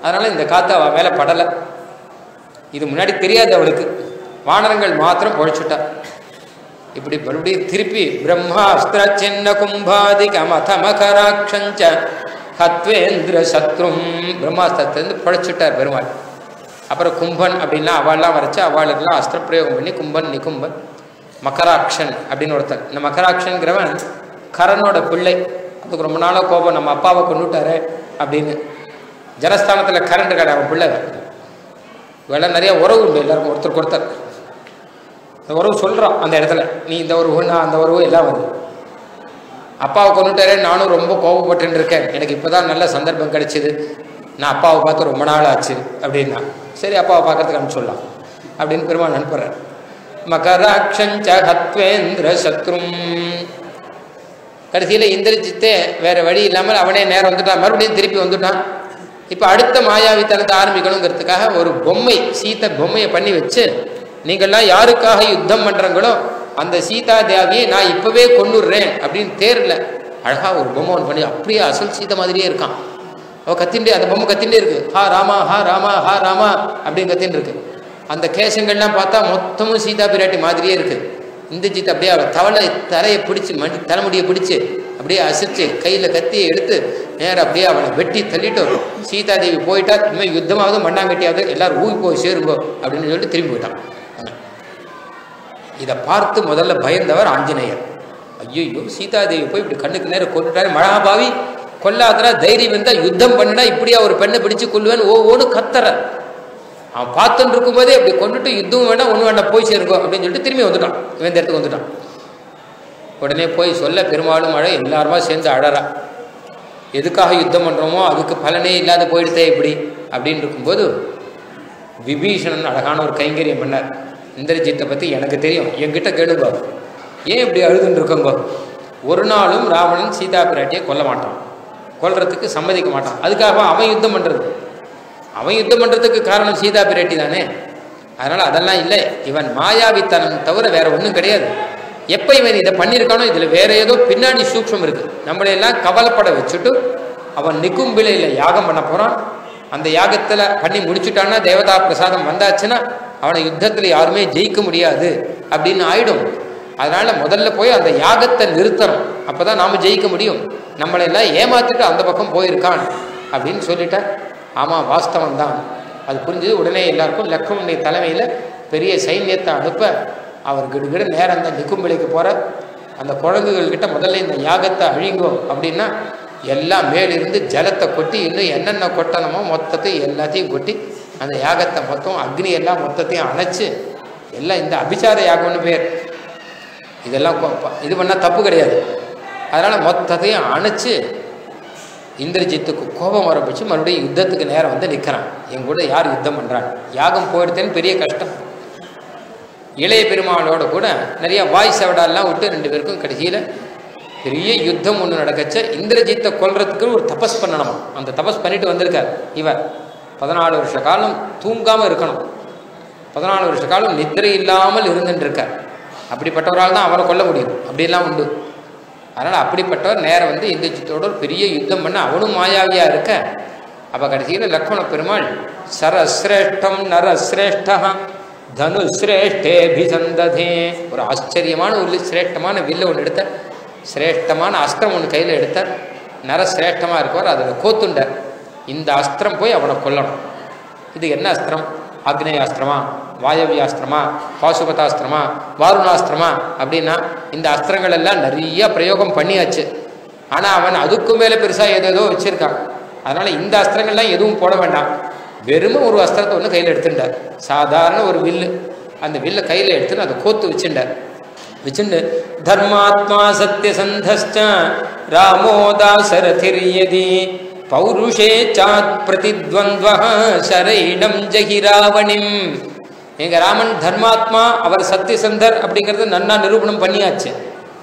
Speaker 1: அதனால இந்த காற்று அவன் மேலே படலை இது முன்னாடி தெரியாது அவளுக்கு வானரங்கள் மாத்திரம் பொழைச்சுட்டா இப்படி மறுபடியும் திருப்பி பிரம்மாஸ்திர சின்ன கும்பாதிக மத மகராட்சஞ்ச ஹத்வேந்திர சத்ரும் பிரம்மாஸ்திரத்திலேருந்து பொழைச்சுட்டார் பெருமாள் அப்புறம் கும்பன் அப்படின்லாம் அவள்லாம் வரைச்சு அவளுக்கெல்லாம் அஸ்திர பிரயோகம் பண்ணி கும்பன் நிகும்பன் மகராக்ஷன் அப்படின்னு ஒருத்தன் இந்த மகராக்ஷன்கிறவன் கரனோட பிள்ளை அதுக்கு ரொம்ப நாளாக கோபம் நம்ம அப்பாவை கொண்டுட்டாரு அப்படின்னு ஜனஸ்தானத்தில் கரண்ட் இருக்காரு அவன் பிள்ளை இவெல்லாம் நிறைய உறவு உண்டு எல்லாருக்கும் ஒருத்தருக்கு ஒருத்தர் அந்த உறவு சொல்கிறான் அந்த இடத்துல நீ இந்த உறவு நான் அந்த உறவு எல்லாம் வருது அப்பாவை கொண்டுட்டாரே நானும் ரொம்ப கோபப்பட்டு இருக்கேன் எனக்கு இப்போ தான் நல்ல சந்தர்ப்பம் கிடைச்சிது நான் அப்பாவை பார்த்து ரொம்ப நாள் ஆச்சு அப்படின்னா சரி அப்பாவை பார்க்கறதுக்கு அனுப்பிச்சு அப்படின்னு பெருமாள் அனுப்புகிறார் மகராட்சஞ்ச ஹத்வேந்திர சத்ரும் கடைசியில் இந்திரஜித்தே வேற வழி இல்லாமல் அவனே நேரம் வந்துட்டான் மறுபடியும் திருப்பி வந்துட்டான் இப்போ அடுத்த மாயாவித்தனத்தை ஆரம்பிக்கணுங்கிறதுக்காக ஒரு பொம்மை சீத்தை பொம்மையை பண்ணி வச்சு நீங்கள்லாம் யாருக்காக யுத்தம் பண்ணுறங்களோ அந்த சீதா தேவியை நான் இப்போவே கொண்டுடுறேன் அப்படின்னு தேரில் அழகாக ஒரு பொம்மை ஒன்று பண்ணி அப்படியே அசல் சீதை மாதிரியே இருக்கான் அவ கத்தின்ண்டே அந்த பொம்மை கத்தின்ண்டே இருக்கு ஹா ராமா ஹா ராமா ஹா ராமா அப்படின்னு கத்தின்னு இருக்கு அந்த கேசங்கள்லாம் பார்த்தா மொத்தமும் சீதா பிராட்டி மாதிரியே இருக்கு இந்திரஜித் அப்படியே அவள் தவளை தலையை பிடிச்சி மண்டி தலைமுடியை பிடிச்சி அப்படியே அசைச்சு கையில் கத்தியை எடுத்து நேரம் அப்படியே அவளை வெட்டி தள்ளிட்டு சீதாதேவி போயிட்டா இனிமேல் யுத்தமாவது மண்ணாங்கட்டியாவது எல்லாரும் ஊய் போய் சேருங்கோ அப்படின்னு சொல்லிட்டு திரும்பி போயிட்டான் இதை பார்த்து முதல்ல பயந்தவர் ஆஞ்சநேயர் ஐயோ சீதாதேவி போய் இப்படி கண்ணுக்கு நேரம் கொண்டுட்டாரு மகாபாவி கொல்லாதரா தைரியம் இருந்தா யுத்தம் பண்ணினா இப்படியா ஒரு பெண்ணை பிடிச்சு கொள்ளுவேன்னு ஒவ்வொன்று கத்தற அவன் பார்த்துட்டு இருக்கும்போதே அப்படி கொண்டுட்டு யுத்தம் வேண்டாம் ஒன்று வேண்டாம் போய் சேருங்கோ அப்படின்னு சொல்லிட்டு திரும்பி வந்துட்டான் இவன் இந்த இடத்துக்கு வந்துட்டான் உடனே போய் சொல்ல பெருமாளும் மழை எல்லாருமா சேர்ந்து அழறா எதுக்காக யுத்தம் பண்ணுறோமோ அதுக்கு பலனே இல்லாத போயிடுதே இப்படி அப்படின்னு இருக்கும்போது விபீஷணன் அழகான ஒரு கைங்கரியம் பண்ணார் இந்திரஜித்தை பற்றி எனக்கு தெரியும் என்கிட்ட கேளுங்க ஏன் இப்படி அழுதுன்னு இருக்கோங்க ஒரு நாளும் ராவணன் சீதா பிராட்டியை கொல்ல மாட்டான் கொல்றதுக்கு சம்மதிக்க மாட்டான் அதுக்காக அவன் யுத்தம் பண்ணுறது அவன் யுத்தம் பண்ணுறதுக்கு காரணம் சீதா பிராட்டி தானே அதனால் அதெல்லாம் இல்லை இவன் மாயாவித்தனம் தவிர வேற ஒன்றும் கிடையாது எப்போ இவன் இதை பண்ணியிருக்கானோ இதில் வேற ஏதோ பின்னாடி சூக்ஷம் இருக்குது நம்மளையெல்லாம் கவலைப்பட வச்சுட்டு அவன் நிக்கும்பிளையில் யாகம் பண்ண போகிறான் அந்த யாகத்தில் பண்ணி முடிச்சுட்டான்னா தேவதா பிரசாதம் வந்தாச்சுன்னா அவனை யுத்தத்தில் யாருமே ஜெயிக்க முடியாது அப்படின்னு ஆயிடும் அதனால முதல்ல போய் அந்த யாகத்தை நிறுத்தணும் அப்பதான் நாம ஜெயிக்க முடியும் நம்மளை எல்லாம் ஏமாத்திட்டு அந்த பக்கம் போயிருக்கான் அப்படின்னு சொல்லிட்டார் ஆமாம் வாஸ்தவம் தான் அது புரிஞ்சது உடனே எல்லாருக்கும் லக்ஷ்மணுடைய தலைமையில் பெரிய சைன்யத்தை அனுப்ப அவர் கிடுகிட நேரம் அந்த நிக்கும்பிளைக்கு போகிற அந்த குழந்தைகள்கிட்ட முதல்ல இந்த யாகத்தை அழிங்கோ அப்படின்னா எல்லாம் மேலிருந்து ஜலத்தை கொட்டி இன்னும் என்னென்ன கொட்டணுமோ மொத்தத்தையும் எல்லாத்தையும் கொட்டி அந்த யாகத்தை மொத்தம் அக்னி எல்லாம் மொத்தத்தையும் அணைச்சு எல்லாம் இந்த அபிச்சார யாகம்னு பேர் இதெல்லாம் கொ- இது பண்ணால் தப்பு கிடையாது அதனால் மொத்தத்தையும் அணைச்சு இந்திரஜித்துக்கு கோபம் வரப்பிச்சு மறுபடியும் யுத்தத்துக்கு நேரம் வந்து நிற்கிறான் என் கூட யார் யுத்தம் பண்ணுறான் யாகம் போயிடுத்தேன்னு பெரிய கஷ்டம் இளைய பெருமாளோட கூட நிறைய வாய் சவடாலாம் விட்டு ரெண்டு பேருக்கும் கடைசியில் பெரிய யுத்தம் ஒன்று நடக்கச்ச இந்திரஜித்தை கொல்றதுக்கு ஒரு தபஸ் பண்ணணுமா அந்த தபஸ் பண்ணிட்டு வந்திருக்கார் இவர் பதினாலு வருஷ காலம் தூங்காமல் இருக்கணும் பதினாலு வருஷ காலம் நித்திரை இல்லாமல் இருந்துட்டு இருக்கார் அப்படிப்பட்டவரால் தான் அவனை கொல்ல முடியும் அப்படிலாம் உண்டு அதனால் அப்படிப்பட்டவர் நேரம் வந்து இந்திரஜித்தோட ஒரு பெரிய யுத்தம் பண்ண அவனும் மாயாவியா இருக்க அப்போ கடைசியில் லக்ஷ்மண பெருமாள் சரஸ்ரேஷ்டம் நரஸ்ரேஷ்டா தனு சிரேஷ்டேபிசந்ததே ஒரு ஆச்சரியமான ஒரு சிரேஷ்டமான வில்ல ஒன்று எடுத்தார் சிரேஷ்டமான அஸ்திரம் ஒன்று கையில் எடுத்தார் நரசிரேஷ்டமாக இருக்கவர் அதில் கோத்துண்டார் இந்த அஸ்திரம் போய் அவனை கொல்லணும் இது என்ன அஸ்திரம் ஆக்னேயாஸ்திரமா வாயவியாஸ்திரமா பாசுபதாஸ்திரமா வாருணாஸ்திரமா அப்படின்னா இந்த அஸ்திரங்கள் எல்லாம் நிறைய பிரயோகம் பண்ணியாச்சு ஆனால் அவன் அதுக்கு மேலே பெருசாக ஏதேதோ வச்சிருக்கான் அதனால் இந்த அஸ்திரங்கள்லாம் எதுவும் போட வேண்டாம் வெறும் ஒரு அஸ்திரத்தை ஒன்று கையில் எடுத்துட்டார் சாதாரண ஒரு வில்லு அந்த வில்லை கையில் எடுத்துன்னு அதை கோத்து வச்சுட்டார் வச்சுண்டு தர்மாத்மா சத்யசந்தஸ்ச ராமோ தாசரதிர்யதி பௌருஷே சாத் பிரதித்வந்த்வ சரைடம் ஜகி ராவணிம் எங்க ராமன் தர்மாத்மா அவர் சத்தியசந்தர் அப்படிங்கிறத நன்னா நிரூபணம் பண்ணியாச்சு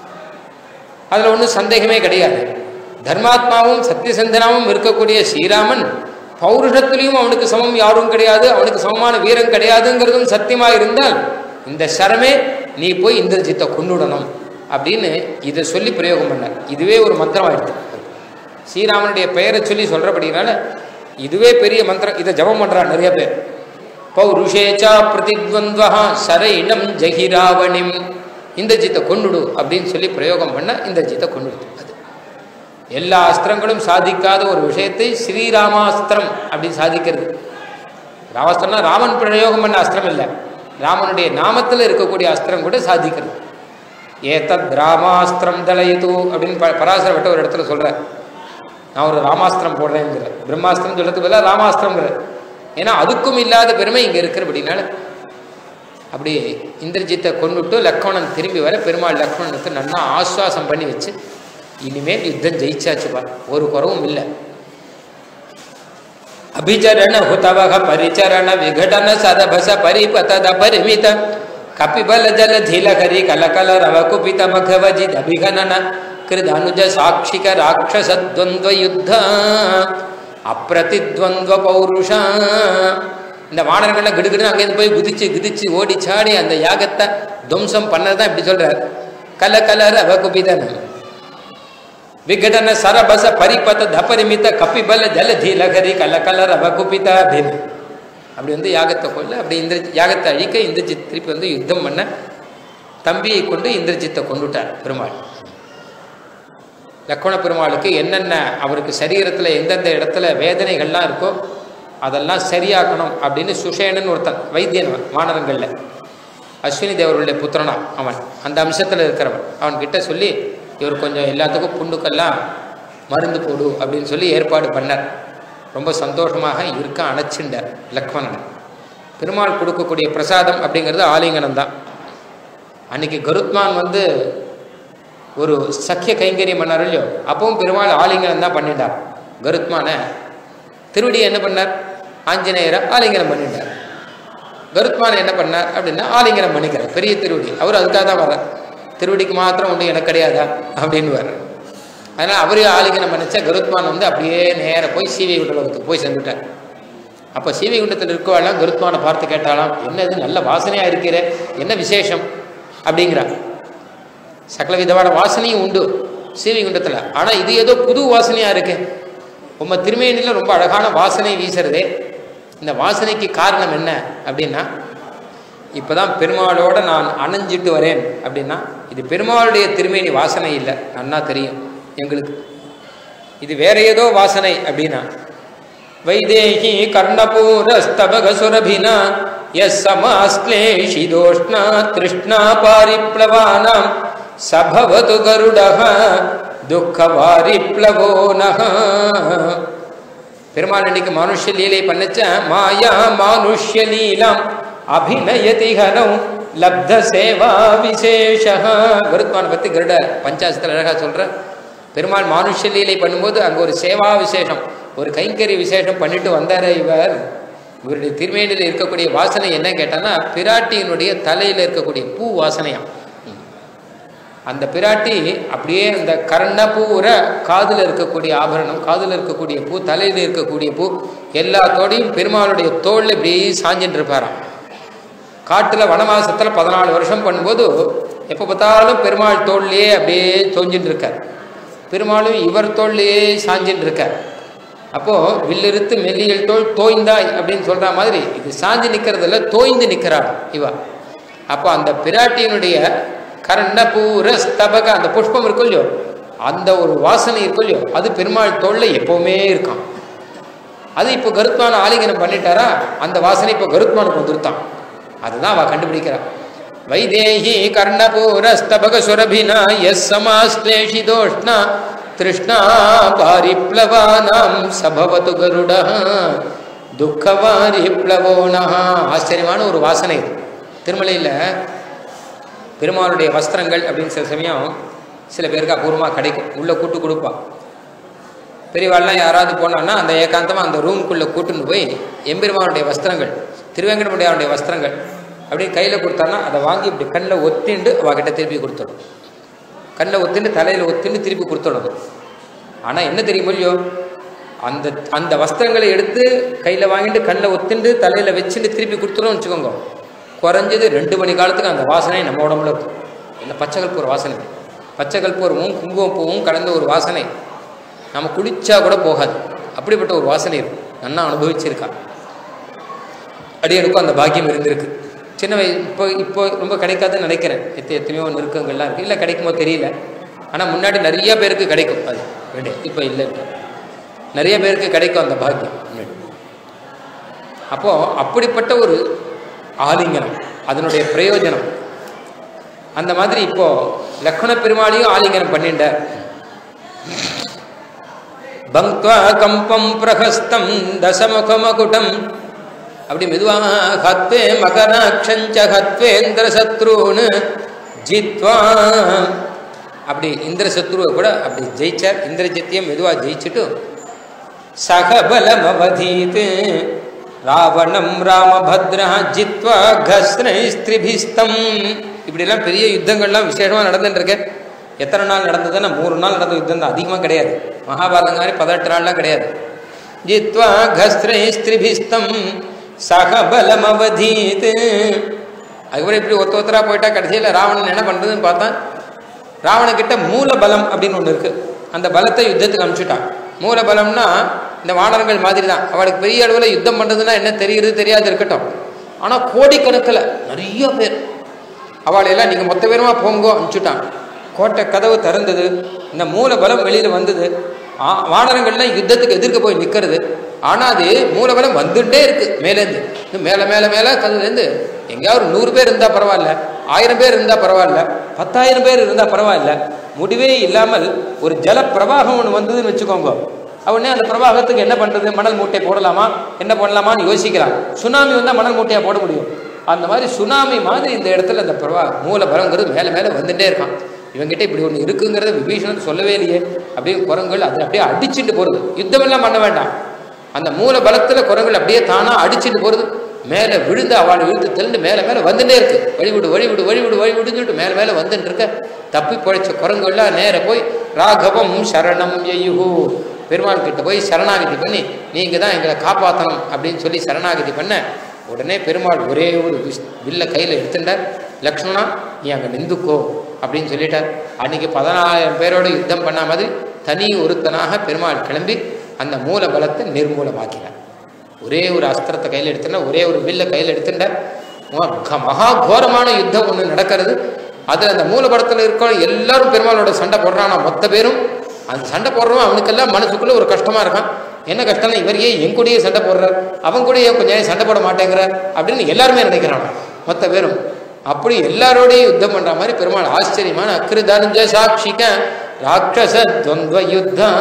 Speaker 1: அதில் ஒன்றும் சந்தேகமே கிடையாது தர்மாத்மாவும் சத்தியசந்தனாவும் இருக்கக்கூடிய ஸ்ரீராமன் பௌருஷத்திலையும் அவனுக்கு சமம் யாரும் கிடையாது அவனுக்கு சமமான வீரம் கிடையாதுங்கிறதும் சத்தியமாக இருந்தால் இந்த சரமே நீ போய் இந்திரஜித்தை கொண்டுடணும் அப்படின்னு இதை சொல்லி பிரயோகம் பண்ணார் இதுவே ஒரு மந்திரம் ஆயிடுச்சு ஸ்ரீராமனுடைய பெயரை சொல்லி சொல்கிறபடினால இதுவே பெரிய மந்திரம் இதை ஜபம் பண்றான் நிறைய பேர் பௌருஷேச்சா பிரதித்வந்த்வா சரைணம் ஜஹிராவணிம் இந்த ஜித்தை கொண்டுடு அப்படின்னு சொல்லி பிரயோகம் பண்ண இந்த ஜித்தை கொண்டுடுது அது எல்லா அஸ்திரங்களும் சாதிக்காத ஒரு விஷயத்தை ஸ்ரீராமாஸ்திரம் அப்படின்னு சாதிக்கிறது ராமாஸ்திரம்னா ராமன் பிரயோகம் பண்ண அஸ்திரம் இல்லை ராமனுடைய நாமத்தில் இருக்கக்கூடிய அஸ்திரம் கூட சாதிக்கிறது ஏதத் ராமாஸ்திரம் தலயது அப்படின்னு ப பராசர விட்ட ஒரு இடத்துல சொல்கிறார் நான் ஒரு ராமாஸ்திரம் போடுறேங்கிற பிரம்மாஸ்திரம் சொல்லத்துக்கு பதிலாக ராமாஸ்திரங்கிற ஏன்னா அதுக்கும் இல்லாத பெருமை இங்கே இருக்கிறபடினால அப்படி இந்திரஜித்தை கொண்டுட்டு லக்ஷ்மணன் திரும்பி வர பெருமாள் லக்ஷ்மணனுக்கு நன்னா ஆஸ்வாசம் பண்ணி வச்சு இனிமேல் யுத்தம் ஜெயிச்சாச்சுப்பா ஒரு குறவும் இல்லை அபிச்சரண ஹுதவக பரிச்சரண விகடன சதபச பரிபதத பரிமித கபிபல ஜல ಧೀಲಕರಿ ಕಲಕಲ ರವ ಕುಪಿತ ಮಖವಜಿದ್ ಅಭಿಗಣನ ಕೃದನುಜ ಸಾಕ್ಷಿಕ ರಾಕ್ಷಸ ದ್ವಂದ್ವ ಯುದ್ಧ அப்பிரதித்வந்த்வ பௌருஷ இந்த வானர்கள்லாம் கிடுகிடுன்னு அங்கேருந்து போய் குதிச்சு குதிச்சு ஓடி சாடி அந்த யாகத்தை துவம்சம் பண்ணதான் இப்படி சொல்றார் கல கலர் அவ குபிதன் விகடன சரபச பரிபத தபரிமித கப்பிபல ஜலதி லகரி கல கலர் அவ குபித அப்படின்னு அப்படி வந்து யாகத்தை கொள்ள அப்படி இந்திர யாகத்தை அழிக்க இந்திரஜித் திருப்பி வந்து யுத்தம் பண்ண தம்பியை கொண்டு இந்திரஜித்தை கொண்டுட்டார் பெருமாள் லக்ஷ்மண பெருமாளுக்கு என்னென்ன அவருக்கு சரீரத்தில் எந்தெந்த இடத்துல வேதனைகள்லாம் இருக்கோ அதெல்லாம் சரியாக்கணும் அப்படின்னு சுஷேனன் ஒருத்தன் வைத்தியன் வானரங்களில் அஸ்வினி தேவருடைய புத்திரனா அவன் அந்த அம்சத்தில் இருக்கிறவன் அவன் கிட்ட சொல்லி இவர் கொஞ்சம் எல்லாத்துக்கும் புண்ணுக்கெல்லாம் மருந்து போடு அப்படின்னு சொல்லி ஏற்பாடு பண்ணார் ரொம்ப சந்தோஷமாக இருக்க அணைச்சிண்டார் லக்ஷ்மணன் பெருமாள் கொடுக்கக்கூடிய பிரசாதம் அப்படிங்கிறது ஆலிங்கனம் தான் அன்னைக்கு கருத்மான் வந்து ஒரு சக்கிய கைங்கரியம் பண்ணார் இல்லையோ அப்பவும் பெருமாள் ஆலிங்கனம் தான் பண்ணிட்டார் கருத்மான திருவடி என்ன பண்ணார் ஆஞ்சநேயரை ஆலிங்கனம் பண்ணிட்டார் கருத்மான என்ன பண்ணார் அப்படின்னா ஆலிங்கனம் பண்ணிக்கிறார் பெரிய திருவடி அவர் அதுக்காக தான் வர்றார் திருவடிக்கு மாத்திரம் ஒன்று எனக்கு கிடையாதா அப்படின்னு வர்றார் அதனால் அவரே ஆலிங்கனம் பண்ணிச்சா கருத்மான் வந்து அப்படியே நேராக போய் சீவை குண்டலத்துக்கு போய் சென்றுட்டார் அப்போ சீவை குண்டத்தில் இருக்கவாளாம் கருத்மானை பார்த்து கேட்டாலாம் என்ன இது நல்ல வாசனையாக இருக்கிற என்ன விசேஷம் அப்படிங்கிறான் சகல விதமான வாசனையும் உண்டு சீவிகுண்டத்தில் ஆனால் இது ஏதோ புது வாசனையாக இருக்கு உம்ம திருமேனியில் ரொம்ப அழகான வாசனை வீசுறதே இந்த வாசனைக்கு காரணம் என்ன அப்படின்னா இப்போதான் பெருமாளோட நான் அணைஞ்சிட்டு வரேன் அப்படின்னா இது பெருமாளுடைய திருமேனி வாசனை இல்லை நன்னா தெரியும் எங்களுக்கு இது வேற ஏதோ வாசனை அப்படின்னா வைதேகி கர்ணபூரஸ்தபக சுரபினா எஸ் சமாஸ்லேஷிதோஷ்ணா திருஷ்ணா பாரிப்ளவானாம் சபவது கருட துக்கவாரிப்ளவோ நக பெருமாள் அன்னைக்கு மனுஷ லீலை பண்ணச்ச மாயா மானுஷ்ய லீலாம் அபிநயதி ஹரம் லப்த சேவா விசேஷ கருத்மான் பத்தி கருட பஞ்சாசத்தில் அழகா சொல்ற பெருமாள் மானுஷ லீலை பண்ணும்போது அங்கே ஒரு சேவா விசேஷம் ஒரு கைங்கறி விசேஷம் பண்ணிட்டு வந்தாரே இவர் இவருடைய திருமேனியில் இருக்கக்கூடிய வாசனை என்ன கேட்டான்னா பிராட்டியினுடைய தலையில் இருக்கக்கூடிய பூ வாசனையாம் அந்த பிராட்டி அப்படியே அந்த கர்ண பூர காதில் இருக்கக்கூடிய ஆபரணம் காதில் இருக்கக்கூடிய பூ தலையில் இருக்கக்கூடிய பூ எல்லாத்தோடையும் பெருமாளுடைய தோளில் இப்படியே சாஞ்சின்னு இருப்பாராம் காட்டில் வனவாசத்தில் பதினாலு வருஷம் பண்ணும்போது எப்போ பார்த்தாலும் பெருமாள் தோல்லையே அப்படியே தோஞ்சின்னு இருக்கார் பெருமாளும் இவர் தோல்லையே சாஞ்சின்னு இருக்கார் அப்போது வில்லிருத்து மெல்லியல் தோல் தோய்ந்தாய் அப்படின்னு சொல்கிற மாதிரி இது சாஞ்சு நிற்கிறதில்ல தோய்ந்து நிற்கிறாள் இவா அப்போ அந்த பிராட்டியினுடைய கர்ணபூர ஸ்தபக அந்த புஷ்பம் இருக்கும் இல்லையோ அந்த ஒரு வாசனை இருக்கும் இல்லையோ அது பெருமாள் தோல்ல எப்பவுமே இருக்கான் அது இப்போ கருத்மான ஆலிங்கனம் பண்ணிட்டாரா அந்த வாசனை இப்போ கருத்மானுக்கு வந்துருத்தான் அதுதான் அவ கண்டுபிடிக்கிறா வைதேகி கர்ணபூர ஸ்தபக சுரபினா எஸ் சமாஸ்லேஷிதோஷ்ணா திருஷ்ணா பாரிப்ளவானாம் சபவது கருட துக்கவாரிப்ளவோனா ஆச்சரியமான ஒரு வாசனை இது திருமலையில் பெருமாளுடைய வஸ்திரங்கள் அப்படின்னு சில சமயம் சில பேருக்கு அபூர்வமாக கிடைக்கும் உள்ளே கூட்டு கொடுப்பா பெரியவாள்லாம் யாராவது போனான்னா அந்த ஏகாந்தமாக அந்த ரூம்குள்ளே கூட்டுன்னு போய் எம்பெருமானுடைய வஸ்திரங்கள் திருவேங்கடமுடியாருடைய வஸ்திரங்கள் அப்படியே கையில் கொடுத்தான்னா அதை வாங்கி இப்படி கண்ணில் ஒத்திண்டு அவகிட்ட திருப்பி கொடுத்துடும் கண்ணில் ஒத்திண்டு தலையில் ஒத்திண்டு திருப்பி கொடுத்துடணும் ஆனால் என்ன தெரியுமோ இல்லையோ அந்த அந்த வஸ்திரங்களை எடுத்து கையில் வாங்கிட்டு கண்ணில் ஒத்திண்டு தலையில் வச்சுட்டு திருப்பி கொடுத்துடும் வச்சுக்கோங்க குறைஞ்சது ரெண்டு மணி காலத்துக்கு அந்த வாசனை நம்ம உடம்புல இருக்கும் இல்லை பச்சை கற்பூர வாசனை பச்சை கற்பூரமும் குங்குமப்பூவும் கலந்த ஒரு வாசனை நம்ம குளிச்சா கூட போகாது அப்படிப்பட்ட ஒரு வாசனை இருக்கும் நன்னா அனுபவிச்சிருக்கா அடியனுக்கும் அந்த பாக்கியம் இருந்திருக்கு சின்ன வயசு இப்போ இப்போ ரொம்ப கிடைக்காதுன்னு நினைக்கிறேன் எத்த எத்தனையோ நெருக்கங்கள்லாம் இருக்குது இல்லை கிடைக்குமோ தெரியல ஆனால் முன்னாடி நிறைய பேருக்கு கிடைக்கும் அது ரெண்டு இப்போ இல்லை இப்போ நிறைய பேருக்கு கிடைக்கும் அந்த பாக்கியம் முன்னாடி அப்போ அப்படிப்பட்ட ஒரு ஆலிங்கனம் அதனுடைய பிரயோஜனம் அந்த மாதிரி இப்போ லக்ஷ்மண பெருமாளையும் ஆலிங்கனம் பண்ணிட்டார் பங்க்வா கம்பம் பிரகஸ்தம் தசமுகமகுடம் அப்படி மெதுவாக ஹத்வே மகராட்சஞ்ச ஹத்வேந்திர சத்ருன்னு ஜித்வா அப்படி இந்திர சத்ருவை கூட அப்படி ஜெயிச்சார் இந்திரஜித்தியம் மெதுவாக ஜெயிச்சுட்டு சகபலம் அவதீத் ராவணம் ராமபத்ரா ஜித்வா கஸ்னை ஸ்திரிபிஸ்தம் இப்படிலாம் பெரிய யுத்தங்கள்லாம் விசேஷமாக நடந்துட்டு இருக்கு எத்தனை நாள் நடந்ததுன்னா மூணு நாள் நடந்த யுத்தம் தான் அதிகமாக கிடையாது மகாபாரதம் மாதிரி பதினெட்டு நாள்லாம் கிடையாது ஜித்வா கஸ்திரை ஸ்திரிபிஸ்தம் சகபலம் அவதீத் அதுக்கப்புறம் இப்படி ஒருத்த ஒருத்தரா போயிட்டா கடைசியில் ராவணன் என்ன பண்ணுறதுன்னு பார்த்தா ராவணக்கிட்ட மூல பலம் அப்படின்னு ஒன்று இருக்கு அந்த பலத்தை யுத்தத்துக்கு அனுப்பிச்சுட்டான் மூல பலம்னா இந்த வானரங்கள் மாதிரி தான் அவளுக்கு பெரிய அளவில் யுத்தம் பண்ணுறதுன்னா என்ன தெரிகிறது தெரியாது இருக்கட்டும் ஆனால் கோடிக்கணக்கில் நிறைய பேர் அவளையெல்லாம் நீங்கள் மொத்த பேருமா போங்கோ அனுப்பிச்சுட்டான் கோட்டை கதவு திறந்தது இந்த மூல பலம் வெளியில் வந்தது ஆ வானரங்கள்லாம் யுத்தத்துக்கு எதிர்க்க போய் நிற்கிறது ஆனால் அது மூலபலம் வந்துட்டே இருக்கு மேலேருந்து இன்னும் மேலே மேலே மேலே கதுலேருந்து எங்கேயாவது ஒரு நூறு பேர் இருந்தால் பரவாயில்ல ஆயிரம் பேர் இருந்தால் பரவாயில்ல பத்தாயிரம் பேர் இருந்தால் பரவாயில்ல முடிவே இல்லாமல் ஒரு ஜல பிரவாகம் ஒன்று வந்ததுன்னு வச்சுக்கோங்க உடனே அந்த பிரவாகத்துக்கு என்ன பண்ணுறது மணல் மூட்டை போடலாமா என்ன பண்ணலாமான்னு யோசிக்கலாம் சுனாமி வந்தால் மணல் மூட்டையாக போட முடியும் அந்த மாதிரி சுனாமி மாதிரி இந்த இடத்துல அந்த பிரவா மூல பலங்கிறது மேலே மேலே வந்துட்டே இருக்கான் இவங்கிட்ட இப்படி ஒன்று இருக்குங்கிறத விபீஷணன் சொல்லவே இல்லையே அப்படியே குரங்குகள் அதை அப்படியே அடிச்சுட்டு போகிறது யுத்தமெல்லாம் பண்ண வேண்டாம் அந்த மூல பலத்தில் குரங்குகள் அப்படியே தானாக அடிச்சுட்டு போகிறது மேலே விழுந்து அவளை விழுந்து தெளிந்து மேலே மேலே வந்துட்டே இருக்கு வழிவிடு வழிவிடு வழிவிடு வழிவிடுன்னு சொல்லிட்டு மேலே மேலே வந்துட்டு இருக்க தப்பி பழைச்ச குரங்குகள்லாம் நேர போய் ராகவம் சரணம் எய்யுகு பெருமாள் கிட்ட போய் சரணாகதி பண்ணி நீங்க தான் எங்களை காப்பாற்றணும் அப்படின்னு சொல்லி சரணாகதி பண்ண உடனே பெருமாள் ஒரே ஒரு விஷ் வில்ல கையில் எடுத்துட்டார் லக்ஷ்மணா நீ அங்கே நிந்துக்கோ அப்படின்னு சொல்லிட்டார் அன்னைக்கு பதினாயிரம் பேரோட யுத்தம் பண்ண மாதிரி தனி ஒருத்தனாக பெருமாள் கிளம்பி அந்த மூல பலத்தை நிர்மூலமாக்கினார் ஒரே ஒரு அஸ்திரத்தை கையில் எடுத்துட்டா ஒரே ஒரு வில்ல கையில் எடுத்துட்டார் மகா கோரமான யுத்தம் ஒன்று நடக்கிறது அதில் அந்த மூலபடத்தில் இருக்கிற எல்லாரும் பெருமாளோட சண்டை போடுறானா மொத்த பேரும் அந்த சண்டை போடுறவன் அவனுக்கெல்லாம் மனசுக்குள்ள ஒரு கஷ்டமா இருக்கான் என்ன கஷ்டம்னா இவர் ஏன் என் கூடயே சண்டை போடுறார் அவன் கூட ஏன் கொஞ்சம் நேரம் சண்டை போட மாட்டேங்கிறார் அப்படின்னு எல்லாருமே நினைக்கிறான் மொத்த பேரும் அப்படி எல்லாரோடையும் யுத்தம் பண்ற மாதிரி பெருமாள் ஆச்சரியமான அக்ருதஞ்ச சாட்சிக்க ராட்சச துவந்த யுத்தம்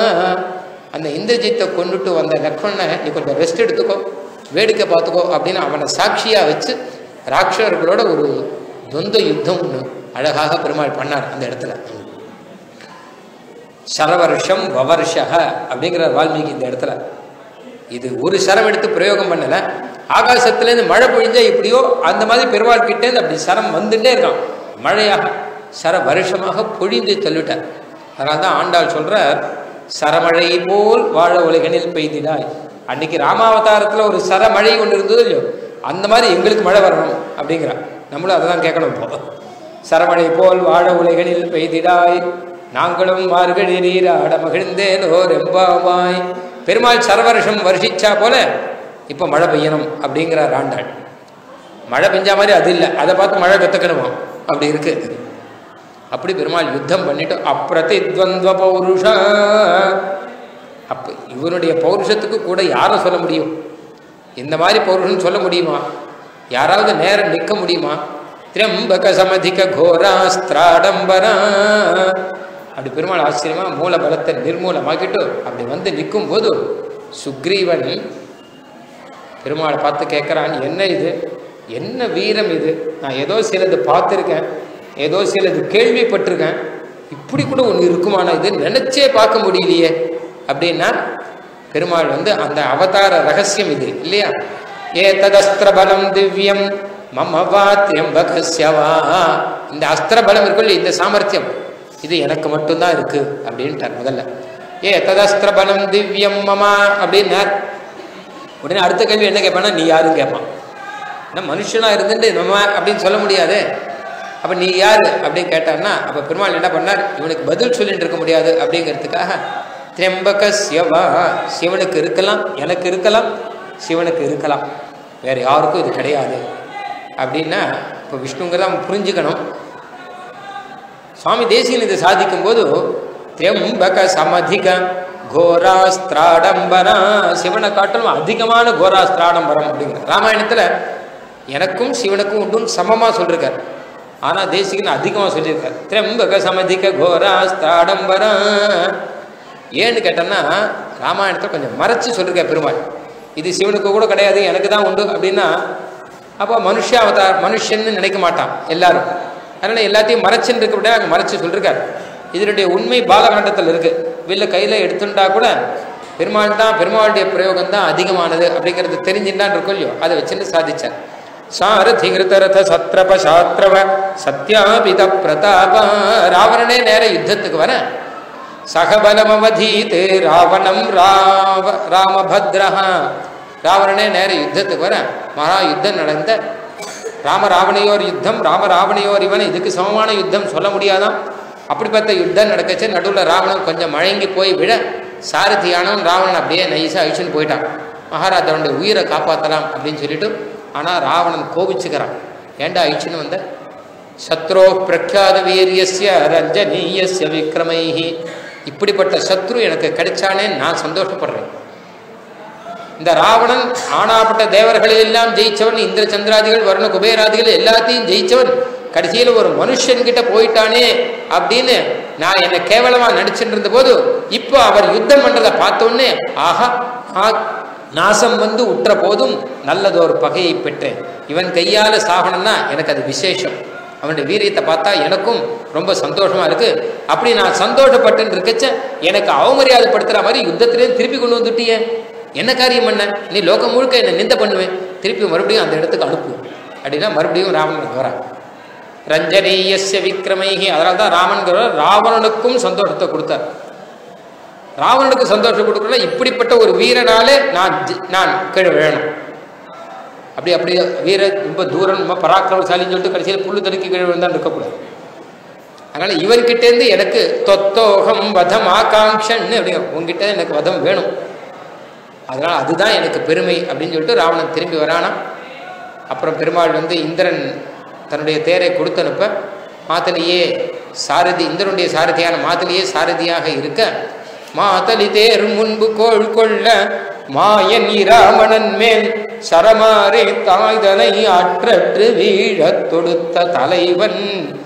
Speaker 1: அந்த இந்திரஜித்தை கொண்டுட்டு வந்த லக்ஷ்மணனை நீ கொஞ்சம் ரெஸ்ட் எடுத்துக்கோ வேடிக்கை பார்த்துக்கோ அப்படின்னு அவனை சாட்சியா வச்சு ராட்சர்களோட ஒரு துவந்த யுத்தம் ஒன்று அழகாக பெருமாள் பண்ணார் அந்த இடத்துல சரவருஷம் வவர்ஷ அப்படிங்கிற வால்மீகி இந்த இடத்துல இது ஒரு சரம் எடுத்து பிரயோகம் பண்ணல ஆகாசத்துலேருந்து மழை பொழிஞ்சா எப்படியோ அந்த மாதிரி பெருமாள் கிட்டேருந்து அப்படி சரம் வந்துட்டே இருக்கான் மழையாக சர வருஷமாக பொழிந்து தள்ளிட்டார் அதனால தான் ஆண்டாள் சொல்றார் சரமழை போல் வாழ உலகனில் பெய்திடாய் அன்னைக்கு ராமாவதாரத்தில் ஒரு சரமழை ஒன்று இருந்தது இல்லையோ அந்த மாதிரி எங்களுக்கு மழை வரணும் அப்படிங்கிறா நம்மளும் அதை தான் கேட்கணும் இப்போ சரமழை போல் வாழ உலகனில் பெய்திடாய் நாங்களும் மார்கழி நீராட மகிழ்ந்தேனோ ரெம்பாவாய் பெருமாள் சரவருஷம் வருஷிச்சா போல இப்போ மழை பெய்யணும் அப்படிங்கிறார் ஆண்டாள் மழை பெஞ்சா மாதிரி அது இல்லை அதை பார்த்து மழை கற்றுக்கணுமா அப்படி இருக்கு அப்படி பெருமாள் யுத்தம் பண்ணிட்டு அப்பிரதித்வந்த்வ பௌருஷ அப்ப இவனுடைய பௌருஷத்துக்கு கூட யாரை சொல்ல முடியும் இந்த மாதிரி பௌருஷம் சொல்ல முடியுமா யாராவது நேரம் நிற்க முடியுமா திரம்பக சமதிக கோராஸ்திராடம்பரா அப்படி பெருமாள் ஆச்சரியமா மூல பலத்தை நிர்மூலமாக்கிட்டு அப்படி வந்து நிற்கும் போது சுக்ரீவன் பெருமாளை பார்த்து கேட்குறான் என்ன இது என்ன வீரம் இது நான் ஏதோ சிலது பார்த்துருக்கேன் ஏதோ சிலது கேள்விப்பட்டிருக்கேன் இப்படி கூட ஒன்று இருக்குமானா இது நினைச்சே பார்க்க முடியலையே அப்படின்னா பெருமாள் வந்து அந்த அவதார ரகசியம் இது இல்லையா ஏ ததஸ்திர பலம் திவ்யம் மம வா திரியம்பகஸ்யவா இந்த அஸ்திர பலம் இருக்குல்ல இந்த சாமர்த்தியம் இது எனக்கு மட்டும்தான் இருக்கு அப்படின்ட்டார் முதல்ல ஏ ததஸ்திர பலம் திவ்யம் மமா அப்படின்னார் உடனே அடுத்த கேள்வி என்ன கேட்பானா நீ யாருன்னு கேட்பான் ஏன்னா மனுஷனா இருந்துட்டு நம்ம அப்படின்னு சொல்ல முடியாது அப்போ நீ யாரு அப்படின்னு கேட்டார்னா அப்போ பெருமாள் என்ன பண்ணார் இவனுக்கு பதில் சொல்லிட்டு இருக்க முடியாது அப்படிங்கிறதுக்காக திரியம்பகஸ்யவா சிவனுக்கு இருக்கலாம் எனக்கு இருக்கலாம் சிவனுக்கு இருக்கலாம் வேற யாருக்கும் இது கிடையாது அப்படின்னா இப்போ விஷ்ணுங்கிறத புரிஞ்சுக்கணும் சுவாமி தேசியன் இதை சாதிக்கும் போது திரியம்பக சமதிக கோராஸ்திராடம்பரா சிவனை காட்டிலும் அதிகமான கோராஸ்திராடம்பரம் அப்படிங்கிற ராமாயணத்தில் எனக்கும் சிவனுக்கும் உண்டும் சமமாக சொல்லியிருக்கார் ஆனால் தேசிகன் அதிகமாக சொல்லியிருக்கார் திரியம்பக சமதிக கோராஸ்திராடம்பரா ஏன்னு கேட்டோன்னா ராமாயணத்தை கொஞ்சம் மறைச்சு சொல்லியிருக்கார் பெருமாள் இது சிவனுக்கு கூட கிடையாது எனக்கு தான் உண்டு அப்படின்னா அப்போ மனுஷ அவதார் மனுஷன்னு நினைக்க மாட்டான் எல்லாரும் அதனால் எல்லாத்தையும் மறைச்சுன்னு இருக்க விட அங்கே மறைச்சு சொல்லியிருக்கார் இதனுடைய உண்மை பாலகாண்டத்தில் இருக்கு வில்ல கையில் எடுத்துட்டா கூட பெருமாள் தான் பெருமாளுடைய பிரயோகம் தான் அதிகமானது அப்படிங்கிறது தெரிஞ்சுட்டான் இருக்கும் இல்லையோ அதை வச்சுட்டு சாதிச்சார் சாரதி கிருதரத சத்ரப சாத்ரவ சத்யாபித பிரதாப ராவணனே நேர யுத்தத்துக்கு வர சகபலமவதீத் ராவணம் ராவ ராமபத்ரஹா ராவணனே நேர யுத்தத்துக்கு வர மகா யுத்தம் நடந்த ராம ராவணையோர் யுத்தம் ராம ராவணையோர் இவன் இதுக்கு சமமான யுத்தம் சொல்ல முடியாதாம் அப்படிப்பட்ட யுத்தம் நடக்கச்சு நடுவில் ராவணன் கொஞ்சம் மழங்கி போய் விழ சாரதியானவன் ராவணன் அப்படியே நைஸாக அழிச்சுன்னு போயிட்டான் மகாராஜாவுடைய உயிரை காப்பாற்றலாம் அப்படின்னு சொல்லிட்டு ஆனால் ராவணன் கோபிச்சுக்கிறான் ஏண்டா அழிச்சுன்னு வந்த சத்ரோ பிரக்யாத வீரியஸ்ய ரஞ்சனீயஸ்ய விக்ரமைஹி இப்படிப்பட்ட சத்ரு எனக்கு கிடைச்சானே நான் சந்தோஷப்படுறேன் இந்த ராவணன் ஆனாப்பட்ட தேவர்களை எல்லாம் ஜெயிச்சவன் இந்திர சந்திராதிகள் வருண குபேராதிகள் எல்லாத்தையும் ஜெயிச்சவன் கடைசியில் ஒரு மனுஷன்கிட்ட போயிட்டானே அப்படின்னு நான் என்னை கேவலமா நடிச்சுட்டு இருந்த போது இப்போ அவர் யுத்தம் பண்றதை பார்த்தோன்னே ஆஹா ஆ, நாசம் வந்து உற்ற போதும் நல்லதொரு பகையை பெற்றேன் இவன் கையால சாகனம்னா எனக்கு அது விசேஷம் அவனுடைய வீரியத்தை பார்த்தா எனக்கும் ரொம்ப சந்தோஷமா இருக்கு அப்படி நான் சந்தோஷப்பட்டு இருக்கச்ச எனக்கு அவமரியாதைப்படுத்துற மாதிரி யுத்தத்திலே திருப்பி கொண்டு வந்துட்டியே என்ன காரியம் பண்ண நீ லோகம் முழுக்க என்னை நிந்த பண்ணுவேன் திருப்பி மறுபடியும் அந்த இடத்துக்கு அனுப்பு அப்படின்னா மறுபடியும் ராவணனுக்கு வரான் ரஞ்சனீயஸ்ய விக்ரமைஹி அதனால தான் ராமன்கிற ராவணனுக்கும் சந்தோஷத்தை கொடுத்தார் ராவணனுக்கு சந்தோஷம் கொடுக்கல இப்படிப்பட்ட ஒரு வீரனாலே நான் ஜி- நான் கீழே விழணும் அப்படி அப்படி வீர ரொம்ப தூரம் ரொம்ப பராக்கிரமசாலின்னு சொல்லிட்டு கடைசியில் புல்லு தடுக்கி கீழே விழுந்தான் இருக்கக்கூடாது அதனால இவர்கிட்டேருந்து எனக்கு தொத்தோகம் வதம் ஆகாங்ஷன்னு அப்படி உங்ககிட்ட எனக்கு வதம் வேணும் அதனால அதுதான் எனக்கு பெருமை அப்படின்னு சொல்லிட்டு ராவணன் திரும்பி வரானா அப்புறம் பெருமாள் வந்து இந்திரன் தன்னுடைய தேரை கொடுத்தனுப்ப மாத்தலியே சாரதி இந்திரனுடைய சாரதியான மாத்தலியே சாரதியாக இருக்க மாத்தலி தேர் முன்பு கோள் கொள்ள மாயன் இராமணன் மேல் சரமாரே தாய்தனை அற்றற்று வீழத் தொடுத்த தலைவன்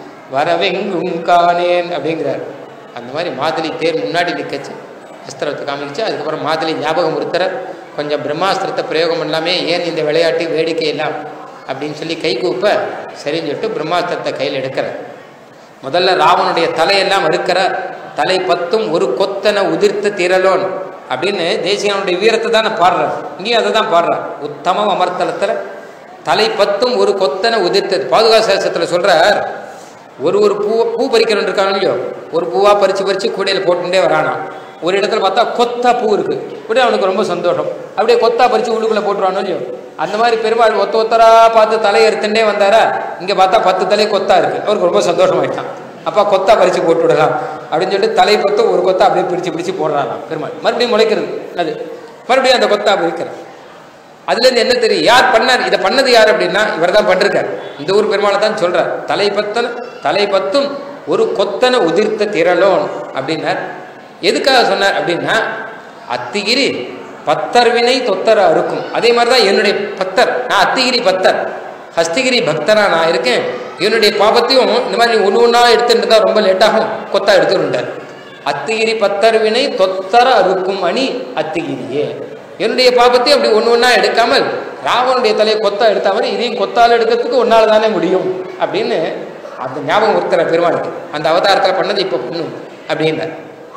Speaker 1: வரவெங்கும் காணேன் அப்படிங்கிறார் அந்த மாதிரி மாதலி தேர் முன்னாடி நிற்கச்சு அஸ்திரத்தை காமிச்சு அதுக்கப்புறம் மாதலி ஞாபகம் இருக்கிற கொஞ்சம் பிரம்மாஸ்திரத்தை பிரயோகம் பண்ணலாமே ஏன் இந்த விளையாட்டு வேடிக்கை எல்லாம் அப்படின்னு சொல்லி கை கூப்ப சரின்னு சொல்லிட்டு பிரம்மாஸ்திரத்தை கையில் எடுக்கிறார் முதல்ல ராவனுடைய தலையெல்லாம் இருக்கிறார் தலை பத்தும் ஒரு கொத்தன உதிர்த்த திரளோன் அப்படின்னு தேசியனுடைய வீரத்தை தானே பாடுறார் இங்கேயும் அதை தான் பாடுறார் உத்தமம் அமர்த்தலத்தில் தலை பத்தும் ஒரு கொத்தன உதிர்த்தது பாதுகா சேஷத்தில் சொல்றார் ஒரு ஒரு பூ பூ பறிக்கிறவன் இருக்காங்க இல்லையோ ஒரு பூவா பறிச்சு பறிச்சு கூடையில் போட்டுட்டே வரானா ஒரு இடத்துல பார்த்தா கொத்தா பூ இருக்கு உடனே அவனுக்கு ரொம்ப சந்தோஷம் அப்படியே கொத்தா பறிச்சு உள்ளுக்குள்ள போட்டுருவானோ இல்லையோ அந்த மாதிரி பெருமாள் ஒத்த ஒத்தரா பார்த்து தலை எடுத்துட்டே வந்தாரா இங்க பார்த்தா பத்து தலை கொத்தா இருக்கு அவருக்கு ரொம்ப சந்தோஷமாயிட்டான் அப்பா கொத்தா பறிச்சு போட்டு விடலாம் அப்படின்னு சொல்லிட்டு தலை கொத்த ஒரு கொத்தா அப்படியே பிரிச்சு பிரிச்சு போடுறாராம் பெருமாள் மறுபடியும் முளைக்கிறது அது மறுபடியும் அந்த கொத்தா பிரிக்கிறார் அதுல இருந்து என்ன தெரியும் யார் பண்ணார் இதை பண்ணது யார் அப்படின்னா இவர் தான் பண்ணிருக்கார் இந்த ஊர் பெருமாளை தான் சொல்றார் தலை பத்தன தலை பத்தும் ஒரு கொத்தன உதிர்த்த திரளோன் அப்படின்னார் எதுக்காக சொன்னார் அப்படின்னா அத்திகிரி பத்தர் வினை தொத்தர அறுக்கும் அதே மாதிரி தான் என்னுடைய பத்தர் நான் அத்திகிரி பத்தர் ஹஸ்திகிரி பக்தனா நான் இருக்கேன் என்னுடைய பாபத்தையும் இந்த மாதிரி நீ ஒன்று ஒன்றா எடுத்துட்டு இருந்தா ரொம்ப லேட்டாகும் கொத்தா எடுத்துருண்டார் அத்திகிரி பத்தர் வினை தொத்தர அறுக்கும் அணி அத்திகிரியே என்னுடைய பாபத்தையும் அப்படி ஒன்று ஒன்றா எடுக்காமல் ராவனுடைய தலையை கொத்தா எடுத்த மாதிரி இதையும் கொத்தால் எடுக்கிறதுக்கு ஒன்றால் தானே முடியும் அப்படின்னு அந்த ஞாபகம் இருக்கிற பெருமாளுக்கு அந்த அவதாரத்தில் பண்ணது இப்போ பண்ணும் அப்படின்னார்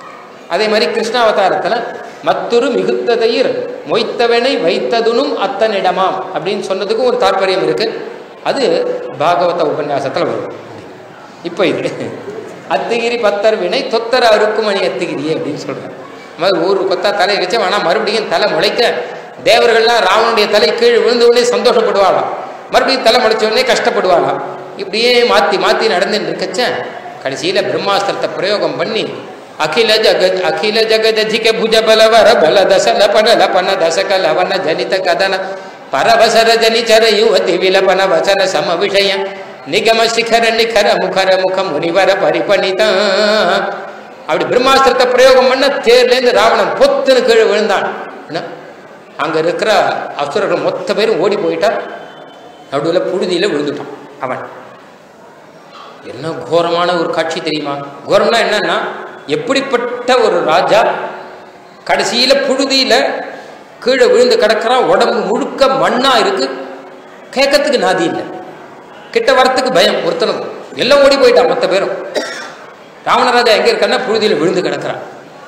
Speaker 1: அதே மாதிரி கிருஷ்ண அவதாரத்தில் மற்றொரு மிகுத்த தயிர் மொய்த்தவனை வைத்ததுனும் அத்தனிடமாம் அப்படின்னு சொன்னதுக்கும் ஒரு தாற்பயம் இருக்கு அது பாகவத உபன்யாசத்தில் வரும் இப்போ இது அத்திகிரி பத்தர் வினை தொத்தர அறுக்கும் அணி அத்திகிரியே அப்படின்னு சொல்றாரு இந்த மாதிரி ஒரு கொத்தா தலை வச்சு ஆனால் மறுபடியும் தலை முளைக்க தேவர்கள்லாம் ராவனுடைய தலை கீழே விழுந்த உடனே சந்தோஷப்படுவாளாம் மறுபடியும் தலை முளைச்ச உடனே கஷ்டப்படுவாளாம் இப்படியே மாற்றி மாற்றி நடந்துட்டு இருக்கச்ச கடைசியில் பிரம்மாஸ்திரத்தை பிரயோகம் பண்ணி ಅಖಿಲ ಜಗತ್ ಅಖಿಲ ಜಗದಧಿಕ ಭುಜ ಬಲವರ ಬಲ ದಸಲ ಪನ ಲಪನ ದಸಕ ಲವನ ಜನಿತ ಕದನ ಪರವಸರ ಜನಿಚರ ಯುವತಿ ವಿಲಪನ ವಚನ ಸಮ ವಿಷಯ ನಿಗಮ ಶಿಖರ ನಿಖರ ಮುಖರ முக முனிவர பரிபணித அப்படி பிரம்மாஸ்திரத்தை பிரயோகம் பண்ண தேர்லேருந்து ராவணன் பொத்துன்னு கீழே விழுந்தான் என்ன? அங்க இருக்கிற அசுரர்கள் மொத்த பேரும் ஓடி போயிட்டா நடுவில் புழுதியில விழுந்துட்டான் அவன் என்ன கோரமான ஒரு காட்சி தெரியுமா கோரம்னா என்னன்னா எப்படிப்பட்ட ஒரு ராஜா கடைசியில புழுதியில கீழே விழுந்து கிடக்கிறான் உடம்பு முழுக்க மண்ணா இருக்கு கேட்கறதுக்கு நாதி இல்லை கிட்ட வரத்துக்கு பயம் ஒருத்தனுக்கும் எல்லாம் ஓடி போயிட்டான் மொத்த பேரும் ராவணராஜா எங்க இருக்கான்னா புழுதியில விழுந்து கிடக்கிறான்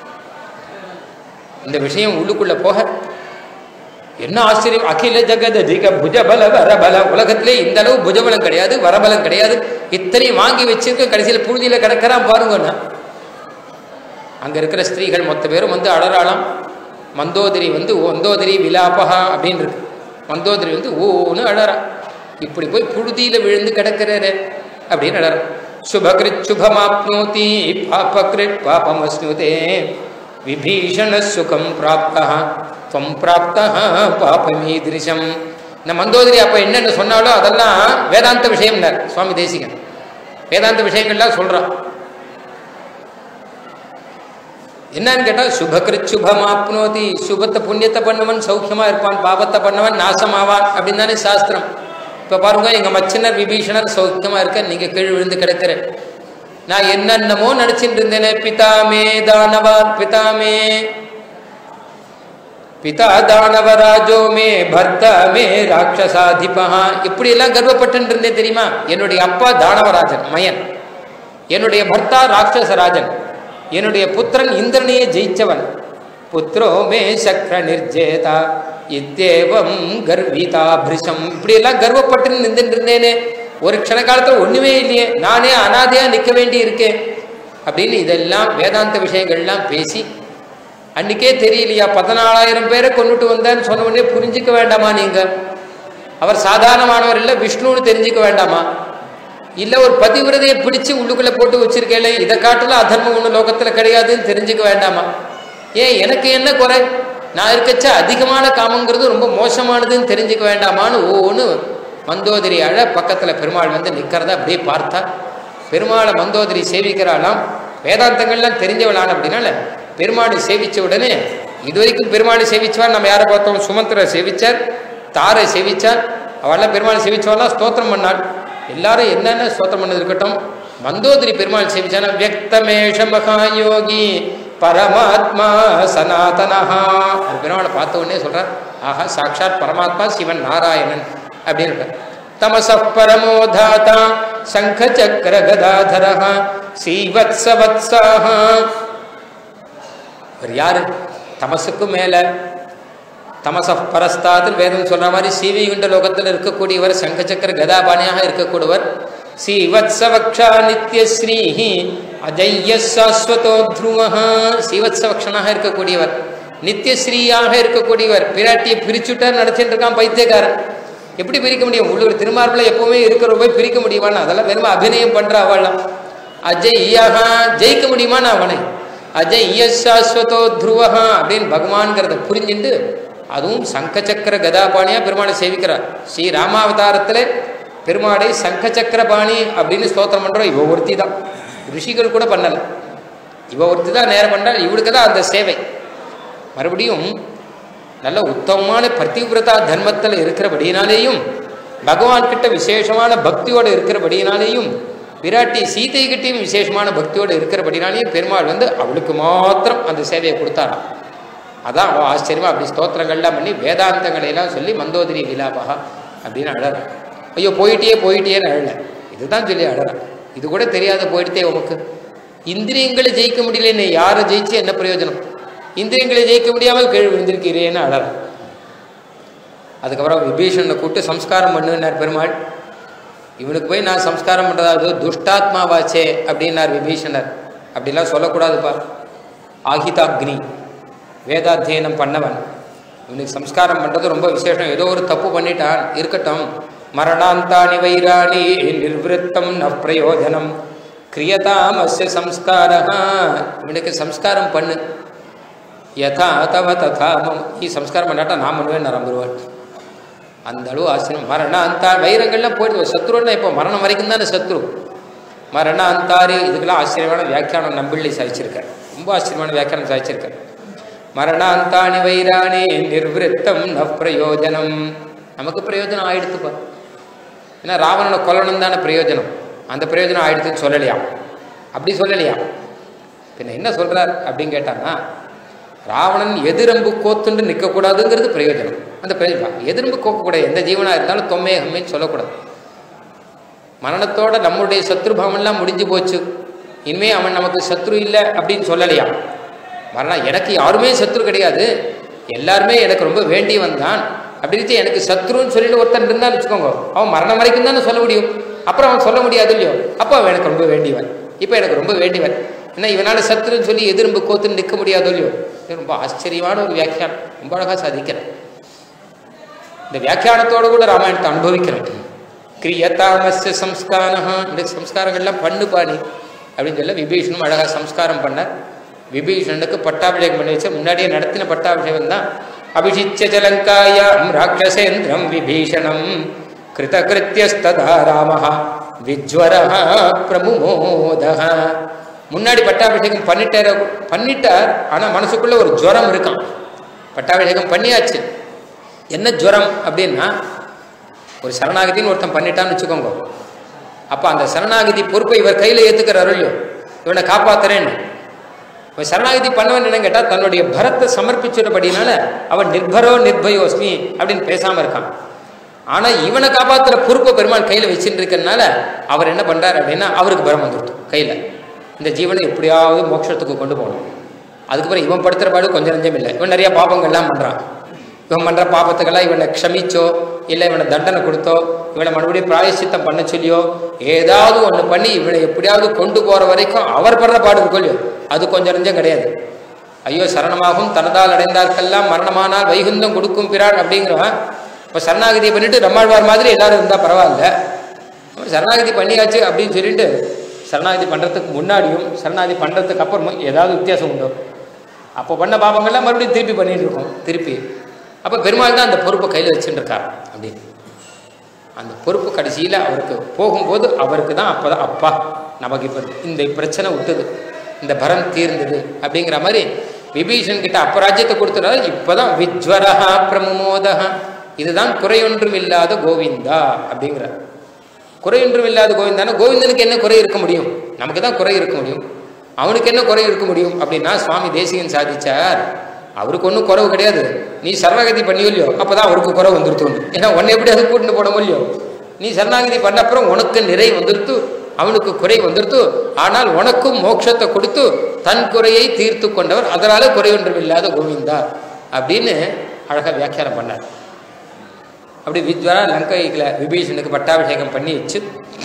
Speaker 1: இந்த விஷயம் உள்ளுக்குள்ள போக என்ன ஆச்சரியம் அகில ஜெகத திக புஜபல வரபல உலகத்திலே இந்த அளவு புஜபலம் கிடையாது வரபலம் கிடையாது இத்தனையும் வாங்கி வச்சிருக்க கடைசியில புழுதியில கிடக்கிறான் பாருங்கண்ணா அங்க இருக்கிற ஸ்திரீகள் மொத்த பேரும் வந்து அழறாளாம் மந்தோதரி வந்து மந்தோதரி விலாபகா அப்படின்னு இருக்கு மந்தோதரி வந்து ஓன்னு அழறா இப்படி போய் புழுதியில விழுந்து கிடக்கிறாரு அப்படின்னு அழறா சுபகிருத் சுபமாப்னோதி பாபகிருத் பாபமஸ்னுதே விபீஷண சுகம் பிராப்தா துவம் பிராப்தா பாபமீதிருஷம் இந்த மந்தோதரி அப்ப என்னென்ன சொன்னாலோ அதெல்லாம் வேதாந்த விஷயம்னார் சுவாமி தேசிகன் வேதாந்த விஷயங்கள்லாம் சொல்றான் என்னன்னு கேட்டா சுபகிருத் சுபமாப்னோதி சுபத்தை புண்ணியத்தை பண்ணவன் சௌக்கியமா இருப்பான் பாபத்தை பண்ணவன் நாசமாவான் அப்படின்னு தானே சாஸ்திரம் இப்ப பாருங்க எங்க மச்சினர் விபீஷணர் சௌக்கியமா இருக்க நீங்க கீழ் விழுந்து கிடக்கிற நான் என்னென்னமோ நினைச்சிட்டு இருந்தேனே பிதாமே தானவா பிதாமே பிதா தானவராஜோ மே பர்த்தா மே ராட்சசாதிபா இப்படி எல்லாம் கர்வப்பட்டு இருந்தேன் தெரியுமா என்னுடைய அப்பா தானவராஜன் மயன் என்னுடைய பர்த்தா ராட்சசராஜன் என்னுடைய புத்திரன் இந்திரனையே ஜெயிச்சவன் புத்திரோ மே சக்கர நிர்ஜேதா இத்தேவம் கர்விதா பிரிஷம் இப்படி எல்லாம் கர்வப்பட்டு நின்றுட்டு இருந்தேனே ஒரு க்ஷண காலத்துல ஒண்ணுமே இல்லையே நானே அனாதையா நிக்க வேண்டி இருக்கேன் அப்படின்னு இதெல்லாம் வேதாந்த விஷயங்கள்லாம் பேசி அன்னைக்கே தெரியலையா பதினாலாயிரம் பேரை கொண்டுட்டு வந்தேன்னு சொன்ன உடனே புரிஞ்சுக்க வேண்டாமா நீங்க அவர் சாதாரணமானவர் இல்லை விஷ்ணுன்னு தெரிஞ்சுக்க வேண்டாமா இல்ல ஒரு பதிவிரதையை பிடிச்சு உள்ளுக்குள்ள போட்டு வச்சிருக்கேன் இதை காட்டுல அதர்மம் ஒண்ணு லோகத்துல கிடையாதுன்னு தெரிஞ்சுக்க வேண்டாமா ஏன் எனக்கு என்ன குறை நான் இருக்கச்ச அதிகமான காமங்கிறது ரொம்ப மோசமானதுன்னு தெரிஞ்சுக்க வேண்டாமான்னு ஒவ்வொன்று மந்தோதரி அழ பக்கத்துல பெருமாள் வந்து நிக்கிறத அப்படியே பார்த்தா பெருமாளை மந்தோதரி சேவிக்கிறாளாம் வேதாந்தங்கள்லாம் தெரிஞ்சவளான அப்படின்னால பெருமாளை சேவிச்ச உடனே இது வரைக்கும் பெருமாளை சேவிச்சவா நம்ம யாரை பார்த்தோம் சுமந்திர சேவிச்சார் தாரை சேவிச்சார் அவெல்லாம் பெருமாளை சேவிச்சவாலாம் ஸ்தோத்திரம் பண்ணாள் எல்லாரும் என்னென்ன ஸ்தோத்திரம் பண்ணது இருக்கட்டும் மந்தோதரி பெருமாள் சேவிச்சானா வியக்தமேஷ மகாயோகி பரமாத்மா சனாதனஹா அது பெருமாளை பார்த்த உடனே சொல்றார் ஆஹா சாட்சாத் பரமாத்மா சிவன் நாராயணன் அப்படின்னு இருக்கார் தமச பரமோ தாதா சங்க சக்கர கதாதரஹ சீவத்ஸ வத்ஸாஹ அவர் யாரு தமசுக்கு மேல தமச பரஸ்தாத்தில் வேதம் சொல்ற மாதிரி சீவிகுண்ட லோகத்தில் இருக்கக்கூடியவர் சங்கச்சக்கர கதாபாணியாக இருக்கக்கூடியவர் ஸ்ரீவத்சவக்ஷா நித்யஸ்ரீஹி அஜய்ய சாஸ்வதோ த்ருவஹ ஸ்ரீவத்சவக்ஷனாக இருக்கக்கூடியவர் நித்யஸ்ரீயாக இருக்கக்கூடியவர் பிராட்டியை பிரிச்சுட்டார் நடத்திட்டு இருக்கான் பைத்தியக்காரன் எப்படி பிரிக்க முடியும் உள்ளூர் திருமார்பில் எப்பவுமே இருக்கிற போய் பிரிக்க முடியுமான்னு அதெல்லாம் வெறும் அபிநயம் பண்ற அவள்லாம் அஜய்யஹா ஜெயிக்க முடியுமான்னு அவனை அஜய்ய சாஸ்வதோ த்ருவஹா அப்படின்னு பகவான்கிறத புரிஞ்சுட்டு அதுவும் சங்கச்சக்கர கதாபாணியா பெருமாளை சேவிக்கிறார் ஸ்ரீ ராமாவதாரத்துல பெருமாளை சங்கச்சக்கர பாணி அப்படின்னு ஸ்தோத்திரம் பண்றோம் இவ ஒருத்தி தான் ரிஷிகள் கூட பண்ணல இவ ஒருத்தி தான் நேரம் பண்ணால் இவளுக்கு தான் அந்த சேவை மறுபடியும் நல்ல உத்தமமான பர்த்திவிரதா தர்மத்தில் இருக்கிறபடியினாலேயும் பகவான் கிட்ட விசேஷமான பக்தியோடு இருக்கிறபடியினாலேயும் விராட்டி சீதை கிட்டையும் விசேஷமான பக்தியோடு இருக்கிறபடினாலேயும் பெருமாள் வந்து அவளுக்கு மாத்திரம் அந்த சேவையை கொடுத்தாராம் அதான் அவன் ஆச்சரியமா அப்படி ஸ்தோத்திரங்கள்லாம் பண்ணி வேதாந்தங்களை எல்லாம் சொல்லி மந்தோதரி விலாபகா அப்படின்னு அழற ஐயோ போயிட்டே போயிட்டேன்னு அழல இதுதான் சொல்லி அழறான் இது கூட தெரியாத போயிட்டே உமக்கு இந்திரியங்களை ஜெயிக்க முடியலன்னு யாரை ஜெயிச்சு என்ன பிரயோஜனம் இந்திரியங்களை ஜெயிக்க முடியாமல் கீழ் விழுந்திருக்கிறேன்னு அழறான் அதுக்கப்புறம் விபீஷணனை கூப்பிட்டு சம்ஸ்காரம் பண்ணுன்னார் பெருமாள் இவனுக்கு போய் நான் சம்ஸ்காரம் பண்ணுறதா அது துஷ்டாத்மாவாச்சே அப்படின்னார் விபீஷணர் அப்படிலாம் சொல்லக்கூடாதுப்பா ஆகிதாக்னி வேதாத்தியனம் பண்ணவன் இவனுக்கு சம்ஸ்காரம் பண்ணுறது ரொம்ப விசேஷம் ஏதோ ஒரு தப்பு பண்ணிட்டான் இருக்கட்டும் மரணாந்தானி வைராணி நிர்வத்தம் ந பிரயோஜனம் கிரியதாம் அஸ்ய சம்ஸ்காரா இவனுக்கு சம்ஸ்காரம் பண்ணு யதா தவ ததா மம் நீ சம்ஸ்காரம் பண்ணாட்டா நான் பண்ணுவேன் நரம்புருவாள் அந்த அளவு ஆச்சரியம் மரண அந்த வைரங்கள்லாம் போயிடுவோம் சத்ருன்னா இப்போ மரணம் வரைக்கும் தானே சத்ரு மரண அந்தாரி இதுக்கெல்லாம் ஆச்சரியமான வியாக்கியானம் நம்பிள்ளி சாதிச்சிருக்கார் ரொம்ப ஆச்சரியமான வியாக்கியானம் சாதிச்சிருக்கார் மரணாந்தானி வைராணி நிர்வத்தம் ந பிரயோஜனம் நமக்கு பிரயோஜனம் ஆயிடுத்துப்பா ஏன்னா ராவணனை கொல்லணும் தானே பிரயோஜனம் அந்த பிரயோஜனம் ஆயிடுத்துன்னு சொல்லலையாம் அப்படி சொல்லலையா பின்ன என்ன சொல்றார் அப்படின்னு கேட்டாங்கன்னா ராவணன் எதிரம்பு கோத்துண்டு நிற்கக்கூடாதுங்கிறது பிரயோஜனம் அந்த பிரயோஜனம் எதிரம்பு கோக்கக்கூடாது எந்த ஜீவனாக இருந்தாலும் தொம்மே ஹம்மைன்னு சொல்லக்கூடாது மரணத்தோட நம்முடைய சத்ருபாவம்லாம் முடிஞ்சு போச்சு இனிமே அவன் நமக்கு சத்ரு இல்லை அப்படின்னு சொல்லலையா மரணம் எனக்கு யாருமே சத்ரு கிடையாது எல்லாருமே எனக்கு ரொம்ப வேண்டி வந்தான் அப்படின்னு எனக்கு சத்ருன்னு சொல்லிட்டு ஒருத்தன் இருந்தான்னு வச்சுக்கோங்க அவன் மரணம் வரைக்கும் தானே சொல்ல முடியும் அப்புறம் அவன் சொல்ல முடியாது இல்லையோ அப்போ அவன் எனக்கு ரொம்ப வேண்டியவன் இப்போ எனக்கு ரொம்ப வேண்டியவன் ஏன்னா இவனால சத்ருன்னு சொல்லி எதிர்ப்பு கோத்துன்னு நிற்க முடியாது இல்லையோ இது ரொம்ப ஆச்சரியமான ஒரு வியாக்கியானம் ரொம்ப அழகாக சாதிக்கிறேன் இந்த வியாக்கியானத்தோட கூட ராமாயணத்தை அனுபவிக்கிறேன் கிரியதாமஸ்ய சம்ஸ்காரா இந்த சம்ஸ்காரங்கள்லாம் பண்ணு பாணி அப்படின்னு சொல்ல விபீஷணும் அழகாக சம்ஸ்காரம் பண்ணார் விபீஷணனுக்கு பட்டாபிஷேகம் பண்ணி வச்ச முன்னாடியே நடத்தின பட்டாபிஷேகம் தான் அபிஷிச்ச ஜலங்காயாம் ராட்சசேந்திரம் விபீஷணம் கிருதகிருத்தியஸ்ததா ராமஹ விஜ்வர பிரமுமோத முன்னாடி பட்டாபிஷேகம் பண்ணிட்டார பண்ணிட்டார் ஆனால் மனசுக்குள்ள ஒரு ஜுரம் இருக்கான் பட்டாபிஷேகம் பண்ணியாச்சு என்ன ஜுரம் அப்படின்னா ஒரு சரணாகதின்னு ஒருத்தன் பண்ணிட்டான்னு வச்சுக்கோங்க அப்போ அந்த சரணாகதி பொறுப்பை இவர் கையில் ஏற்றுக்கிற அருள்யோ இவனை காப்பாத்துறேன்னு இவன் சரணாகதி பண்ணவன் என்ன கேட்டால் தன்னுடைய பரத்தை சமர்ப்பிச்சிடபடினால அவன் நிர்பரோ நிர்பயோஸ்மி அப்படின்னு பேசாமல் இருக்கான் ஆனால் இவனை காப்பாற்றுற பொறுப்பை பெருமாள் கையில் வச்சுட்டு இருக்கறனால அவர் என்ன பண்ணுறாரு அப்படின்னா அவருக்கு பரம் வந்துடுத்து கையில் இந்த ஜீவனை எப்படியாவது மோட்சத்துக்கு கொண்டு போகணும் அதுக்கப்புறம் இவன் படுத்துகிற பாடு கொஞ்சம் நஞ்சம் இல்லை இவன் நிறைய பாபங்கள்லாம் பண்ணுறான் இவன் பண்ணுற பாபத்துக்கெல்லாம் இவனை க்ஷமிச்சோ இல்லை இவனை தண்டனை கொடுத்தோ இவனை மறுபடியும் பிராயசித்தம் பண்ண சொல்லியோ ஏதாவது ஒன்று பண்ணி இவனை எப்படியாவது கொண்டு போகிற வரைக்கும் அவர் படுற பாடு இருக்கொல்லையோ அது கொஞ்சம் நஞ்சம் கிடையாது ஐயோ சரணமாகும் தனதால் அடைந்தார்க்கெல்லாம் மரணமானால் வைகுந்தம் கொடுக்கும் பிரான் அப்படிங்கிறவன் இப்போ சரணாகதியை பண்ணிட்டு நம்மாழ்வார் மாதிரி எல்லாரும் இருந்தால் பரவாயில்ல சரணாகதி பண்ணியாச்சு அப்படின்னு சொல்லிட்டு சரணாகதி பண்ணுறதுக்கு முன்னாடியும் சரணாகதி பண்ணுறதுக்கு அப்புறமும் ஏதாவது வித்தியாசம் உண்டோ அப்போ பண்ண பாபங்கள்லாம் மறுபடியும் திருப்பி பண்ணிட்டு இருக்கோம் திருப்பி அப்போ பெருமாள் தான் அந்த பொறுப்பை கையில் வச்சுட்டு இருக்கார் அப்படின்னு அந்த பொறுப்பு கடைசியில் அவருக்கு போகும்போது அவருக்கு தான் அப்போ தான் அப்பா நமக்கு இப்போ இந்த பிரச்சனை விட்டுது இந்த பரம் தீர்ந்தது அப்படிங்கிற மாதிரி விபீஷன் கிட்ட அப்பராஜ்யத்தை கொடுத்துறாரு இப்போதான் விஜ்வரஹா பிரமுமோதஹா இதுதான் குறையொன்றும் இல்லாத கோவிந்தா அப்படிங்கிறார் குறையொன்றும் இல்லாத கோவிந்தானா கோவிந்தனுக்கு என்ன குறை இருக்க முடியும் நமக்கு தான் குறை இருக்க முடியும் அவனுக்கு என்ன குறை இருக்க முடியும் அப்படின்னா சுவாமி தேசிகன் சாதிச்சார் அவருக்கு ஒன்றும் குறவு கிடையாது நீ சரணாகதி பண்ணியோ இல்லையோ அப்பதான் அவருக்கு குறவு வந்துருத்தோன்னு ஏன்னா உன்னை எப்படி அது கூட்டிட்டு போட இல்லையோ நீ சரணாகதி பண்ண அப்புறம் உனக்கு நிறை வந்துருத்து அவனுக்கு குறை வந்துருத்து ஆனால் உனக்கும் மோட்சத்தை கொடுத்து தன் குறையை தீர்த்து கொண்டவர் அதனால குறை ஒன்றும் இல்லாத கோவிந்தா அப்படின்னு அழகா வியாக்கியானம் பண்ணார் அப்படி வித்வரா லங்கைகளை விபீஷனுக்கு பட்டாபிஷேகம் பண்ணி வச்சு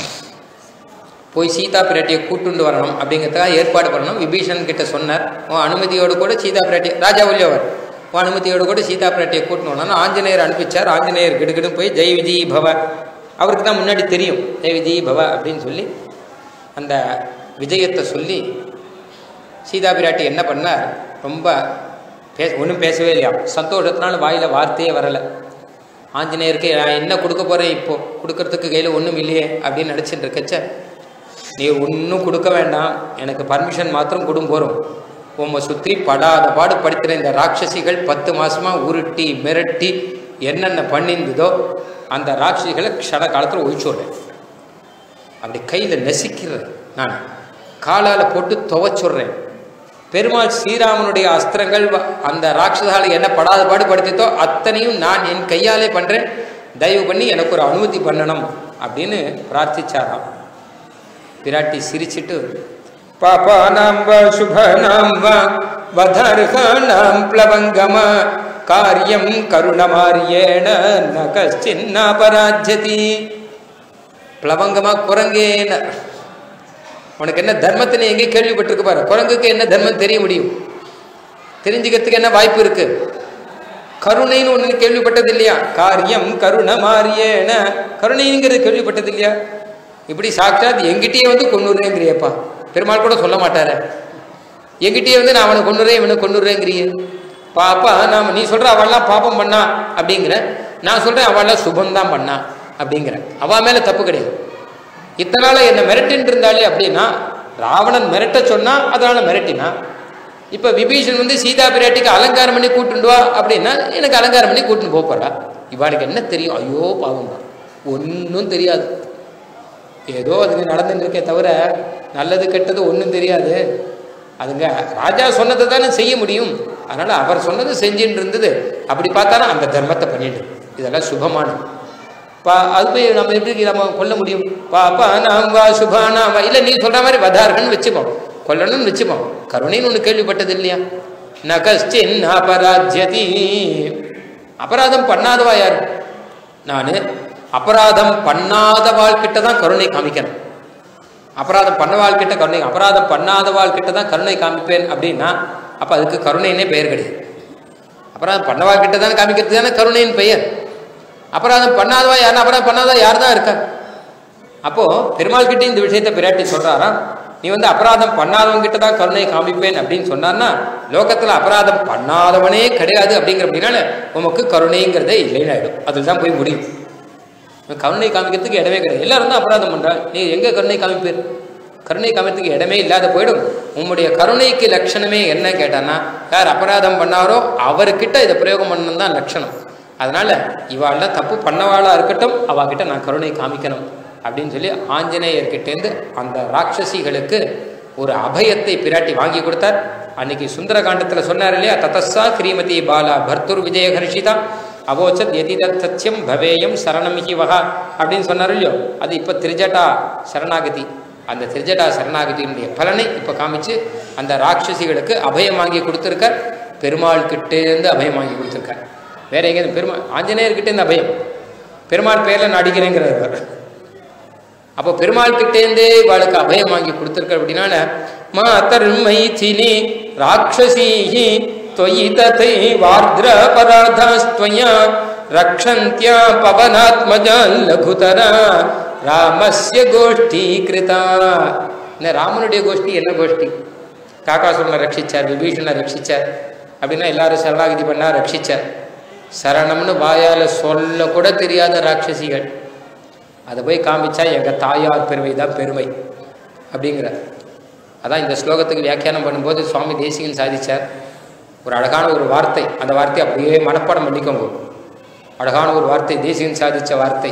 Speaker 1: போய் சீதா பிராட்டியை கூட்டுண்டு வரணும் அப்படிங்கிறதுக்காக ஏற்பாடு பண்ணணும் விபீஷன் கிட்ட சொன்னார் உன் அனுமதியோடு கூட சீதா பிராட்டி ராஜா உள்ளவர் உன் அனுமதியோடு கூட சீதா பிராட்டியை கூட்டணும் வரணும்னு ஆஞ்சநேயர் அனுப்பிச்சார் ஆஞ்சநேயர் கிடுகிடு போய் ஜெய் விஜய் பவ அவருக்கு தான் முன்னாடி தெரியும் ஜெய் விஜய் பவ அப்படின்னு சொல்லி அந்த விஜயத்தை சொல்லி சீதா பிராட்டி என்ன பண்ணார் ரொம்ப பேச ஒன்றும் பேசவே இல்லையா சந்தோஷத்தினால வாயில் வார்த்தையே வரலை ஆஞ்சநேயருக்கு நான் என்ன கொடுக்க போகிறேன் இப்போ கொடுக்கறதுக்கு கையில் ஒன்றும் இல்லையே அப்படின்னு நினச்சிட்டு இருக்கச்ச நீ ஒன்றும் கொடுக்க வேண்டாம் எனக்கு பர்மிஷன் மாத்திரம் கொடும் போகிறோம் உம்மை சுற்றி படாத பாடு படுத்துகிற இந்த ராட்சசிகள் பத்து மாசமாக உருட்டி மிரட்டி என்னென்ன பண்ணியிருந்ததோ அந்த ராட்சசிகளை க்ஷண காலத்தில் ஒழிச்சுடுறேன் அப்படி கையில் நெசிக்கிறேன் நான் காலால் போட்டு துவைச்சுடுறேன் பெருமாள் ஸ்ரீராமனுடைய அஸ்திரங்கள் வ- அந்த ராட்சசாலை என்ன படாத பாடு படுத்தித்தோ அத்தனையும் நான் என் கையாலே பண்ணுறேன் தயவு பண்ணி எனக்கு ஒரு அனுமதி பண்ணணும் அப்படின்னு பிரார்த்திச்சாராம் பிராட்டி சிரிச்சிட்டு பாபானாம் வா சுபனாம் வா வதர்கானாம் பிளவங்கம காரியம் கருணமாரியேன ந கஷ்டின்னாபராஜ்யதி பிளவங்கமா குரங்கேன உனக்கு என்ன தர்மத்தை நீ எங்கேயும் கேள்விப்பட்டிருக்க பாரு குரங்குக்கு என்ன தர்மம் தெரிய முடியும் தெரிஞ்சுக்கிறதுக்கு என்ன வாய்ப்பு இருக்கு கருணைன்னு ஒன்று கேள்விப்பட்டது இல்லையா காரியம் கருண மாறியேன கருணைங்கிறது கேள்விப்பட்டது இல்லையா இப்படி சாட்சாத் எங்கிட்டயே வந்து கொண்டுறேங்கிறியப்பா பெருமாள் கூட சொல்ல மாட்டார எங்கிட்டயே வந்து நான் அவனை கொண்டுறேன் இவனை கொண்டுறேங்கிறிய பாப்பா நாம நீ சொல்ற அவள்லாம் பாப்பம் பண்ணா அப்படிங்கிற நான் சொல்றேன் அவள்லாம் சுபம் தான் பண்ணா அப்படிங்கிற அவ மேல தப்பு கிடையாது இத்தனை நாளா என்ன மிரட்டின்னு இருந்தாலே அப்படின்னா ராவணன் மிரட்ட சொன்னா அதனால மிரட்டினா இப்ப விபீஷன் வந்து சீதா பிராட்டிக்கு அலங்காரம் பண்ணி கூட்டுண்டு வா அப்படின்னா எனக்கு அலங்காரம் பண்ணி கூட்டுன்னு போப் போறா இவாளுக்கு என்ன தெரியும் ஐயோ பாவம் தான் ஒன்றும் தெரியாது ஏதோ அதுங்க நடந்துன்னு இருக்கே தவிர நல்லது கெட்டது ஒன்றும் தெரியாது அதுங்க ராஜா சொன்னதை தானே செய்ய முடியும் அதனால அவர் சொன்னது செஞ்சுட்டு இருந்தது அப்படி பார்த்தாலும் அந்த தர்மத்தை பண்ணிட்டு இதெல்லாம் சுபமானது பா அது போய் நம்ம எப்படி நம்ம கொல்ல முடியும் பாப்பா நாம் வா சுபானா வா இல்லை நீ சொல்ற மாதிரி வதார்கன்னு வச்சுப்போம் கொல்லணும்னு வச்சுப்போம் கருணைன்னு ஒன்று கேள்விப்பட்டது இல்லையா நகஸ்டின் அபராஜ்யதி அபராதம் பண்ணாதவா யார் நான் அபராதம் பண்ணாதவாள் கிட்ட தான் கருணை காமிக்கணும் அபராதம் பண்ணவாள் கிட்ட கருணை அபராதம் பண்ணாதவாள் கிட்ட தான் கருணை காமிப்பேன் அப்படின்னா அப்போ அதுக்கு கருணைன்னே பெயர் கிடையாது அபராதம் பண்ணவாள் கிட்ட தான் காமிக்கிறது தானே கருணையின் பெயர் அபராதம் பண்ணாதவா யாருன்னா அபராதம் பண்ணாதவா யார் தான் இருக்கா அப்போ பெருமாள் கிட்ட இந்த விஷயத்தை பிராட்டி சொல்றாராம் நீ வந்து அபராதம் பண்ணாதவங்க கிட்ட தான் கருணை காமிப்பேன் அப்படின்னு சொன்னார்னா லோகத்துல அபராதம் பண்ணாதவனே கிடையாது அப்படிங்கிற அப்படின்னால உமக்கு கருணைங்கிறதே இல்லைன்னு ஆயிடும் அதில் தான் போய் முடியும் கருணை காமிக்கிறதுக்கு இடமே கிடையாது எல்லாரும் தான் அபராதம் பண்றா நீ எங்க கருணை காமிப்பேர் கருணை காமிக்கிறதுக்கு இடமே இல்லாத போயிடும் உம்முடைய கருணைக்கு லட்சணமே என்ன கேட்டான்னா யார் அபராதம் பண்ணாரோ அவர்கிட்ட இதை பிரயோகம் பண்ணணும் தான் லட்சணம் அதனால இவாள்லாம் தப்பு பண்ணவாளா இருக்கட்டும் அவகிட்ட நான் கருணை காமிக்கணும் அப்படின்னு சொல்லி ஆஞ்சநேயர்கிட்டேருந்து அந்த ராட்சசிகளுக்கு ஒரு அபயத்தை பிராட்டி வாங்கி கொடுத்தார் அன்னைக்கு சுந்தரகாண்டத்தில் சொன்னார் இல்லையா ததஸ்ஸா ஸ்ரீமதி பாலா பர்துர் விஜயஹர்ஷிதா அவோச்சத் எதிதத் சத்தியம் பவேயம் சரணம் ஹி வகா அப்படின்னு சொன்னார் இல்லையோ அது இப்போ திரிஜட்டா சரணாகதி அந்த திரிஜட்டா சரணாகதியினுடைய பலனை இப்போ காமிச்சு அந்த ராட்சசிகளுக்கு அபயம் வாங்கி கொடுத்துருக்கார் பெருமாள் கிட்டேருந்து அபயம் வாங்கி கொடுத்துருக்கார் வேற எங்கேயும் பெருமாள் ஆஞ்சநேயர்கிட்டேருந்து அபயம் பெருமாள் பேரில் நான் அடிக்கிறேங்கிறார் அப்போ பெருமாள் கிட்டேருந்தே இவாளுக்கு அபயம் வாங்கி கொடுத்துருக்க அப்படின்னால மாதர் மைथिली ராட்சசீஹி त्वयि तथैवार्द्र पराधास्त्वया रक्षन्त्या पवनात्मजान् लघुतरा ராமஸ்ய கோஷ்டி கிருதா இந்த ராமனுடைய கோஷ்டி என்ன கோஷ்டி காக்காசுரனை ரட்சிச்சார் விபீஷனை ரட்சிச்சார் அப்படின்னா எல்லாரும் சரணாகதி பண்ணா ரட்சிச்சார் சரணம்னு வாயால் சொல்ல கூட தெரியாத ராட்சசிகள் அதை போய் காமிச்சா எங்கள் தாயார் பெருமை தான் பெருமை அப்படிங்கிற அதான் இந்த ஸ்லோகத்துக்கு வியாக்கியானம் பண்ணும்போது சுவாமி தேசிகன் சாதிச்சார் ஒரு அழகான ஒரு வார்த்தை அந்த வார்த்தையை அப்படியே மனப்பாடம் பண்ணிக்கோங்க அழகான ஒரு வார்த்தை தேசிகன் சாதித்த வார்த்தை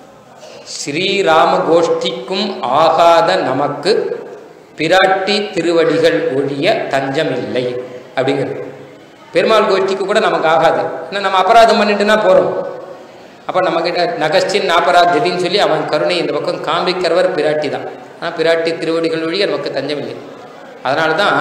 Speaker 1: ஸ்ரீராம கோஷ்டிக்கும் ஆகாத நமக்கு பிராட்டி திருவடிகள் ஒழிய தஞ்சமில்லை அப்படிங்கிறது பெருமாள் கோஷ்டிக்கு கூட நமக்கு ஆகாது ஏன்னா நம்ம அபராதம் பண்ணிட்டுனா போகிறோம் அப்போ நம்மக்கிட்ட நகஸ்டின் அபராத்தின்னு சொல்லி அவன் கருணை இந்த பக்கம் காமிக்கிறவர் பிராட்டி தான் ஆனால் பிராட்டி திருவடிகள் ஒழிய நமக்கு தஞ்சமில்லை அதனால தான்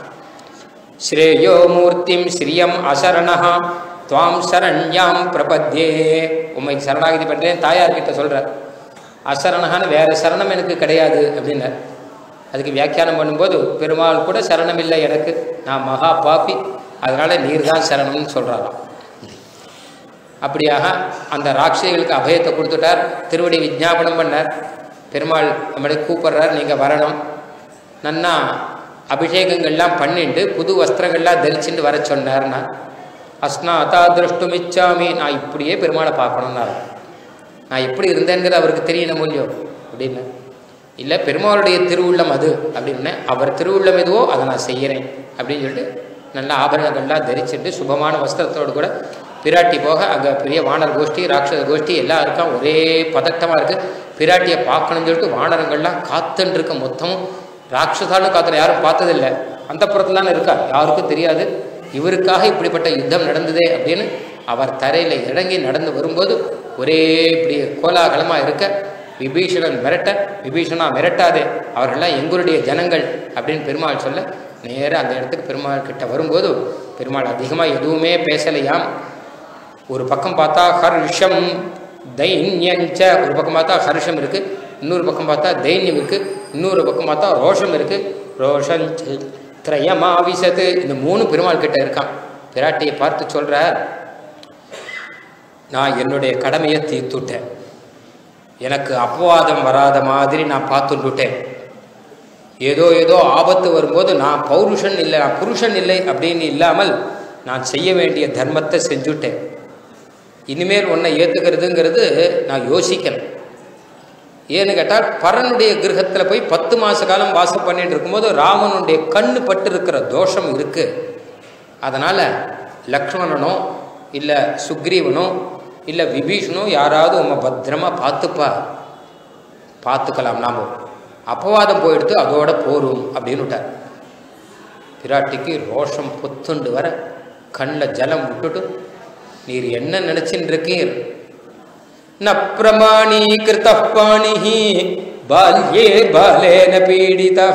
Speaker 1: ஸ்ரேயோ மூர்த்திம் ஸ்ரீயம் அசரணா துவாம் சரண்யாம் பிரபத்யே உண்மை சரணாகதி பண்ணுறேன் தாயார்கிட்ட சொல்கிறார் அசரணகான்னு வேற சரணம் எனக்கு கிடையாது அப்படின்னார் அதுக்கு வியாக்கியானம் பண்ணும்போது பெருமாள் கூட சரணம் இல்லை எனக்கு நான் மகா பாப்பி அதனால நீர் தான் சரணம்னு சொல்கிறாராம் அப்படியாக அந்த ராட்சிகளுக்கு அபயத்தை கொடுத்துட்டார் திருவடி விஜாபனம் பண்ணார் பெருமாள் நம்மளை கூப்பிட்றார் நீங்கள் வரணும் நன்னா அபிஷேகங்கள்லாம் பண்ணிட்டு புது வஸ்திரங்கள்லாம் தரிச்சுட்டு வர சொன்னார்னா அஸ்னாதா திருஷ்டுமிச்சாமி நான் இப்படியே பெருமாளை பார்க்கணும்னாரு நான் எப்படி இருந்தேங்கிறது அவருக்கு தெரியணும் இல்லையோ அப்படின்னு இல்லை பெருமாளுடைய திருவுள்ளம் அது அப்படின்னு அவர் திருவுள்ளம் எதுவோ அதை நான் செய்கிறேன் அப்படின்னு சொல்லிட்டு நல்ல ஆபரணங்கள்லாம் தரிச்சுட்டு சுபமான வஸ்திரத்தோடு கூட பிராட்டி போக அங்கே பெரிய வானர் கோஷ்டி ராட்சத கோஷ்டி எல்லாம் இருக்கா ஒரே பதட்டமாக இருக்குது பிராட்டியை பார்க்கணும்னு சொல்லிட்டு வானரங்கள்லாம் காத்துன்னு இருக்க மொத்தமும் ராட்சசாலும் காத்துல யாரும் பார்த்ததில்லை அந்த புறத்துலான்னு இருக்கா யாருக்கும் தெரியாது இவருக்காக இப்படிப்பட்ட யுத்தம் நடந்ததே அப்படின்னு அவர் தரையில் இறங்கி நடந்து வரும்போது ஒரே இப்படி கோலாகலமாக இருக்க விபீஷணன் மிரட்ட விபீஷணா மிரட்டாதே அவர்கள்லாம் எங்களுடைய ஜனங்கள் அப்படின்னு பெருமாள் சொல்ல நேராக அந்த இடத்துக்கு பெருமாள் கிட்ட வரும்போது பெருமாள் அதிகமாக எதுவுமே பேசலையாம் ஒரு பக்கம் பார்த்தா ஹர்ஷம் தைன்யஞ்ச ஒரு பக்கம் பார்த்தா ஹர்ஷம் இருக்கு இன்னொரு பக்கம் பார்த்தா தைன்யம் இருக்கு இன்னொரு பக்கம் பார்த்தா ரோஷம் இருக்கு ரோஷன் திரயமாவிசத்து இந்த மூணு பெருமாள் கிட்ட இருக்கான் பிராட்டியை பார்த்து சொல்ற நான் என்னுடைய கடமையை தீர்த்துட்டேன் எனக்கு அப்பவாதம் வராத மாதிரி நான் பார்த்துட்டுட்டேன் ஏதோ ஏதோ ஆபத்து வரும்போது நான் பௌருஷன் இல்லை நான் புருஷன் இல்லை அப்படின்னு இல்லாமல் நான் செய்ய வேண்டிய தர்மத்தை செஞ்சுட்டேன் இனிமேல் உன்னை ஏற்றுக்கிறதுங்கிறது நான் யோசிக்கலை ஏன்னு கேட்டால் பரனுடைய கிரகத்தில் போய் பத்து மாச காலம் வாசம் பண்ணிட்டு இருக்கும்போது ராவனுடைய கண்ணு பட்டு இருக்கிற தோஷம் இருக்கு அதனால லக்ஷ்மணனோ இல்லை சுக்ரீவனோ இல்லை விபீஷனோ யாராவது உம்மை பத்திரமா பார்த்துப்பா பார்த்துக்கலாம் நாம அப்பவாதம் போயிடுத்து அதோட போரும் அப்படின்னு விட்டார் பிராட்டிக்கு ரோஷம் பொத்துண்டு வர கண்ணில் ஜலம் விட்டுட்டு நீர் என்ன நினைச்சின்னு இருக்கீர் ந பிரமாணீகிருத பாணிஹி பால்யே பாலேன பீடிதா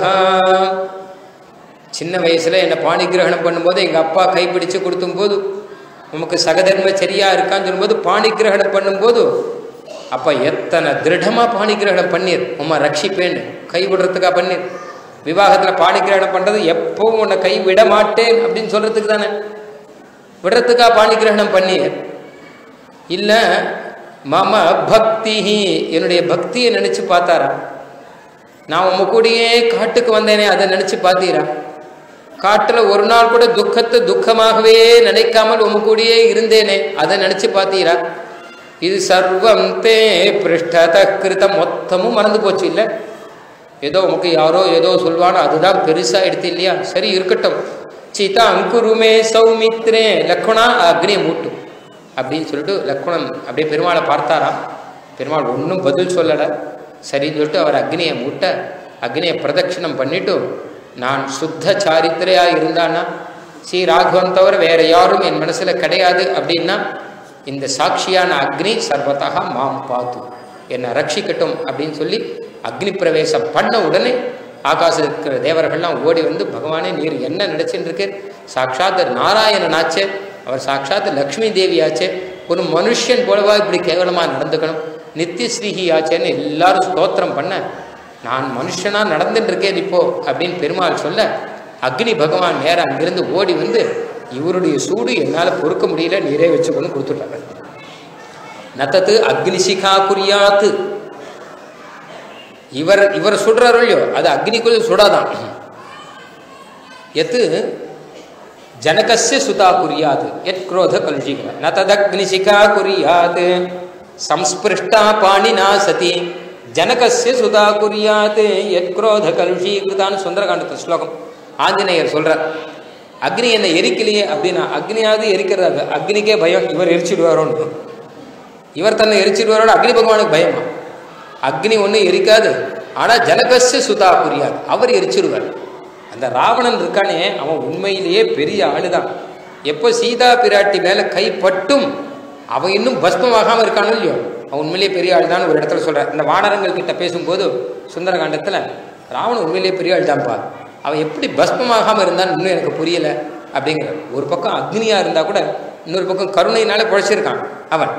Speaker 1: சின்ன வயசுல என்னை பாணி கிரகணம் பண்ணும்போது எங்க அப்பா கைப்பிடிச்சு கொடுத்தும் போது உமக்கு சகதர்ம சரியா இருக்கான்னு சொல்லும்போது பாணி கிரகணம் பண்ணும்போது அப்ப எத்தனை திருடமா பாணி கிரகணம் பண்ணீர் உம்மா ரட்சிப்பேன்னு கை விடுறதுக்கா பண்ணீர் விவாகத்துல பாணி கிரகணம் பண்றது எப்பவும் உன்னை கை விட மாட்டேன் அப்படின்னு சொல்றதுக்கு தானே விடுறதுக்கா பாணி கிரகணம் பண்ணீர் இல்ல மம பக்தி என்னுடைய பக்தியை நினைச்சு பார்த்தாரா நான் உம்ம கூடயே காட்டுக்கு வந்தேனே அதை நினைச்சு பார்த்தீரா காட்டுல ஒரு நாள் கூட துக்கத்தை துக்கமாகவே நினைக்காமல் உம்ம கூடயே இருந்தேனே அதை நினைச்சு பார்த்தீரா இது சர்வம் தே பிருஷ்டத கிருத மொத்தமும் மறந்து போச்சு இல்லை ஏதோ உமக்கு யாரோ ஏதோ சொல்வானோ அதுதான் பெருசா எடுத்து இல்லையா சரி இருக்கட்டும் சீதா அங்குருமே சௌமித்ரே லக்ஷ்மணா அக்னியை மூட்டும் அப்படின்னு சொல்லிட்டு லக்ஷ்மணன் அப்படியே பெருமாளை பார்த்தாராம் பெருமாள் ஒன்றும் பதில் சொல்லலை சரின்னு சொல்லிட்டு அவர் அக்னியை மூட்ட அக்னியை பிரதட்சிணம் பண்ணிட்டு நான் சுத்த சாரித்திரையா இருந்தானா ஸ்ரீ ராகவன் தவிர வேற யாரும் என் மனசுல கிடையாது அப்படின்னா இந்த சாட்சியான அக்னி சர்வதாக மாம் பார்த்து என்னை ரட்சிக்கட்டும் அப்படின்னு சொல்லி அக்னி பிரவேசம் பண்ண உடனே ஆகாசம் இருக்கிற தேவர்கள்லாம் ஓடி வந்து பகவானே நீர் என்ன நினைச்சுட்டு இருக்கீர் சாட்சாத் நாராயணனாச்சே அவர் சாட்சாத் லக்ஷ்மி தேவி ஆச்சே ஒரு மனுஷன் போலவா இப்படி கேவலமா நடந்துக்கணும் நித்தியஸ்ரீஹி ஆச்சேன்னு எல்லாரும் ஸ்தோத்திரம் பண்ண நான் மனுஷனா நடந்துட்டு இருக்கேன் இப்போ அப்படின்னு பெருமாள் சொல்ல அக்னி பகவான் நேரம் அங்கிருந்து ஓடி வந்து இவருடைய சூடு என்னால் பொறுக்க முடியல நீரே வச்சுக்கொண்டு கொடுத்துட்டாங்க நத்தத்து அக்னிசிகா குறியாத்து இவர் இவர் சுடுறாரோ இல்லையோ அது அக்னிக்குள் சுடாதான் எத்து ஜனகஸ்ய சுதா குறியாது எத் குரோத கலுஷிகர ந ததக்னிசிகா குறியாது சம்ஸ்பிருஷ்டா பாணினா சதி ஜனகஸ்ய சுதா குறியாது எத் குரோத கலுஷீகிருதான்னு சுந்தரகாண்டத்து ஸ்லோகம் ஆஞ்சநேயர் சொல்றார் அக்னி என்னை எரிக்கலையே அப்படின்னா அக்னியாவது எரிக்கிறது அக்னிக்கே பயம் இவர் எரிச்சிடுவாரோன்னு இவர் தன்னை எரிச்சிடுவாரோட அக்னி பகவானுக்கு பயமா அக்னி ஒன்றும் எரிக்காது ஆனால் ஜனகஸ்ய சுதா புரியாது அவர் எரிச்சிடுவார் அந்த ராவணன் இருக்கானே அவன் உண்மையிலேயே பெரிய ஆளுதான் எப்போ சீதா பிராட்டி மேலே கைப்பட்டும் அவன் இன்னும் பஸ்மமாகாமல் இருக்கானோ இல்லையோ அவன் உண்மையிலேயே பெரிய ஆள் தான் ஒரு இடத்துல சொல்கிறார் இந்த வானரங்கள் கிட்ட பேசும்போது சுந்தரகாண்டத்தில் ராவணன் உண்மையிலேயே பெரிய ஆள் தான்ப்பா அவன் எப்படி பஸ்மமாகாமல் இருந்தான்னு இன்னும் எனக்கு புரியலை அப்படிங்கிற ஒரு பக்கம் அக்னியாக இருந்தால் கூட இன்னொரு பக்கம் கருணையினாலே குழைச்சிருக்கான் அவன்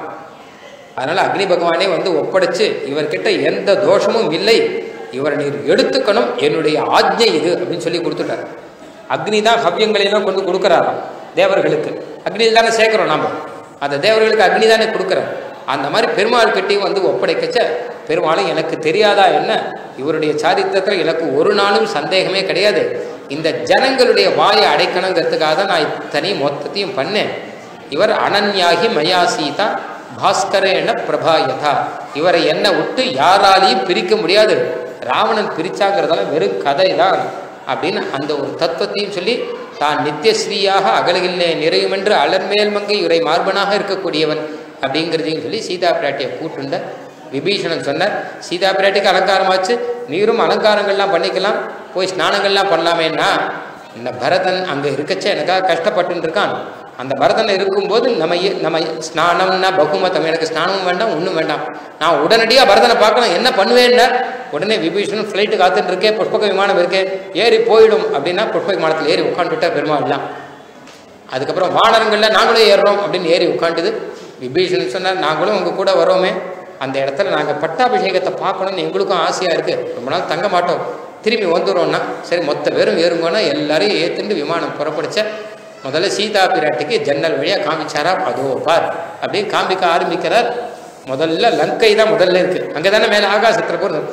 Speaker 1: அதனால் அக்னி பகவானே வந்து ஒப்படைச்சு இவர்கிட்ட எந்த தோஷமும் இல்லை இவரை நீர் எடுத்துக்கணும் என்னுடைய ஆஜ்ஞை இது அப்படின்னு சொல்லி கொடுத்துட்டார் அக்னி தான் ஹவ்யங்களையெல்லாம் கொண்டு கொடுக்குறாராம் தேவர்களுக்கு அக்னி தானே சேர்க்குறோம் நாம் அந்த தேவர்களுக்கு அக்னி தானே கொடுக்குறார் அந்த மாதிரி பெருமாள் கிட்டையும் வந்து ஒப்படைக்கச்ச பெருமாளும் எனக்கு தெரியாதா என்ன இவருடைய சாரித்திரத்தில் எனக்கு ஒரு நாளும் சந்தேகமே கிடையாது இந்த ஜனங்களுடைய வாயை அடைக்கணுங்கிறதுக்காக தான் நான் இத்தனை மொத்தத்தையும் பண்ணேன் இவர் அனன்யாகி மயா சீதா பாஸ்கரேன பிரபா யதா இவரை என்ன விட்டு யாராலையும் பிரிக்க முடியாது ராவணன் பிரிச்சாங்கிறதால வெறும் கதை தான் அப்படின்னு அந்த ஒரு தத்துவத்தையும் சொல்லி தான் நித்தியஸ்ரீயாக அகலகில்லே நிறையும் என்று அலர்மேல் மங்கை உரை மார்பனாக இருக்கக்கூடியவன் அப்படிங்கிறதையும் சொல்லி சீதா பிராட்டியை கூட்டுண்ட விபீஷணன் சொன்னார் சீதா பிராட்டிக்கு அலங்காரமாச்சு நீரும் அலங்காரங்கள்லாம் பண்ணிக்கலாம் போய் ஸ்நானங்கள்லாம் பண்ணலாமேன்னா இந்த பரதன் அங்கே இருக்கச்ச எனக்காக கஷ்டப்பட்டு இருக்கான் அந்த பரதன் இருக்கும்போது நம்ம ஏ- நம்ம ஸ்நானம்னா பகுமதம் எனக்கு ஸ்நானமும் வேண்டாம் ஒன்றும் வேண்டாம் நான் உடனடியாக பரதனை பார்க்கணும் என்ன பண்ணுவேன்னா உடனே விபீஷணன் ஃப்ளைட்டு காத்துட்டு இருக்கே புஷ்பக விமானம் இருக்கே ஏறி போயிடும் அப்படின்னா புஷ்பக விமானத்தில் ஏறி உட்காந்துட்டா பெருமாள்லாம் அதுக்கப்புறம் வானரங்கள்ல நாங்களும் ஏறுறோம் அப்படின்னு ஏறி உட்காந்துது விபீஷணன் சொன்னார் நாங்களும் உங்கள் கூட வரோமே அந்த இடத்துல நாங்கள் பட்டாபிஷேகத்தை பார்க்கணும்னு எங்களுக்கும் ஆசையாக இருக்குது ரொம்ப நாள் தங்க மாட்டோம் திரும்பி வந்துடுறோம்னா சரி மொத்த பேரும் ஏறுங்கன்னா எல்லாரையும் ஏற்றுண்டு விமானம் புறப்படுச்ச முதல்ல சீதா பிராட்டிக்கு ஜன்னல் வழியாக காமிச்சாரா அதோ பார் அப்படின்னு காமிக்க ஆரம்பிக்கிறார் முதல்ல லங்கை தான் முதல்ல இருக்கு அங்கே தானே மேலே ஆகாசத்தில் போகிறது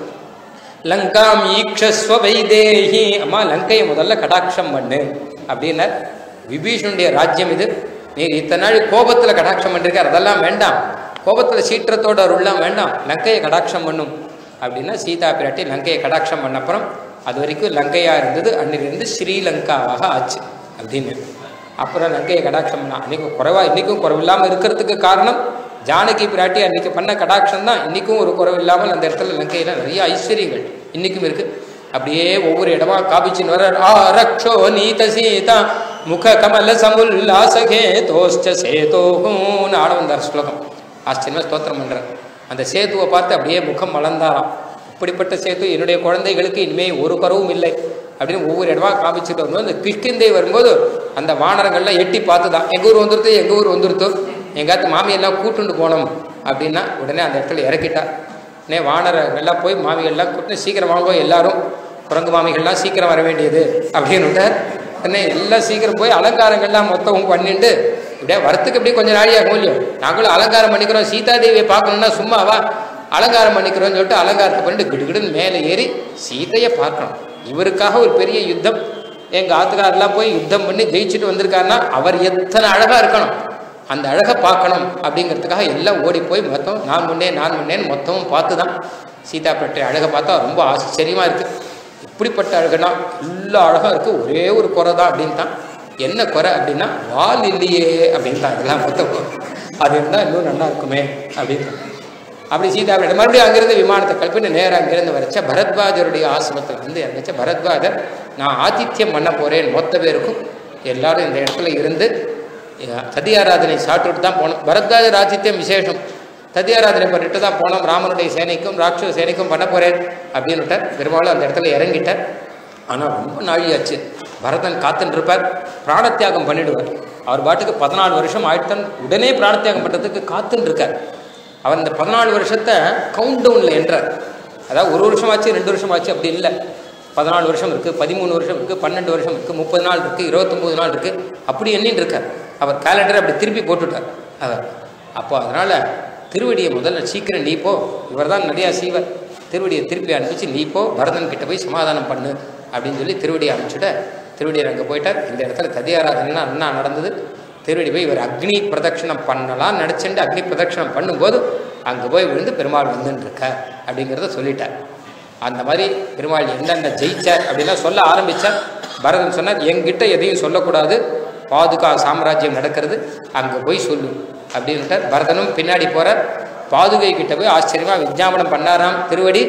Speaker 1: லங்காம் ஈக்ஷஸ்வ வைதேகி அம்மா லங்கையை முதல்ல கடாட்சம் பண்ணு அப்படின்னார் விபீஷனுடைய ராஜ்யம் இது நீர் இத்தனை நாள் கோபத்தில் கடாட்சம் பண்ணிருக்கார் அதெல்லாம் வேண்டாம் கோபத்தில் சீற்றத்தோட அருள்லாம் வேண்டாம் லங்கையை கடாட்சம் பண்ணும் அப்படின்னா சீதா பிராட்டி லங்கையை கடாட்சம் பண்ண அப்புறம் அது வரைக்கும் லங்கையா இருந்தது அன்னிலிருந்து ஸ்ரீலங்காவாக ஆச்சு அப்படின்னு அப்புறம் லங்கையை கடாட்சம் பண்ணா அன்னைக்கு குறைவா இன்னைக்கும் குறைவில்லாமல் இருக்கிறதுக்கு காரணம் ஜானகி பிராட்டி அன்னைக்கு பண்ண கடாட்சம் தான் இன்னைக்கும் ஒரு குறைவு இல்லாமல் அந்த இடத்துல லங்கையில நிறைய ஐஸ்வர்யங்கள் இன்னைக்கும் இருக்கு அப்படியே ஒவ்வொரு இடமா காபிச்சின்னு வர ஆரக்ஷோ நீத சீதா முக கமல சமுல்லாசகே தோஷ்ட சேதோகும்னு ஆட வந்தார் ஸ்லோகம் ஆச்சரியமா ஸ்தோத்திரம் பண்றார் அந்த சேதுவை பார்த்து அப்படியே முகம் மலர்ந்தாராம் இப்படிப்பட்ட சேது என்னுடைய குழந்தைகளுக்கு இனிமே ஒரு குறவும் இல்லை அப்படின்னு ஒவ்வொரு இடமா காமிச்சுட்டு வரும்போது அந்த கிஷ்கிந்தை வரும்போது அந்த வானரங்கள்லாம் எட்டி பார்த்து தான் எங்கள் ஊர் வந்துருத்து எங்கள் ஊர் வந்துருத்து எங்காத்து மாமியெல்லாம் கூட்டுண்டு போனோம் அப்படின்னா உடனே அந்த இடத்துல இறக்கிட்டா உடனே வானரங்கள்லாம் போய் மாமிகள்லாம் கூட்டு சீக்கிரம் வாங்கோ எல்லாரும் குரங்கு மாமிகள்லாம் சீக்கிரம் வர வேண்டியது அப்படின்னு விட்டார் உடனே எல்லாம் சீக்கிரம் போய் அலங்காரங்கள்லாம் மொத்தமும் பண்ணிட்டு இப்படியே வரத்துக்கு இப்படி கொஞ்சம் நாழியாக மூலியம் நாங்களும் அலங்காரம் பண்ணிக்கிறோம் சீதாதேவியை பார்க்கணும்னா சும்மாவா அலங்காரம் பண்ணிக்கிறோம்னு சொல்லிட்டு அலங்காரத்தை பண்ணிட்டு கிடுகிடுன்னு மேலே ஏறி சீதையை பார்க்கணும் இவருக்காக ஒரு பெரிய யுத்தம் எங்கள் ஆத்துக்காரெல்லாம் போய் யுத்தம் பண்ணி ஜெயிச்சுட்டு வந்திருக்காருன்னா அவர் எத்தனை அழகாக இருக்கணும் அந்த அழகை பார்க்கணும் அப்படிங்கிறதுக்காக எல்லாம் ஓடி போய் மொத்தம் நான் முன்னே நான் முன்னேன்னு மொத்தமும் பார்த்து தான் சீதா பெற்ற அழகை பார்த்தா ரொம்ப ஆச்சரியமாக இருக்குது இப்படிப்பட்ட அழகுனா எல்லா அழகாக இருக்குது ஒரே ஒரு குறை தான் அப்படின்னு தான் என்ன குறை அப்படின்னா வால் இல்லையே அப்படின்னு தான் இதெல்லாம் மொத்தம் அது இருந்தால் இன்னும் நல்லா இருக்குமே அப்படின்னு தான். அப்படி சீதா பிராட்டி மறுபடியும் அங்கிருந்து விமானத்தை கல்பிட்டு நேராக அங்கிருந்து வரைச்ச பரத்வாஜருடைய ஆசிரமத்தில் வந்து இறங்கிச்ச பரத்வாஜர் நான் ஆதித்யம் பண்ண போறேன் மொத்த பேருக்கும் எல்லாரும் இந்த இடத்துல இருந்து அஹ், ததியாராதனை சாப்பிட்டுட்டு தான் போனோம் பரத்வாஜர் ஆதித்யம் விசேஷம் ததியாராதனை பண்ணிட்டு தான் போனோம் ராமனுடைய சேனைக்கும் ராட்சச சேனைக்கும் பண்ண போறேன் அப்படின்னு விட்டார் பெரும்பாலும் அந்த இடத்துல இறங்கிட்டார் ஆனால் ரொம்ப நாழியாச்சு பரதன் காத்துன்னு இருப்பார் பிராணத்தியாகம் பண்ணிடுவார் அவர் பாட்டுக்கு பதினாலு வருஷம் ஆயிட்டான் உடனே பிராணத்தியாகம் பண்ணுறதுக்கு காத்துன்னு இருக்கார் அவர் இந்த பதினாலு வருஷத்தை கவுண்ட் டவுனில் என்றார் அதாவது ஒரு வருஷம் ஆச்சு ரெண்டு வருஷம் ஆச்சு அப்படி இல்லை பதினாலு வருஷம் இருக்குது பதிமூணு வருஷம் இருக்குது பன்னெண்டு வருஷம் இருக்குது முப்பது நாள் இருக்குது இருபத்தொம்போது நாள் இருக்குது அப்படி எண்ணின்னு இருக்கார் அவர் கேலண்டரை அப்படி திருப்பி போட்டுட்டார் அவர் அப்போ அதனால் திருவடியை முதல்ல சீக்கிரம் நீ போ இவர் தான் நிறையா செய்வர் திருவடியை திருப்பி அனுப்பிச்சு நீ போ பரதன் கிட்ட போய் சமாதானம் பண்ணு அப்படின்னு சொல்லி திருவடியை அனுப்பிச்சுட திருவடியர் அங்கே போயிட்டார் இந்த இடத்துல ததியாராதனைனா என்ன நடந்தது திருவடி போய் இவர் அக்னி பிரதட்சணம் பண்ணலாம் நினச்சிட்டு அக்னி பிரதட்சணம் பண்ணும்போது அங்கே போய் விழுந்து பெருமாள் வந்துன்னு இருக்க அப்படிங்கிறத சொல்லிட்டார் அந்த மாதிரி பெருமாள் எந்தெந்த ஜெயிச்சார் அப்படிலாம் சொல்ல ஆரம்பித்தார் பரதன் சொன்னார் என்கிட்ட எதையும் சொல்லக்கூடாது பாதுகா சாம்ராஜ்யம் நடக்கிறது அங்கே போய் சொல்லு அப்படின்ட்டார் பரதனும் பின்னாடி போகிறார் பாதுகை கிட்ட போய் ஆச்சரியமாக விஜாபனம் பண்ணாராம் திருவடி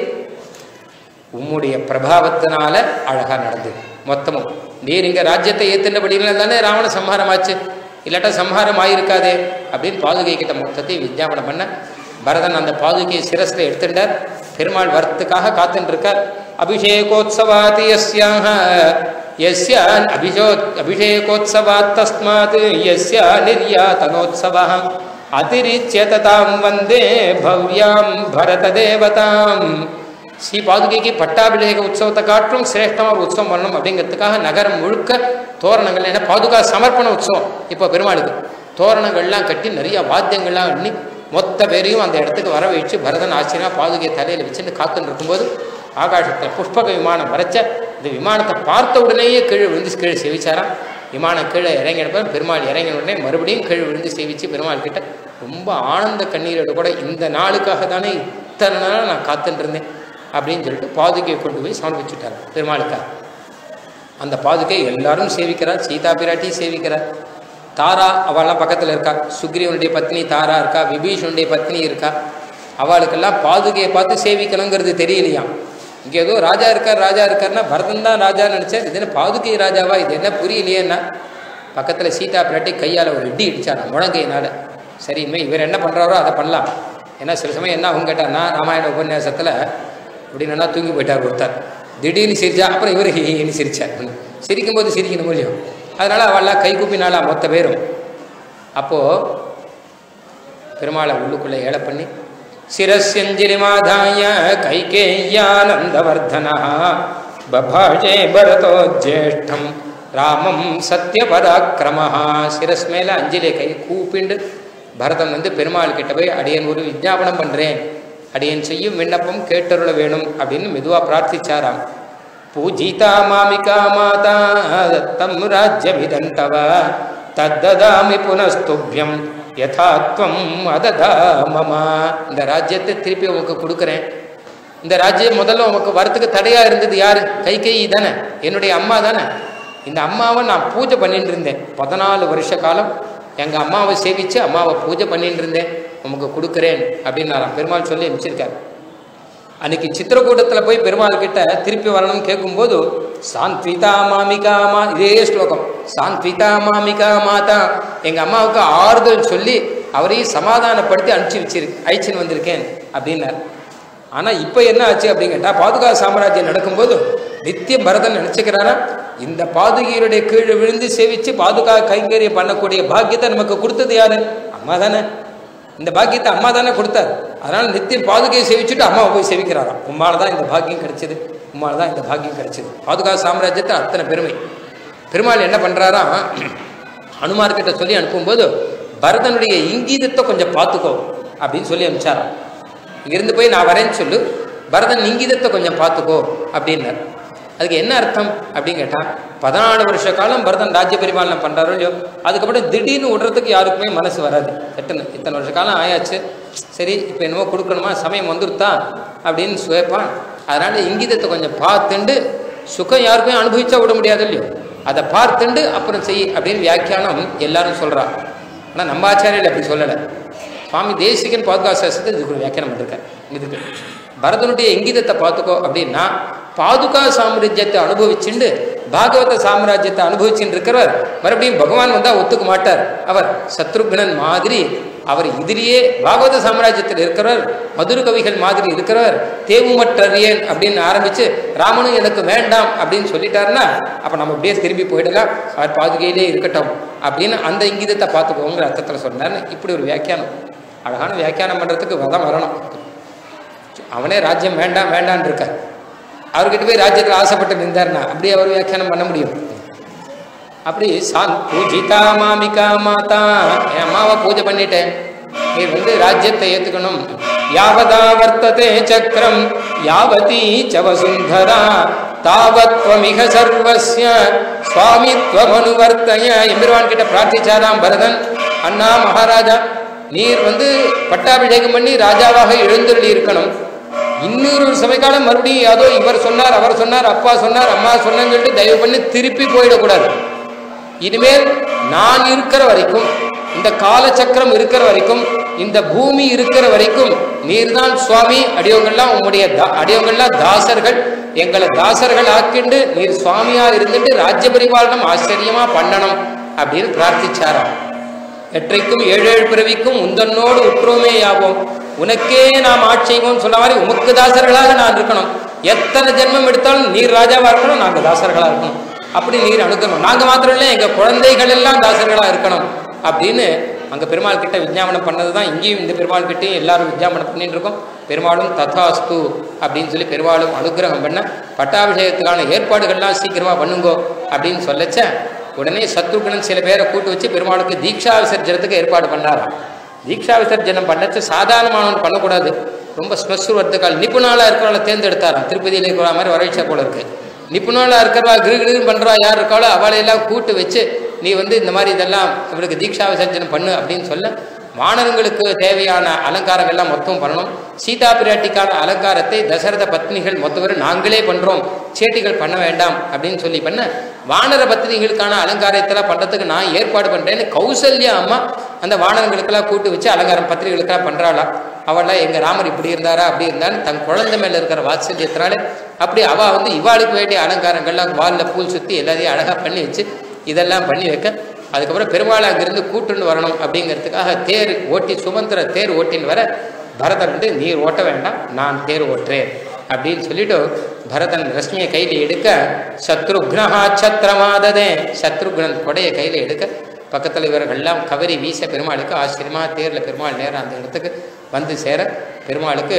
Speaker 1: உம்முடைய பிரபாவத்தினால அழகா நடந்தது மொத்தமும் நீர் இங்க ராஜ்யத்தை ஏத்துனபடினால தானே ராவண சம்ஹாரம் ஆச்சு இல்லாட்டா சம்ஹாரம் ஆயிருக்காதே அப்படின்னு பாதுகை கிட்ட மொத்தத்தையும் விஜாபனம் பண்ண பரதன் அந்த பாதுகையை சிரஸ்ல எடுத்துட்டார் பெருமாள் வரத்துக்காக காத்துட்டு இருக்கார் அபிஷேகோத்சவாத் யஸ்யாக யஸ்ய அபிஷோ அபிஷேகோத்சவாத் தஸ்மாத் யஸ்ய நிர்யாதனோத்சவः அதிரிச்சிய ததாம் வந்தே பவ்யாம் பரத தேவதாம் ஸ்ரீ பாதுகைக்கு பட்டாபிஷேக உற்சவத்தை காற்றும் சிரேஷ்டமாக ஒரு உற்சவம் பண்ணணும் அப்படிங்கிறதுக்காக நகரம் முழுக்க தோரணங்கள் ஏன்னா பாதுகா சமர்ப்பண உற்சவம் இப்போ பெருமாளுக்கு தோரணங்கள்லாம் கட்டி நிறைய வாத்தியங்கள்லாம் எண்ணி மொத்த பேரையும் அந்த இடத்துக்கு வர வச்சு பரதன் ஆச்சரியமாக பாதுகையை தலையில் வச்சுட்டு காத்துன்னு இருக்கும்போது ஆகாசத்தில் புஷ்பக விமானம் வரைச்ச இந்த விமானத்தை பார்த்த உடனேயே கீழே விழுந்து கீழே செவிச்சாராம் விமானம் கீழே இறங்கினப்ப பெருமாள் இறங்கின உடனே மறுபடியும் கீழே விழுந்து சேவிச்சு பெருமாள் கிட்ட ரொம்ப ஆனந்த கண்ணீரோட கூட இந்த நாளுக்காக தானே இத்தனை நாளாக நான் காத்துட்டு இருந்தேன் அப்படின்னு சொல்லிட்டு பாதுகையை கொண்டு போய் சமர்ப்பிச்சுட்டார் பெருமாளுக்காக அந்த பாதுகை எல்லாரும் சேவிக்கிறார் சீதா பிராட்டி சேவிக்கிறார் தாரா அவள்லாம் பக்கத்தில் இருக்கா சுக்ரீவனுடைய பத்னி தாரா இருக்கா விபீஷனுடைய பத்னி இருக்கா அவளுக்கெல்லாம் பாதுகையை பார்த்து சேவிக்கணுங்கிறது தெரியலையாம் இங்கே ஏதோ ராஜா இருக்கார் ராஜா இருக்காருன்னா பரதன் தான் ராஜா நினச்சார் இது என்ன பாதுகை ராஜாவா இது என்ன புரியலையேன்னா பக்கத்தில் சீதா பிராட்டி கையால் ஒரு இடி இடிச்சாராம் முழங்கையினால சரி இனிமேல் இவர் என்ன பண்ணுறாரோ அதை பண்ணலாம் ஏன்னா சில சமயம் என்ன அவங்க கேட்டார்னா ராமாயண உபன்யாசத்தில் அப்படின்னா தூங்கி போயிட்டார் ஒருத்தர் திடீர்னு சிரிச்சா அப்புறம் இவர் ஹின்னு சிரிச்சார் சிரிக்கும் போது சிரிக்கணும் மூலியம் அதனால் அவள்லாம் கை கூப்பினாளா மொத்த பேரும் அப்போது பெருமாளை உள்ளுக்குள்ளே ஏழை பண்ணி சிரஸ்யஞ்சலிமாதாய கைகேயானந்தவர்தனா பபாஷே பரதோ ஜேஷ்டம் ராமம் சத்யபராக்கிரமஹா சிரஸ் மேலே அஞ்சலியை கை கூப்பிண்டு பரதன் வந்து பெருமாள் கிட்ட போய் அடியன் ஒரு விஜாபனம் பண்றேன் அடியன் செய்யும் விண்ணப்பம் கேட்டருள வேணும் அப்படின்னு மெதுவா பிரார்த்திச்சாராம் பூஜிதா மாமிகா மாதா தத்தம் ராஜ்யமிதம் தவ தத்ததாமி புனஸ்துபியம் யதாத்வம் அததா மமா இந்த ராஜ்யத்தை திருப்பி உனக்கு கொடுக்குறேன் இந்த ராஜ்யம் முதல்ல உனக்கு வரத்துக்கு தடையா இருந்தது யாரு கை கை தானே என்னுடைய அம்மா தானே இந்த அம்மாவை நான் பூஜை பண்ணிட்டு இருந்தேன் பதினாலு வருஷ காலம் எங்க அம்மாவை சேவிச்சு அம்மாவை பூஜை பண்ணிட்டு இருந்தேன் உமக்கு கொடுக்குறேன் அப்படின்னு நான் பெருமாள் சொல்லி அனுப்பிச்சிருக்காரு அன்னைக்கு சித்திரக்கூட்டத்தில் போய் பெருமாள் கிட்ட திருப்பி வரணும்னு கேட்கும்போது சாந்த்விதா மாமிகா மா இதே ஸ்லோகம் சாந்த்விதா மாமிகா மாதா எங்கள் அம்மாவுக்கு ஆறுதல் சொல்லி அவரையும் சமாதானப்படுத்தி அனுப்பிச்சு வச்சிரு அழிச்சுன்னு வந்திருக்கேன் அப்படின்னார் ஆனால் இப்போ என்ன ஆச்சு அப்படின்னு கேட்டால் பாதுகா சாம்ராஜ்யம் நடக்கும்போது நித்திய பரதன் நினச்சிக்கிறாரா இந்த பாதுகையருடைய கீழே விழுந்து சேவிச்சு பாதுகா கைங்கரியம் பண்ணக்கூடிய பாக்கியத்தை நமக்கு கொடுத்தது யாரு அம்மா தானே இந்த பாக்கியத்தை அம்மா தானே கொடுத்தார் அதனால நித்தியம் பாதுகையை சேவிச்சுட்டு அம்மாவை போய் சேவிக்கிறாராம் உம்மால தான் இந்த பாக்கியம் கிடைச்சது உம்மால தான் இந்த பாக்கியம் கிடைச்சது பாதுகா சாம்ராஜ்யத்தை அத்தனை பெருமை பெருமாள் என்ன பண்றாராம் ஹனுமார் கிட்ட சொல்லி அனுப்பும்போது பரதனுடைய இங்கீதத்தை கொஞ்சம் பார்த்துக்கோ அப்படின்னு சொல்லி அனுப்பிச்சாராம் இங்கிருந்து போய் நான் வரேன்னு சொல்லு பரதன் இங்கீதத்தை கொஞ்சம் பார்த்துக்கோ அப்படின்னார் அதுக்கு என்ன அர்த்தம் அப்படின்னு கேட்டால் பதினாலு வருஷ காலம் பரதன் ராஜ்ய பரிபாலனை பண்ணுறாரோ இல்லையோ அதுக்கப்புறம் திடீர்னு விடுறதுக்கு யாருக்குமே மனசு வராது சட்டுன்னு இத்தனை வருஷ காலம் ஆயாச்சு சரி இப்போ என்னவோ கொடுக்கணுமா சமயம் வந்துருத்தா அப்படின்னு சுவைப்பான் அதனால இங்கீதத்தை கொஞ்சம் பார்த்துண்டு சுகம் யாருக்குமே அனுபவிச்சா விட முடியாது இல்லையோ அதை பார்த்துண்டு அப்புறம் செய் அப்படின்னு வியாக்கியானம் எல்லாரும் சொல்றா ஆனால் நம்ம ஆச்சாரியர்கள் அப்படி சொல்லலை சுவாமி தேசிகன் பாதுகா சாஸ்திரத்தை இதுக்கு ஒரு வியாக்கியானம் பண்ணிருக்கார் இதுக்கு பரதனுடைய இங்கிதத்தை பார்த்துக்கோ அப்படின்னா பாதுகா சாம்ராஜ்யத்தை அனுபவிச்சுண்டு பாகவத சாம்ராஜ்யத்தை அனுபவிச்சுட்டு இருக்கிறவர் மறுபடியும் பகவான் வந்தா ஒத்துக்க மாட்டார் அவர் சத்ருக்னன் மாதிரி அவர் எதிரியே பாகவத சாம்ராஜ்யத்தில் இருக்கிறவர் மதுர கவிகள் மாதிரி இருக்கிறவர் தேவுமற்றறியேன் அப்படின்னு ஆரம்பிச்சு ராமனும் எனக்கு வேண்டாம் அப்படின்னு சொல்லிட்டாருன்னா அப்ப நம்ம அப்படியே திரும்பி போயிடலாம் அவர் பாதுகையிலே இருக்கட்டும் அப்படின்னு அந்த இங்கிதத்தை பார்த்துக்கோங்கிற அர்த்தத்தில் சொன்னார்னு இப்படி ஒரு வியாக்கியானம் அழகான வியாக்கியானம் பண்றதுக்கு வதம் வரணும் அவனே ராஜ்யம் வேண்டாம் வேண்டான்னு இருக்கார் அவர்கிட்ட போய் ராஜ்யத்தில் ஆசைப்பட்டு நின்றார்னா அப்படியே அவர் வியாக்கியானம் பண்ண முடியும் அப்படி சாந்த் பூஜிதா மாமிகா மாதா என் அம்மாவை பூஜை பண்ணிட்டேன் நீ வந்து ராஜ்யத்தை ஏத்துக்கணும் யாவதா வர்த்ததே சக்கரம் யாவதி சவசுந்தரா தாவத்வமிக சர்வஸ்ய சுவாமித்வம் அனுவர்த்தய எம்பெருவான் கிட்ட பிரார்த்திச்சாராம் பரதன் அண்ணா மகாராஜா நீர் வந்து பட்டாபிஷேகம் பண்ணி ராஜாவாக எழுந்தருளி இருக்கணும் இன்னொரு சமயக்காலம் மறுபடியும் ஏதோ இவர் சொன்னார் அவர் சொன்னார் அப்பா சொன்னார் அம்மா சொன்னான்னு சொல்லிட்டு தயவு பண்ணி திருப்பி போயிடக்கூடாது இனிமேல் நான் இருக்கிற வரைக்கும் இந்த காலச்சக்கரம் இருக்கிற வரைக்கும் இந்த பூமி இருக்கிற வரைக்கும் நீர்தான் சுவாமி அடியவங்கள்லாம் உங்களுடைய அடியவங்கள்லாம் தாசர்கள் எங்களை தாசர்கள் ஆக்கிண்டு நீர் சுவாமியா இருந்துட்டு ராஜ்ய பரிபாலனம் ஆச்சரியமா பண்ணணும் அப்படின்னு பிரார்த்திச்சாராம் எற்றைக்கும் ஏழு ஏழு பிறவிக்கும் உந்தன்னோடு உற்றோமே யாவோம் உனக்கே நாம் ஆட்சேபம் சொன்ன மாதிரி உமக்கு தாசர்களாக நான் இருக்கணும் எத்தனை ஜென்மம் எடுத்தாலும் நீர் ராஜாவா இருக்கணும் நாங்கள் தாசர்களா இருக்கணும் அப்படி நீர் அனுக்கணும் நாங்க மாத்திரம் இல்லை எங்க குழந்தைகள் எல்லாம் தாசர்களா இருக்கணும் அப்படின்னு அங்க பெருமாள் கிட்ட விஞ்ஞாபனம் பண்ணது தான் இங்கேயும் இந்த பெருமாள் கிட்டையும் எல்லாரும் விஞ்ஞாபனம் பண்ணிட்டு இருக்கோம் பெருமாளும் ததாஸ்து அப்படின்னு சொல்லி பெருமாளும் அனுகிரகம் பண்ண பட்டாபிஷேகத்துக்கான ஏற்பாடுகள்லாம் சீக்கிரமா பண்ணுங்கோ அப்படின்னு சொல்லச்ச உடனே சத்ருகுணன் சில பேரை கூட்டு வச்சு பெருமாளுக்கு தீட்சா விசர்ஜனத்துக்கு ஏற்பாடு பண்ணாராம் தீட்சா விசர்ஜனம் பண்ணச்சு சாதாரணமானவன் பண்ணக்கூடாது ரொம்ப ஸ்மஸ்ருவர்த்துக்கால் நிபுணாலா இருக்கிறவளை தேர்ந்தெடுத்தாராம் திருப்பதியில் இருக்கிற மாதிரி வரவேற்சா போல இருக்கு நிபுணாலா இருக்கிறவா கிரு கிருன்னு பண்றா யார் இருக்காளோ அவளையெல்லாம் கூட்டு வச்சு நீ வந்து இந்த மாதிரி இதெல்லாம் இவருக்கு தீட்சா விசர்ஜனம் பண்ணு அப்படின்னு சொல்ல வானரங்களுக்கு தேவையான அலங்காரங்கள்லாம் மொத்தம் பண்ணணும் சீதா பிராட்டிக்கான அலங்காரத்தை தசரத பத்னிகள் மொத்தவரை நாங்களே பண்றோம் சேட்டிகள் பண்ண வேண்டாம் அப்படின்னு சொல்லி பண்ண வானர பத்னிகளுக்கான அலங்காரத்தெல்லாம் பண்றதுக்கு நான் ஏற்பாடு பண்றேன்னு கௌசல்யா அம்மா அந்த வானரங்களுக்கெல்லாம் கூட்டு வச்சு அலங்காரம் பத்திரிகளுக்கெல்லாம் பண்றாளா அவள்லாம் எங்க ராமர் இப்படி இருந்தாரா அப்படி இருந்தான்னு தன் குழந்தை மேல இருக்கிற வாத்சல்யத்தினால அப்படி அவ வந்து இவாளுக்கு வேண்டிய அலங்காரங்கள்லாம் வாலில் பூல் சுத்தி எல்லாத்தையும் அழகா பண்ணி வச்சு இதெல்லாம் பண்ணி வைக்க அதுக்கப்புறம் பெருமாள் அங்கிருந்து கூட்டுன்னு வரணும் அப்படிங்கிறதுக்காக தேர் ஓட்டி சுமந்திர தேர் ஓட்டின்னு வர பரதன் வந்து நீர் ஓட்ட வேண்டாம் நான் தேர் ஓட்டுறேன் அப்படின்னு சொல்லிட்டு பரதன் ரஷ்மியை கையில் எடுக்க சத்ருக்னஹா சத்திரமாததே சத்ருக்னன் கொடையை கையில் எடுக்க பக்கத்தில் இவர்கள்லாம் கவரி வீச பெருமாளுக்கு ஆச்சரியமா தேரில் பெருமாள் நேரம் அந்த இடத்துக்கு வந்து சேர பெருமாளுக்கு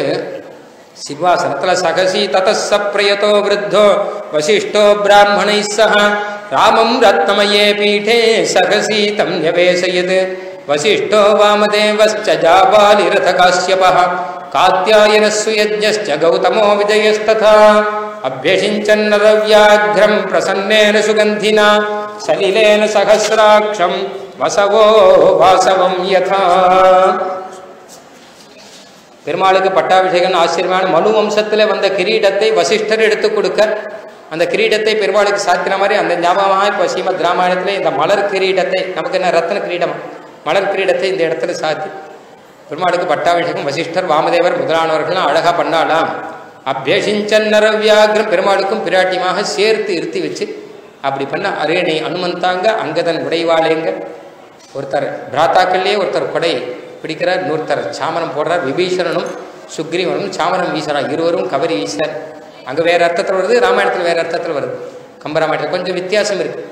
Speaker 1: சிவாசனத்துல சகசி ததச பிரயதோ விருத்தோ வசிஷ்டோ பிராமணை சக ராமம் ரத்னமயே பீఠே சகசி தம் யவேசயது வசிஷ்டோ வாமதேவஸ்ச ஜாபாலிரதகாஸ்யபः காத்யாயனஸ்ஸு யஜ்ஞश्च கௌதமோ விஜயஸ்ததா அभ्यषिञ्चन्नरव्याघ्रं प्रसन्नेन सुगन्धिना सलिलेन सहस्राक्षं வசவோ வாசவம் யதா பெருமாளுக்கு பட்டாபிஷேகம் ஆச்சரியமான மனு வம்சத்தில் வந்த கிரீடத்தை வசிஷ்டர் எடுத்து கொடுக்க அந்த கிரீடத்தை பெருமாளுக்கு சாத்தின மாதிரி அந்த ஞாபகமாக இப்போ ஸ்ரீமத் ராமாயணத்தில் இந்த மலர் கிரீடத்தை நமக்கு என்ன ரத்ன கிரீடம் மலர் கிரீடத்தை இந்த இடத்துல சாத்தி பெருமாளுக்கு பட்டாபிஷேகம் வசிஷ்டர் வாமதேவர் முதலானவர்கள்லாம் அழகாக பண்ணாலாம் அபியசிஞ்சன் நரவியாகிரம் பெருமாளுக்கும் பிராட்டியமாக சேர்த்து இருத்தி வச்சு அப்படி பண்ண அரேணை அனுமந்தாங்க அங்கதன் உடைவாளேங்க ஒருத்தர் பிராத்தாக்கள்லேயே ஒருத்தர் கொடை பிடிக்கிறார் இன்னொருத்தர் சாமரம் போடுறார் விபீஷணனும் சுக்ரீவனும் சாமரம் வீசுறார் இருவரும் கவரி வீசுறார் அங்கே வேற அர்த்தத்தில் வருது ராமாயணத்தில் வேற அர்த்தத்தில் வருது கம்பராமாயணத்தில் கொஞ்சம் வித்தியாசம் இருக்கு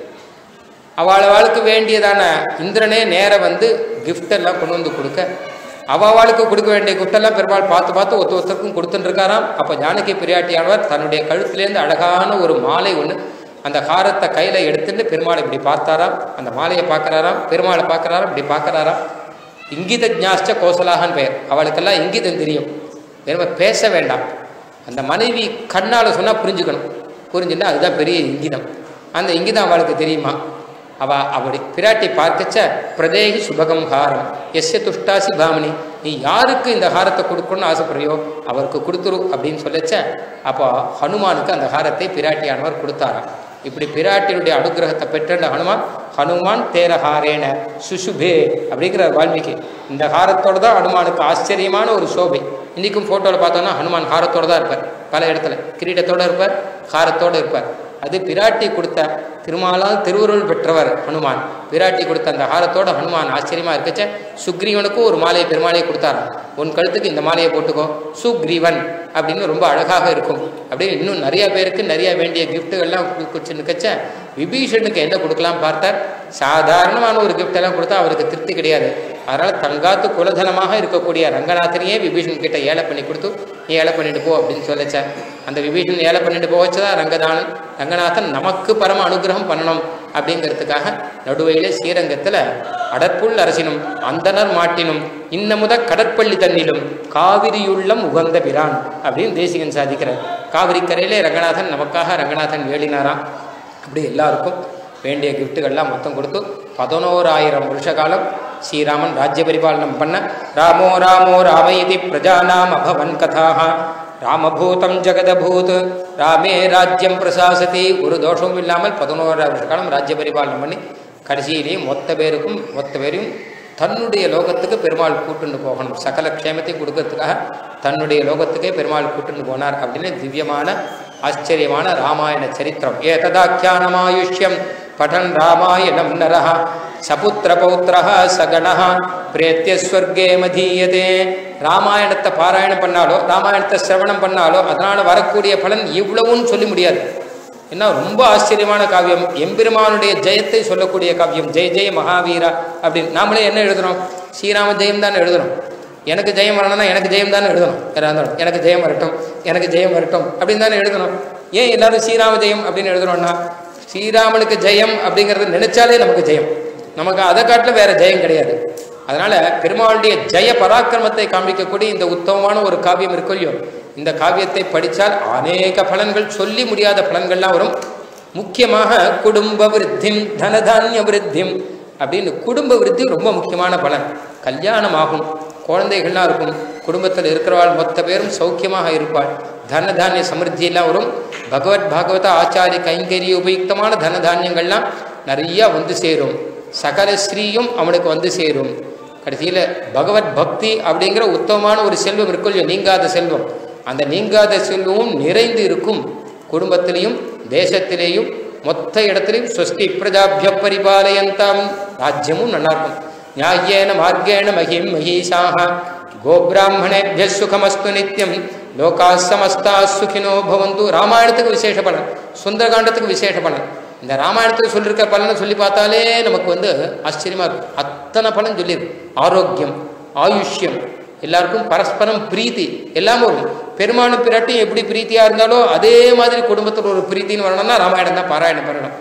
Speaker 1: அவளுக்கு வேண்டியதான இந்திரனே நேர வந்து gift எல்லாம் கொண்டு வந்து கொடுக்க அவளுக்கு கொடுக்க வேண்டிய gift எல்லாம் பெருமாள் பார்த்து பார்த்து ஒருத்த ஒருத்தருக்கும் கொடுத்துட்டு இருக்காராம் அப்போ ஜானகி பிரியாட்டியானவர் தன்னுடைய கழுத்துலேருந்து அழகான ஒரு மாலை ஒன்று அந்த ஹாரத்தை கையில் எடுத்துட்டு பெருமாள் இப்படி பார்த்தாராம் அந்த மாலையை பார்க்கறாராம் பெருமாளை பார்க்கறாராம் இப்படி பார்க்கறாராம் இங்கித ஜாஸ்ட கோசலாகன்னு பெயர் அவளுக்கெல்லாம் இங்கிதம் தெரியும் வெறும் பேச வேண்டாம் அந்த மனைவி கண்ணால் சொன்னால் புரிஞ்சுக்கணும் புரிஞ்சுன்னா அதுதான் பெரிய இங்கிதம் அந்த இங்கிதம் அவளுக்கு தெரியுமா அவ அப்படி பிராட்டி பார்க்கச்ச பிரதேகி சுபகம் ஹாரம் எஸ்ய துஷ்டாசி பாமணி நீ யாருக்கு இந்த ஹாரத்தை கொடுக்கணும்னு ஆசைப்படுறியோ அவருக்கு கொடுத்துரு அப்படின்னு சொல்லச்ச அப்போ ஹனுமானுக்கு அந்த ஹாரத்தை பிராட்டியானவர் கொடுத்தாராம் இப்படி பிராட்டியுடைய அனுகிரகத்தை பெற்ற அந்த ஹனுமான் ஹனுமான் தேர ஹாரேன சுசுபே அப்படிங்கிற வால்மீகி இந்த ஹாரத்தோட தான் ஹனுமானுக்கு ஆச்சரியமான ஒரு சோபை இன்றைக்கும் ஃபோட்டோவில் பார்த்தோன்னா ஹனுமான் ஹாரத்தோட தான் இருப்பார் பல இடத்துல கிரீடத்தோடு இருப்பார் ஹாரத்தோடு இருப்பார் அது பிராட்டி கொடுத்த திருமாலால் திருவுருள் பெற்றவர் ஹனுமான் பிராட்டி கொடுத்த அந்த ஹாரத்தோட ஹனுமான் ஆச்சரியமா இருக்கச்ச சுக்ரீவனுக்கும் ஒரு மாலையை பெருமாளையை கொடுத்தாராம் உன் கழுத்துக்கு இந்த மாலையை போட்டுக்கோ சுக்ரீவன் அப்படின்னு ரொம்ப அழகாக இருக்கும் அப்படின்னு இன்னும் நிறைய பேருக்கு நிறைய வேண்டிய கிஃப்ட்டுகள்லாம் கொடுச்சுன்னுக்கச்ச விபீஷனுக்கு என்ன கொடுக்கலாம் பார்த்தார் சாதாரணமான ஒரு gift எல்லாம் கொடுத்தா அவருக்கு திருப்தி கிடையாது அதனால் தங்காத்து குலதனமாக இருக்கக்கூடிய ரங்கநாதனையே விபீஷன் கிட்ட ஏழை பண்ணி கொடுத்து நீ ஏழை பண்ணிட்டு போ அப்படின்னு சொல்லச்சார் அந்த விபீஷன் ஏழை பண்ணிட்டு போக வச்சதா ரங்கதானன் ரங்கநாதன் நமக்கு பரம அனுகிரகம் பண்ணணும் அப்படிங்கிறதுக்காக நடுவையிலே ஸ்ரீரங்கத்தில் அடற்புள் அரசினும் அந்தனர் மாட்டினும் இன்னமுத கடற்பள்ளி தன்னிலும் காவிரியுள்ளம் உகந்த பிரான் அப்படின்னு தேசிகன் சாதிக்கிறார் காவிரி கரையிலே ரங்கநாதன் நமக்காக ரங்கநாதன் ஏழினாராம் அப்படி எல்லாருக்கும் வேண்டிய கிஃப்ட்டுகள்லாம் மொத்தம் கொடுத்து பதினோராயிரம் வருஷ காலம் ஸ்ரீராமன் ராஜ்ய பரிபாலனம் பண்ண ராமோ ராமோ ராம இது பிரஜானாம் அபவன் கதாக ராமபூதம் ஜெகதபூத் ராமே ராஜ்யம் பிரசாசதி ஒரு தோஷமும் இல்லாமல் பதினோராயிரம் வருஷ காலம் ராஜ்ய பரிபாலனம் பண்ணி கடைசியிலேயே மொத்த பேருக்கும் மொத்த பேரையும் தன்னுடைய லோகத்துக்கு பெருமாள் கூட்டுண்டு போகணும் சகல க்ஷேமத்தையும் கொடுக்கறதுக்காக தன்னுடைய லோகத்துக்கே பெருமாள் கூட்டுண்டு போனார் அப்படின்னு திவ்யமான ஆச்சரியமான ராமாயண சரித்திரம் ஏததாக்கியானமாயுஷ்யம் படன் ராமாயணம் நரஹ சபுத்திர பௌத்திரஹ சகணஹ பிரேத்திய ஸ்வர்கே மதீயதே ராமாயணத்தை பாராயணம் பண்ணாலோ ராமாயணத்தை சிரவணம் பண்ணாலோ அதனால் வரக்கூடிய பலன் இவ்வளவுன்னு சொல்லி முடியாது என்ன ரொம்ப ஆச்சரியமான காவியம் எம்பெருமானுடைய ஜெயத்தை சொல்லக்கூடிய காவியம் ஜெய ஜெய மகாவீரா அப்படின்னு நாமளே என்ன எழுதுறோம் ஸ்ரீராம ஜெயம் தான் எழுதுறோம் எனக்கு ஜெயம் வரணும்னா எனக்கு ஜெயம் தானே எழுதணும் யாராக இருந்தாலும் எனக்கு ஜெயம் வரட்டும் எனக்கு ஜெயம் வரட்டும் அப்படின்னு தானே எழுதணும் ஏன் எல்லாரும் ஸ்ரீராம ஜெயம் அப்படின்னு எழுதுறோம்னா ஸ்ரீராமனுக்கு ஜெயம் அப்படிங்கிறது நினைச்சாலே நமக்கு ஜெயம் நமக்கு அதை காட்டில் வேற ஜெயம் கிடையாது அதனால பெருமாளுடைய ஜெய பராக்கிரமத்தை காண்பிக்கக்கூடிய இந்த உத்தமமான ஒரு காவியம் இருக்கோ இல்லையோ இந்த காவியத்தை படித்தால் அநேக பலன்கள் சொல்லி முடியாத பலன்கள்லாம் வரும் முக்கியமாக குடும்ப விருத்திம் தனதானிய விருத்திம் அப்படின்னு குடும்ப விருத்தி ரொம்ப முக்கியமான பலன் கல்யாணம் ஆகும் குழந்தைகள்லாம் இருக்கும் குடும்பத்தில் இருக்கிறவாள் மொத்த பேரும் சௌக்கியமாக இருப்பாள் தனதானிய சமிருத்தியெல்லாம் வரும் பகவத் பாகவத ஆச்சாரிய கைங்கரிய உபயுக்தமான தனதானியங்கள்லாம் நிறையா வந்து சேரும் சகல ஸ்ரீயும் அவனுக்கு வந்து சேரும் கடைசியில் பகவத் பக்தி அப்படிங்கிற உத்தமமான ஒரு செல்வம் இருக்கும் இல்லையோ நீங்காத செல்வம் அந்த நீங்காத செல்வமும் நிறைந்து இருக்கும் குடும்பத்திலையும் தேசத்திலேயும் மொத்த இடத்துலையும் ஸ்வஸ்தி பிரஜாபிய பரிபாலயந்தாம் ராஜ்யமும் நல்லா இருக்கும் நியாயேன மார்க்கேண மகிம் மகீஷாக கோபிராமணேபிய சுகமஸ்து நித்தியம் லோகா சமஸ்தா சுகினோ பவந்து ராமாயணத்துக்கு விசேஷ பலன் சுந்தரகாண்டத்துக்கு விசேஷ பலன் இந்த ராமாயணத்தில் சொல்லியிருக்க பலனை சொல்லி பார்த்தாலே நமக்கு வந்து ஆச்சரியமா இருக்கும் அத்தனை பலன் சொல்லியிருக்கு ஆரோக்கியம் ஆயுஷ்யம் எல்லாருக்கும் பரஸ்பரம் பிரீத்தி எல்லாமே வரும் பெருமானும் பிராட்டியும் எப்படி பிரீத்தியா இருந்தாலோ அதே மாதிரி குடும்பத்தில் ஒரு பிரீத்தின்னு வரணும்னா ராமாயணம் தான் பாராயணம் பண்ணணும்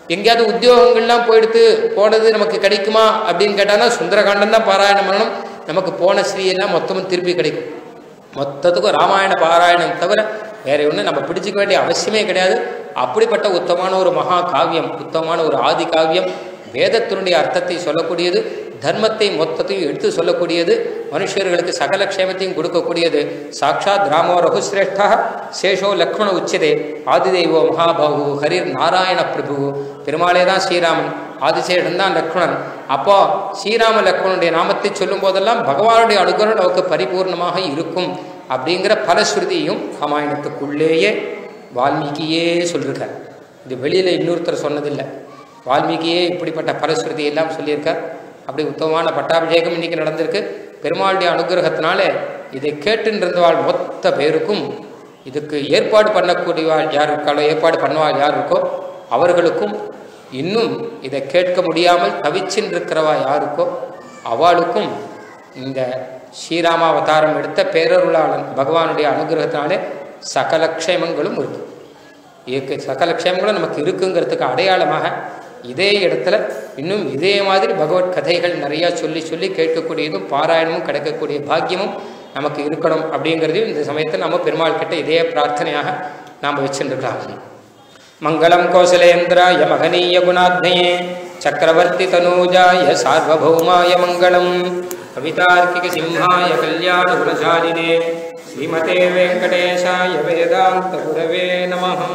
Speaker 1: எங்கேயாவது உத்தியோகங்கள்லாம் போயிடுத்து போனது நமக்கு கிடைக்குமா அப்படின்னு கேட்டானா சுந்தரகாண்டம் தான் பாராயணம் பண்ணணும் நமக்கு போன ஸ்ரீயெல்லாம் மொத்தமும் திருப்பி கிடைக்கும் மொத்தத்துக்கும் ராமாயண பாராயணம் தவிர வேற ஒன்றும் நம்ம பிடிச்சிக்க வேண்டிய அவசியமே கிடையாது அப்படிப்பட்ட உத்தமான ஒரு மகா காவியம் உத்தமான ஒரு ஆதி காவியம் வேதத்தினுடைய அர்த்தத்தை சொல்லக்கூடியது தர்மத்தை மொத்தத்தையும் எடுத்து சொல்லக்கூடியது மனுஷர்களுக்கு சகல க்ஷேமத்தையும் கொடுக்கக்கூடியது சாட்சாத் ராமோ ரகுசிரேஷ்டா சேஷோ லக்ஷ்மண உச்சதே ஆதிதெய்வோ மகாபாகு ஹரிர் நாராயண பிரபு பெருமாளே தான் ஸ்ரீராமன் ஆதிசேஷன் தான் லக்ஷ்மணன் அப்போ ஸ்ரீராம லக்ஷ்மணனுடைய நாமத்தை சொல்லும் போதெல்லாம் பகவானுடைய அனுகிரகம் நமக்கு பரிபூர்ணமாக இருக்கும் அப்படிங்கிற பலஸ்ருதியும் ராமாயணத்துக்குள்ளேயே வால்மீகியே சொல்லியிருக்கார் இது வெளியில் இன்னொருத்தர் சொன்னதில்லை வால்மீகியே இப்படிப்பட்ட பலஸ்ருதி எல்லாம் சொல்லியிருக்கார் அப்படி உத்தமமான பட்டாபிஷேகம் இன்னைக்கு நடந்திருக்கு பெருமாளுடைய அனுகிரகத்தினால இதை கேட்டுன்னு இருந்தவாள் மொத்த பேருக்கும் இதுக்கு ஏற்பாடு பண்ணக்கூடியவாள் யார் இருக்காளோ ஏற்பாடு பண்ணுவாள் யார் இருக்கோ அவர்களுக்கும் இன்னும் இதை கேட்க முடியாமல் தவிச்சின்னு இருக்கிறவா யாருக்கோ அவளுக்கும் இந்த ஸ்ரீராமாவதாரம் எடுத்த பேரருளாளன் பகவானுடைய அனுகிரகத்தினாலே சகல க்ஷேமங்களும் இருக்கு இயற்கை சகல க்ஷேமங்களும் நமக்கு இருக்குங்கிறதுக்கு அடையாளமாக இதே இடத்துல இன்னும் இதே மாதிரி பகவத் கதைகள் நிறையா சொல்லி சொல்லி கேட்கக்கூடியதும் பாராயணமும் கிடைக்கக்கூடிய பாக்கியமும் நமக்கு இருக்கணும் அப்படிங்கிறதையும் இந்த சமயத்தில் நம்ம பெருமாள் கிட்ட இதே பிரார்த்தனையாக நாம் வச்சுருக்கலாம் மங்களம் கோசலேந்திராய மகனீய குணாத்மயே சக்கரவர்த்தி தனூஜாய சார்வபௌமாய மங்களம் கவிதார்க்கிக சிம்ஹாய கல்யாண குணசாலினே ஸ்ரீமதே வெங்கடேஷாய வேதாந்த குரவே நமः